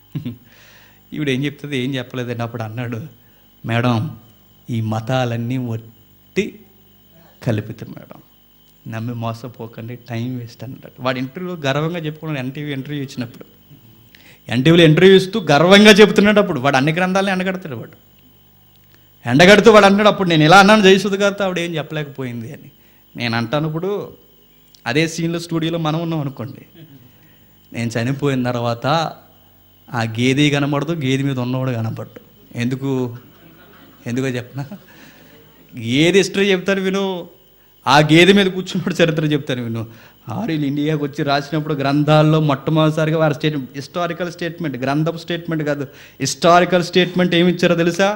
A: ఈవిడ ఏం చెప్తుంది ఏం చెప్పలేదండి అప్పుడు అన్నాడు మేడం ఈ మతాలన్నీ వట్టి కల్పితం మేడం నమ్మి మోసపోకండి టైం వేస్ట్ అన్నాడు వాడు ఇంటర్వ్యూ గర్వంగా చెప్పుకున్నాడు ఎన్టీవీ ఇంటర్వ్యూ ఇచ్చినప్పుడు ఎన్టీవీలో ఇంటర్వ్యూ ఇస్తూ గర్వంగా చెప్తున్నాడు అప్పుడు వాడు అన్ని గ్రంథాలను ఎండగడతాడు వాడు ఎండగడుతూ వాడు అంటాడు అప్పుడు నేను ఇలా అన్నాను జయసుధ గారితో ఆవిడ ఏం చెప్పలేకపోయింది అని నేను అంటాను ఇప్పుడు అదే సీన్లో స్టూడియోలో మనం ఉన్నాం అనుకోండి నేను చనిపోయిన తర్వాత ఆ గేదె కనబడదు గేదె మీద ఉన్నవాడు కనపడ్డు ఎందుకు ఎందుకో చెప్పనా గేదె హిస్టరీ చెప్తాను విను ఆ గేదె మీద కూర్చున్నప్పుడు చరిత్ర చెప్తాను విను ఆర్యులు ఇండియాకి వచ్చి రాసినప్పుడు గ్రంథాల్లో మొట్టమొదటిసారిగా వారి స్టేట్ హిస్టారికల్ స్టేట్మెంట్ గ్రంథపు స్టేట్మెంట్ కాదు హిస్టారికల్ స్టేట్మెంట్ ఏమి ఇచ్చారో తెలుసా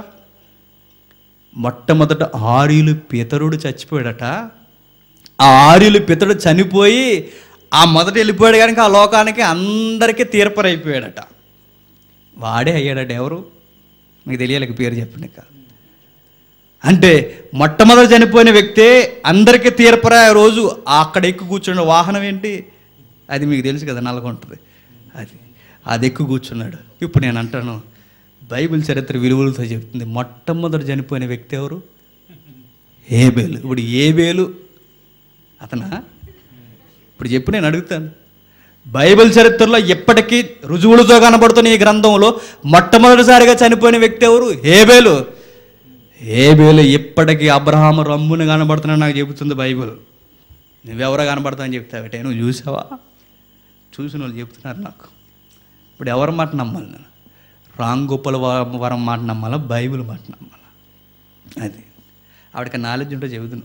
A: మొట్టమొదట ఆర్యులు పితరుడు చచ్చిపోయాడట ఆ ఆర్యులు పితరుడు చనిపోయి ఆ మొదట వెళ్ళిపోయాడు కనుక ఆ లోకానికి అందరికీ తీర్పరైపోయాడట వాడే అయ్యాడట ఎవరు మీకు తెలియాలి పేరు చెప్పండి ఇక అంటే మొట్టమొదటి చనిపోయిన వ్యక్తే అందరికీ తీర్పరా రోజు అక్కడ ఎక్కువ కూర్చున్న వాహనం ఏంటి అది మీకు తెలుసు కదా నల్లగొంటది అది అది ఎక్కువ కూర్చున్నాడు ఇప్పుడు నేను అంటాను బైబిల్ చరిత్ర విలువలతో చెప్తుంది మొట్టమొదటి చనిపోయిన వ్యక్తి ఎవరు ఏబేలు ఇప్పుడు ఏబేలు అతనా ఇప్పుడు చెప్పు నేను అడుగుతాను బైబిల్ చరిత్రలో ఎప్పటికీ రుజువులతో కనబడుతున్న ఈ గ్రంథంలో మొట్టమొదటిసారిగా చనిపోయిన వ్యక్తి ఎవరు ఏబేలు ఏబేలు ఇప్పటికీ అబ్రహాము రమ్ముని కనబడుతున్నా నాకు చెబుతుంది బైబిల్ నువ్వెవరో కనబడతావని చెప్తావటే నువ్వు చూసావా చూసిన వాళ్ళు చెప్తున్నారు నాకు ఇప్పుడు ఎవరి మాట నమ్మాలి నేను రామ్ గోపాల వరం- వరం మాట నమ్మాలా బైబిల్ మాట నమ్మాలా అది ఆవిడకి నాలెడ్జ్ ఉంటే చెబుతున్నాను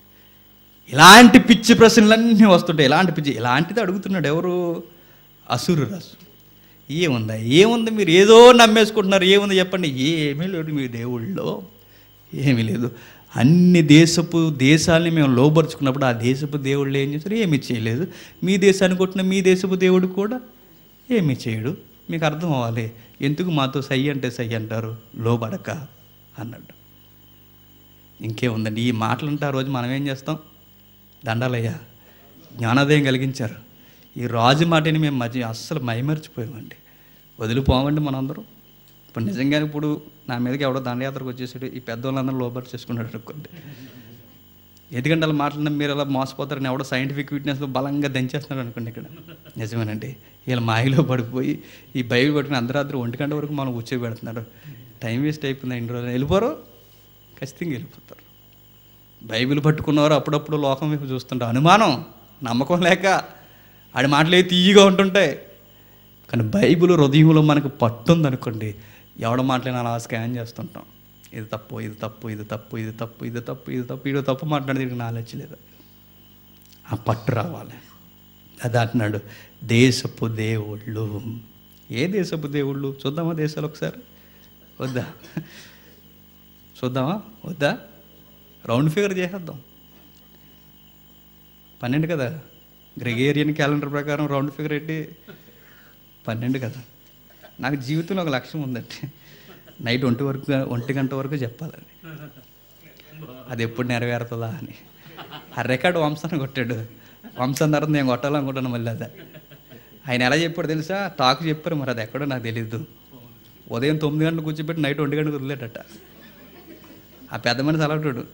A: ఇలాంటి పిచ్చి ప్రశ్నలన్నీ వస్తుంటాయి ఇలాంటి పిచ్చి ఇలాంటిది అడుగుతున్నాడు ఎవరు అసురు రాసు ఏముందా ఏముంది మీరు ఏదో నమ్మేసుకుంటున్నారు ఏముంది చెప్పండి ఏమీ లేదు మీ దేవుళ్ళలో ఏమీ లేదు అన్ని దేశపు దేశాలని మేము లోబరుచుకున్నప్పుడు ఆ దేశపు దేవుళ్ళు ఏం చేస్తారు ఏమీ చేయలేదు మీ దేశాన్ని కొట్టిన మీ దేశపు దేవుడు కూడా ఏమీ చేయడు మీకు అర్థం అవ్వాలి ఎందుకు మాతో సై అంటే సై అంటారు లోబడక అన్నాడు ఇంకేముందండి ఈ మాటలు ఉంటే ఆ రోజు మనం ఏం చేస్తాం దండాలయ్యా జ్ఞానోదయం కలిగించారు ఈ రాజు మాటని మేము మధ్య అస్సలు మైమర్చిపోయామండి వదిలిపోమండి మనందరం ఇప్పుడు నిజంగానే ఇప్పుడు నా మీదకి ఎవడో దండయాత్రకు వచ్చేసాడు ఈ పెద్దవాళ్ళందరూ లోబర్ చేసుకున్నాడు అనుకోండి ఎందుకంటే అలా మాట్లాడిన మీరు అలా మోసపోతారని ఎవడో సైంటిఫిక్ విట్నెస్లో బలంగా దంచేస్తున్నాడు అనుకోండి ఇక్కడ నిజమేనండి వీళ్ళ మాయలో పడిపోయి ఈ బైబిల్ పట్టుకుని అర్ధరాత్రి ఒంటి గంట వరకు మనం కూర్చోబెడుతున్నారు టైం వేస్ట్ అయిపోయింది ఇన్ని రోజులు వెళ్ళిపోరు ఖచ్చితంగా వెళ్ళిపోతారు బైబిల్ పట్టుకున్నవారు అప్పుడప్పుడు లోకం వైపు చూస్తుంటారు అనుమానం నమ్మకం లేక ఆడి మాటలు ఏ తీయగా ఉంటుంటాయి కానీ బైబిల్ హృదయంలో మనకు పట్టుంది అనుకోండి ఎవడ మాటలైనా అలా స్కాన్ చేస్తుంటాం ఇది తప్పు ఇది తప్పు ఇది తప్పు ఇది తప్పు ఇది తప్పు ఇది తప్పు ఇది తప్పు మాట్లాడితే ఇది నాలెడ్జ్ లేదు ఆ పట్టు రావాలి అది అంటున్నాడు దేశపు దేవుళ్ళు ఏ దేశపు దేవుళ్ళు చూద్దామా దేశాలు ఒకసారి వద్దా చూద్దామా వద్దా రౌండ్ ఫిగర్ చేసేద్దాం పన్నెండు కదా గ్రెగేరియన్ క్యాలెండర్ ప్రకారం రౌండ్ ఫిగర్ ఏంటి పన్నెండు కదా నాకు జీవితంలో ఒక లక్ష్యం ఉందండి నైట్ ఒంటి వరకు ఒంటి గంట వరకు చెప్పాలని అది ఎప్పుడు నెరవేరుతుందా అని ఆ రికార్డు వంశాన్ని కొట్టాడు వంశం తర్వాత నేను కొట్టాలనుకుంటాను మళ్ళీ అదే ఆయన ఎలా చెప్పాడు తెలుసా టాక్ చెప్పారు మరి అది ఎక్కడో నాకు తెలియదు ఉదయం తొమ్మిది గంటలకు కూర్చోబెట్టి నైట్ ఒంటి గంటకు వదిలేటట ఆ పెద్ద మనిషి అలాంటాడు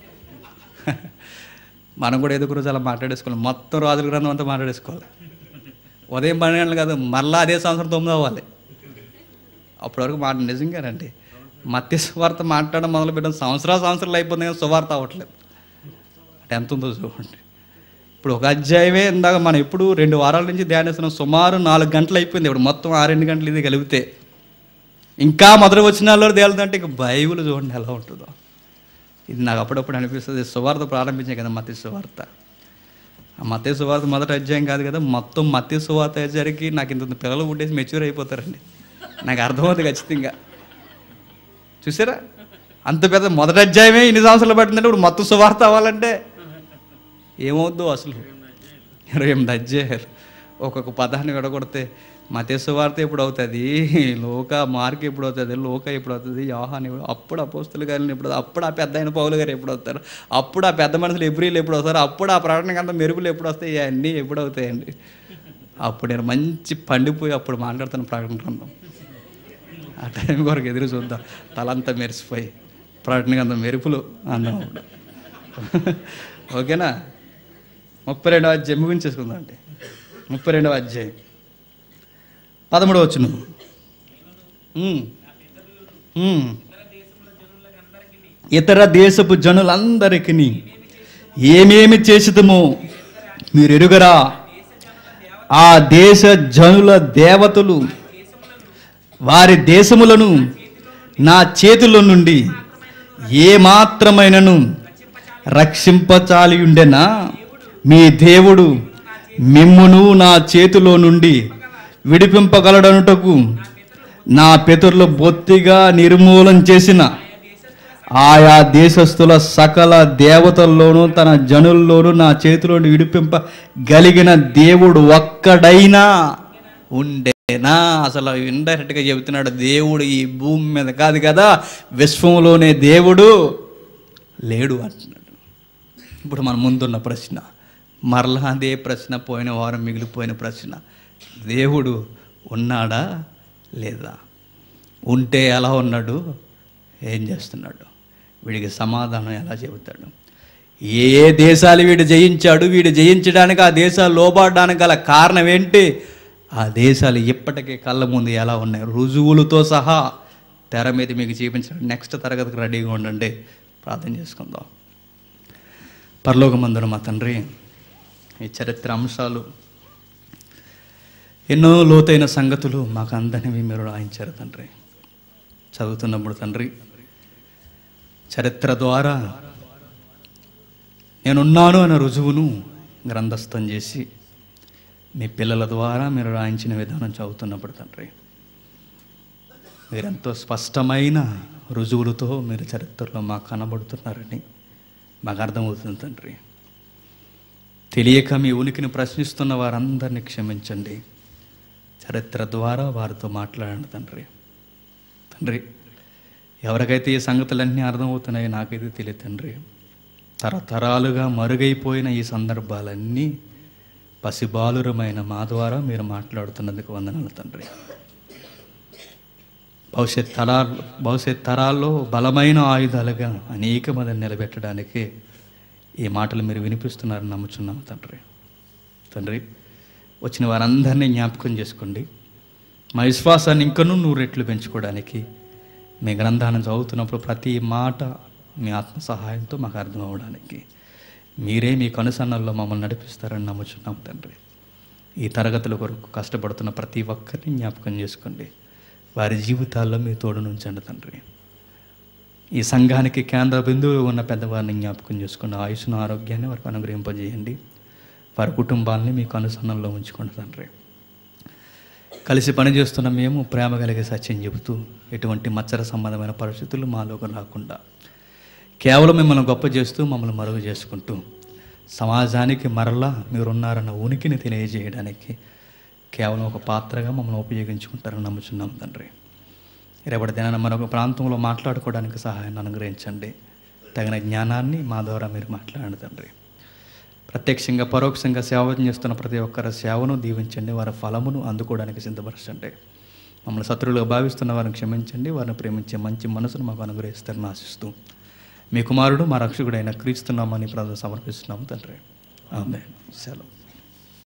A: మనం కూడా ఏదో ఒక రోజు అలా మాట్లాడేసుకోవాలి మొత్తం రాజుల గ్రంథం అంతా మాట్లాడేసుకోవాలి ఉదయం పన్నెండు గంటలు కాదు మళ్ళీ అదే సంవత్సరం తొమ్మిది అవ్వాలి అప్పటి వరకు మాట నిజంగానండి మత్య సువార్త మాట్లాడడం మొదలు పెట్టడం సంవత్సరాలు సంవత్సరాలు అయిపోతుంది కానీ సువార్త అవ్వట్లేదు అంటే ఎంత ఉందో చూడండి ఇప్పుడు ఒక అధ్యాయమే ఇందాక మనం ఎప్పుడు రెండు వారాల నుంచి ధ్యానిస్తున్నాం సుమారు నాలుగు గంటలు అయిపోయింది ఇప్పుడు మొత్తం ఆ రెండు గంటలు ఇది కలిపితే ఇంకా మొదటి వచ్చినాల్లో తేలుతుంటే ఇక బైబిల్ చూడండి ఎలా ఉంటుందో ఇది నాకు అప్పుడప్పుడు అనిపిస్తుంది సువార్త ప్రారంభించాం కదా మత్య సువార్త ఆ మత్య సువార్త మొదటి అధ్యాయం కాదు కదా మొత్తం మత్య సువార్త అయ్యేసరికి నాకు ఇంత పిల్లలు పుట్టేసి మెచ్యూర్ అయిపోతారండి నాకు అర్థమవుతుంది ఖచ్చితంగా చూసారా అంత పెద్ద మొదటి అధ్యాయమే ఇన్ని సంవత్సరాలు పట్టిందంటే ఇప్పుడు మొత్తం సువార్త అవ్వాలంటే ఏమవుద్దు అసలు ఇరవై ఎనిమిది అధ్యాయాలు ఒక్కొక్క పదాన్ని విడగొడితే మతే సువార్త ఎప్పుడు అవుతుంది లోక మార్క్ ఎప్పుడు అవుతుంది లోక ఎప్పుడు అవుతుంది యోహాన్ ఎప్పుడు అప్పుడు అపోస్తులు గారిని ఎప్పుడు అప్పుడు ఆ పెద్ద ఆయన పౌలు గారు ఎప్పుడు వస్తారు అప్పుడు ఆ పెద్ద మనుషులు ఎబ్రిలు ఎప్పుడు వస్తారు అప్పుడు ఆ ప్రకటనకి అంత మెరుగులు ఎప్పుడు వస్తాయి ఇవన్నీ ఎప్పుడు అవుతాయండి అప్పుడు నేను మంచి పండిపోయి అప్పుడు మాట్లాడుతున్న ప్రకటన గ్రంథం ఆ టైం కొరకు ఎదురు చూద్దాం తలంతా మెరిసిపోయి ప్రకటనకి అంత మెరుపులు అన్నాం అప్పుడు ఓకేనా ముప్పై రెండవ అధ్యాయం ముగించేసుకుందాం అంటే ముప్పై రెండవ అధ్యాయం పదమూడవ వచ్చును ఇతర దేశపు జనులందరికీ ఏమేమి చేసిదమో మీరు ఎరుగరా ఆ దేశ జనుల దేవతలు వారి దేశములను నా చేతుల నుండి ఏమాత్రమైనను రక్షింపచాలి ఉండెనా మీ దేవుడు మిమ్మును నా చేతిలో నుండి విడిపింపగలడనుటకు నా పితరులు బొత్తిగా నిర్మూలన చేసిన ఆయా దేశస్థుల సకల దేవతల్లోనూ తన జనుల్లోనూ నా చేతిలో విడిపింపగలిగిన దేవుడు ఒక్కడైనా ఉండేనా అసలు ఇండైరెక్ట్గా చెబుతున్నాడు దేవుడు ఈ భూమి మీద కాదు కదా విశ్వంలోనే దేవుడు లేడు అంటున్నాడు ఇప్పుడు మన ముందున్న ప్రశ్న మరలా అదే ప్రశ్న పోయిన వారం మిగిలిపోయిన ప్రశ్న దేవుడు ఉన్నాడా లేదా ఉంటే ఎలా ఉన్నాడు ఏం చేస్తున్నాడు వీడికి సమాధానం ఎలా చెబుతాడు ఏ ఏ దేశాలు వీడు జయించాడు వీడు జయించడానికి ఆ దేశాలు లోబడడానికి గల కారణం ఏంటి ఆ దేశాలు ఇప్పటికే కళ్ళ ముందు ఎలా ఉన్నాయి రుజువులతో సహా తెర మీద మీకు చూపించడం నెక్స్ట్ తరగతికి రెడీగా ఉండండి ప్రార్థన చేసుకుందాం పరలోకమందున మా తండ్రి ఈ చరిత్ర అంశాలు ఎన్నో లోతైన సంగతులు మాకు అందరినీ మీరు రాయించారు తండ్రి చదువుతున్నప్పుడు తండ్రి చరిత్ర ద్వారా నేనున్నాను అన్న రుజువును గ్రంథస్థం చేసి మీ పిల్లల ద్వారా మీరు రాయించిన విధానం చదువుతున్నప్పుడు తండ్రి మీరెంతో స్పష్టమైన రుజువులతో మీరు చరిత్రలో మాకు కనబడుతున్నారని మాకు అర్థమవుతుంది తండ్రి తెలియక మీ ఉనికిని ప్రశ్నిస్తున్న వారందరినీ క్షమించండి చరిత్ర ద్వారా వారితో మాట్లాడండి తండ్రి తండ్రి ఎవరికైతే ఈ సంగతులన్నీ అర్థమవుతున్నాయో నాకైతే తెలియదు తండ్రి తరతరాలుగా మరుగైపోయిన ఈ సందర్భాలన్నీ పసిబాలురమైన మా ద్వారా మీరు మాట్లాడుతున్నందుకు వందనాలు తండ్రి భవిష్యత్ తరాలు భవిష్యత్ తరాల్లో బలమైన ఆయుధాలుగా అనేక మందిని నిలబెట్టడానికి ఈ మాటలు మీరు వినిపిస్తున్నారని నమ్ముచున్నాము తండ్రి తండ్రి వచ్చిన వారందరినీ జ్ఞాపకం చేసుకోండి మా విశ్వాసాన్ని ఇంకనూ నూరు రెట్లు పెంచుకోవడానికి మీ గ్రంథాన్ని చదువుతున్నప్పుడు ప్రతి మాట మీ ఆత్మ సహాయంతో మాకు అర్థం అవ్వడానికి మీరే మీ కనుసన్నల్లో మమ్మల్ని నడిపిస్తారని నమ్ముచున్నాం తండ్రి ఈ తరగతుల కొరకు కష్టపడుతున్న ప్రతి ఒక్కరిని జ్ఞాపకం చేసుకోండి వారి జీవితాల్లో మీ తోడు నుంచండి తండ్రి ఈ సంఘానికి కేంద్ర బిందువు ఉన్న పెద్దవారిని జ్ఞాపకం చేసుకుని ఆయుష్ను ఆరోగ్యాన్ని వారికి అనుగ్రహింపజేయండి వారి కుటుంబాలని మీకు అనుసంధానంలో ఉంచుకోండి తండ్రి కలిసి పనిచేస్తున్న మేము ప్రేమ కలిగే సత్యం చెబుతూ ఎటువంటి మచ్చర సంబంధమైన పరిస్థితులు మాలోకి రాకుండా కేవలం మిమ్మల్ని గొప్ప చేస్తూ మమ్మల్ని మరుగు చేసుకుంటూ సమాజానికి మరలా మీరున్నారన్న ఉనికిని తెలియజేయడానికి కేవలం ఒక పాత్రగా మమ్మల్ని ఉపయోగించుకుంటారని నమ్ముచున్నాం తండ్రి రేపటి దినాన మరొక ప్రాంతంలో మాట్లాడుకోవడానికి సహాయాన్ని అనుగ్రహించండి తగిన జ్ఞానాన్ని మా ద్వారా మీరు మాట్లాడండి తండ్రి ప్రత్యక్షంగా పరోక్షంగా సేవ చేస్తున్న ప్రతి ఒక్కరి సేవను దీవించండి వారి ఫలమును అందుకోవడానికి సిద్ధపరచండి మమ్మల్ని శత్రువులుగా భావిస్తున్న వారిని క్షమించండి వారిని ప్రేమించే మంచి మనసును మాకు అనుగ్రహిస్తారని ఆశిస్తూ మీ కుమారుడు మా రక్షకుడైన క్రీస్తున్నామని ప్రార్థన సమర్పిస్తున్నాము తండ్రి ఆమె సెలవు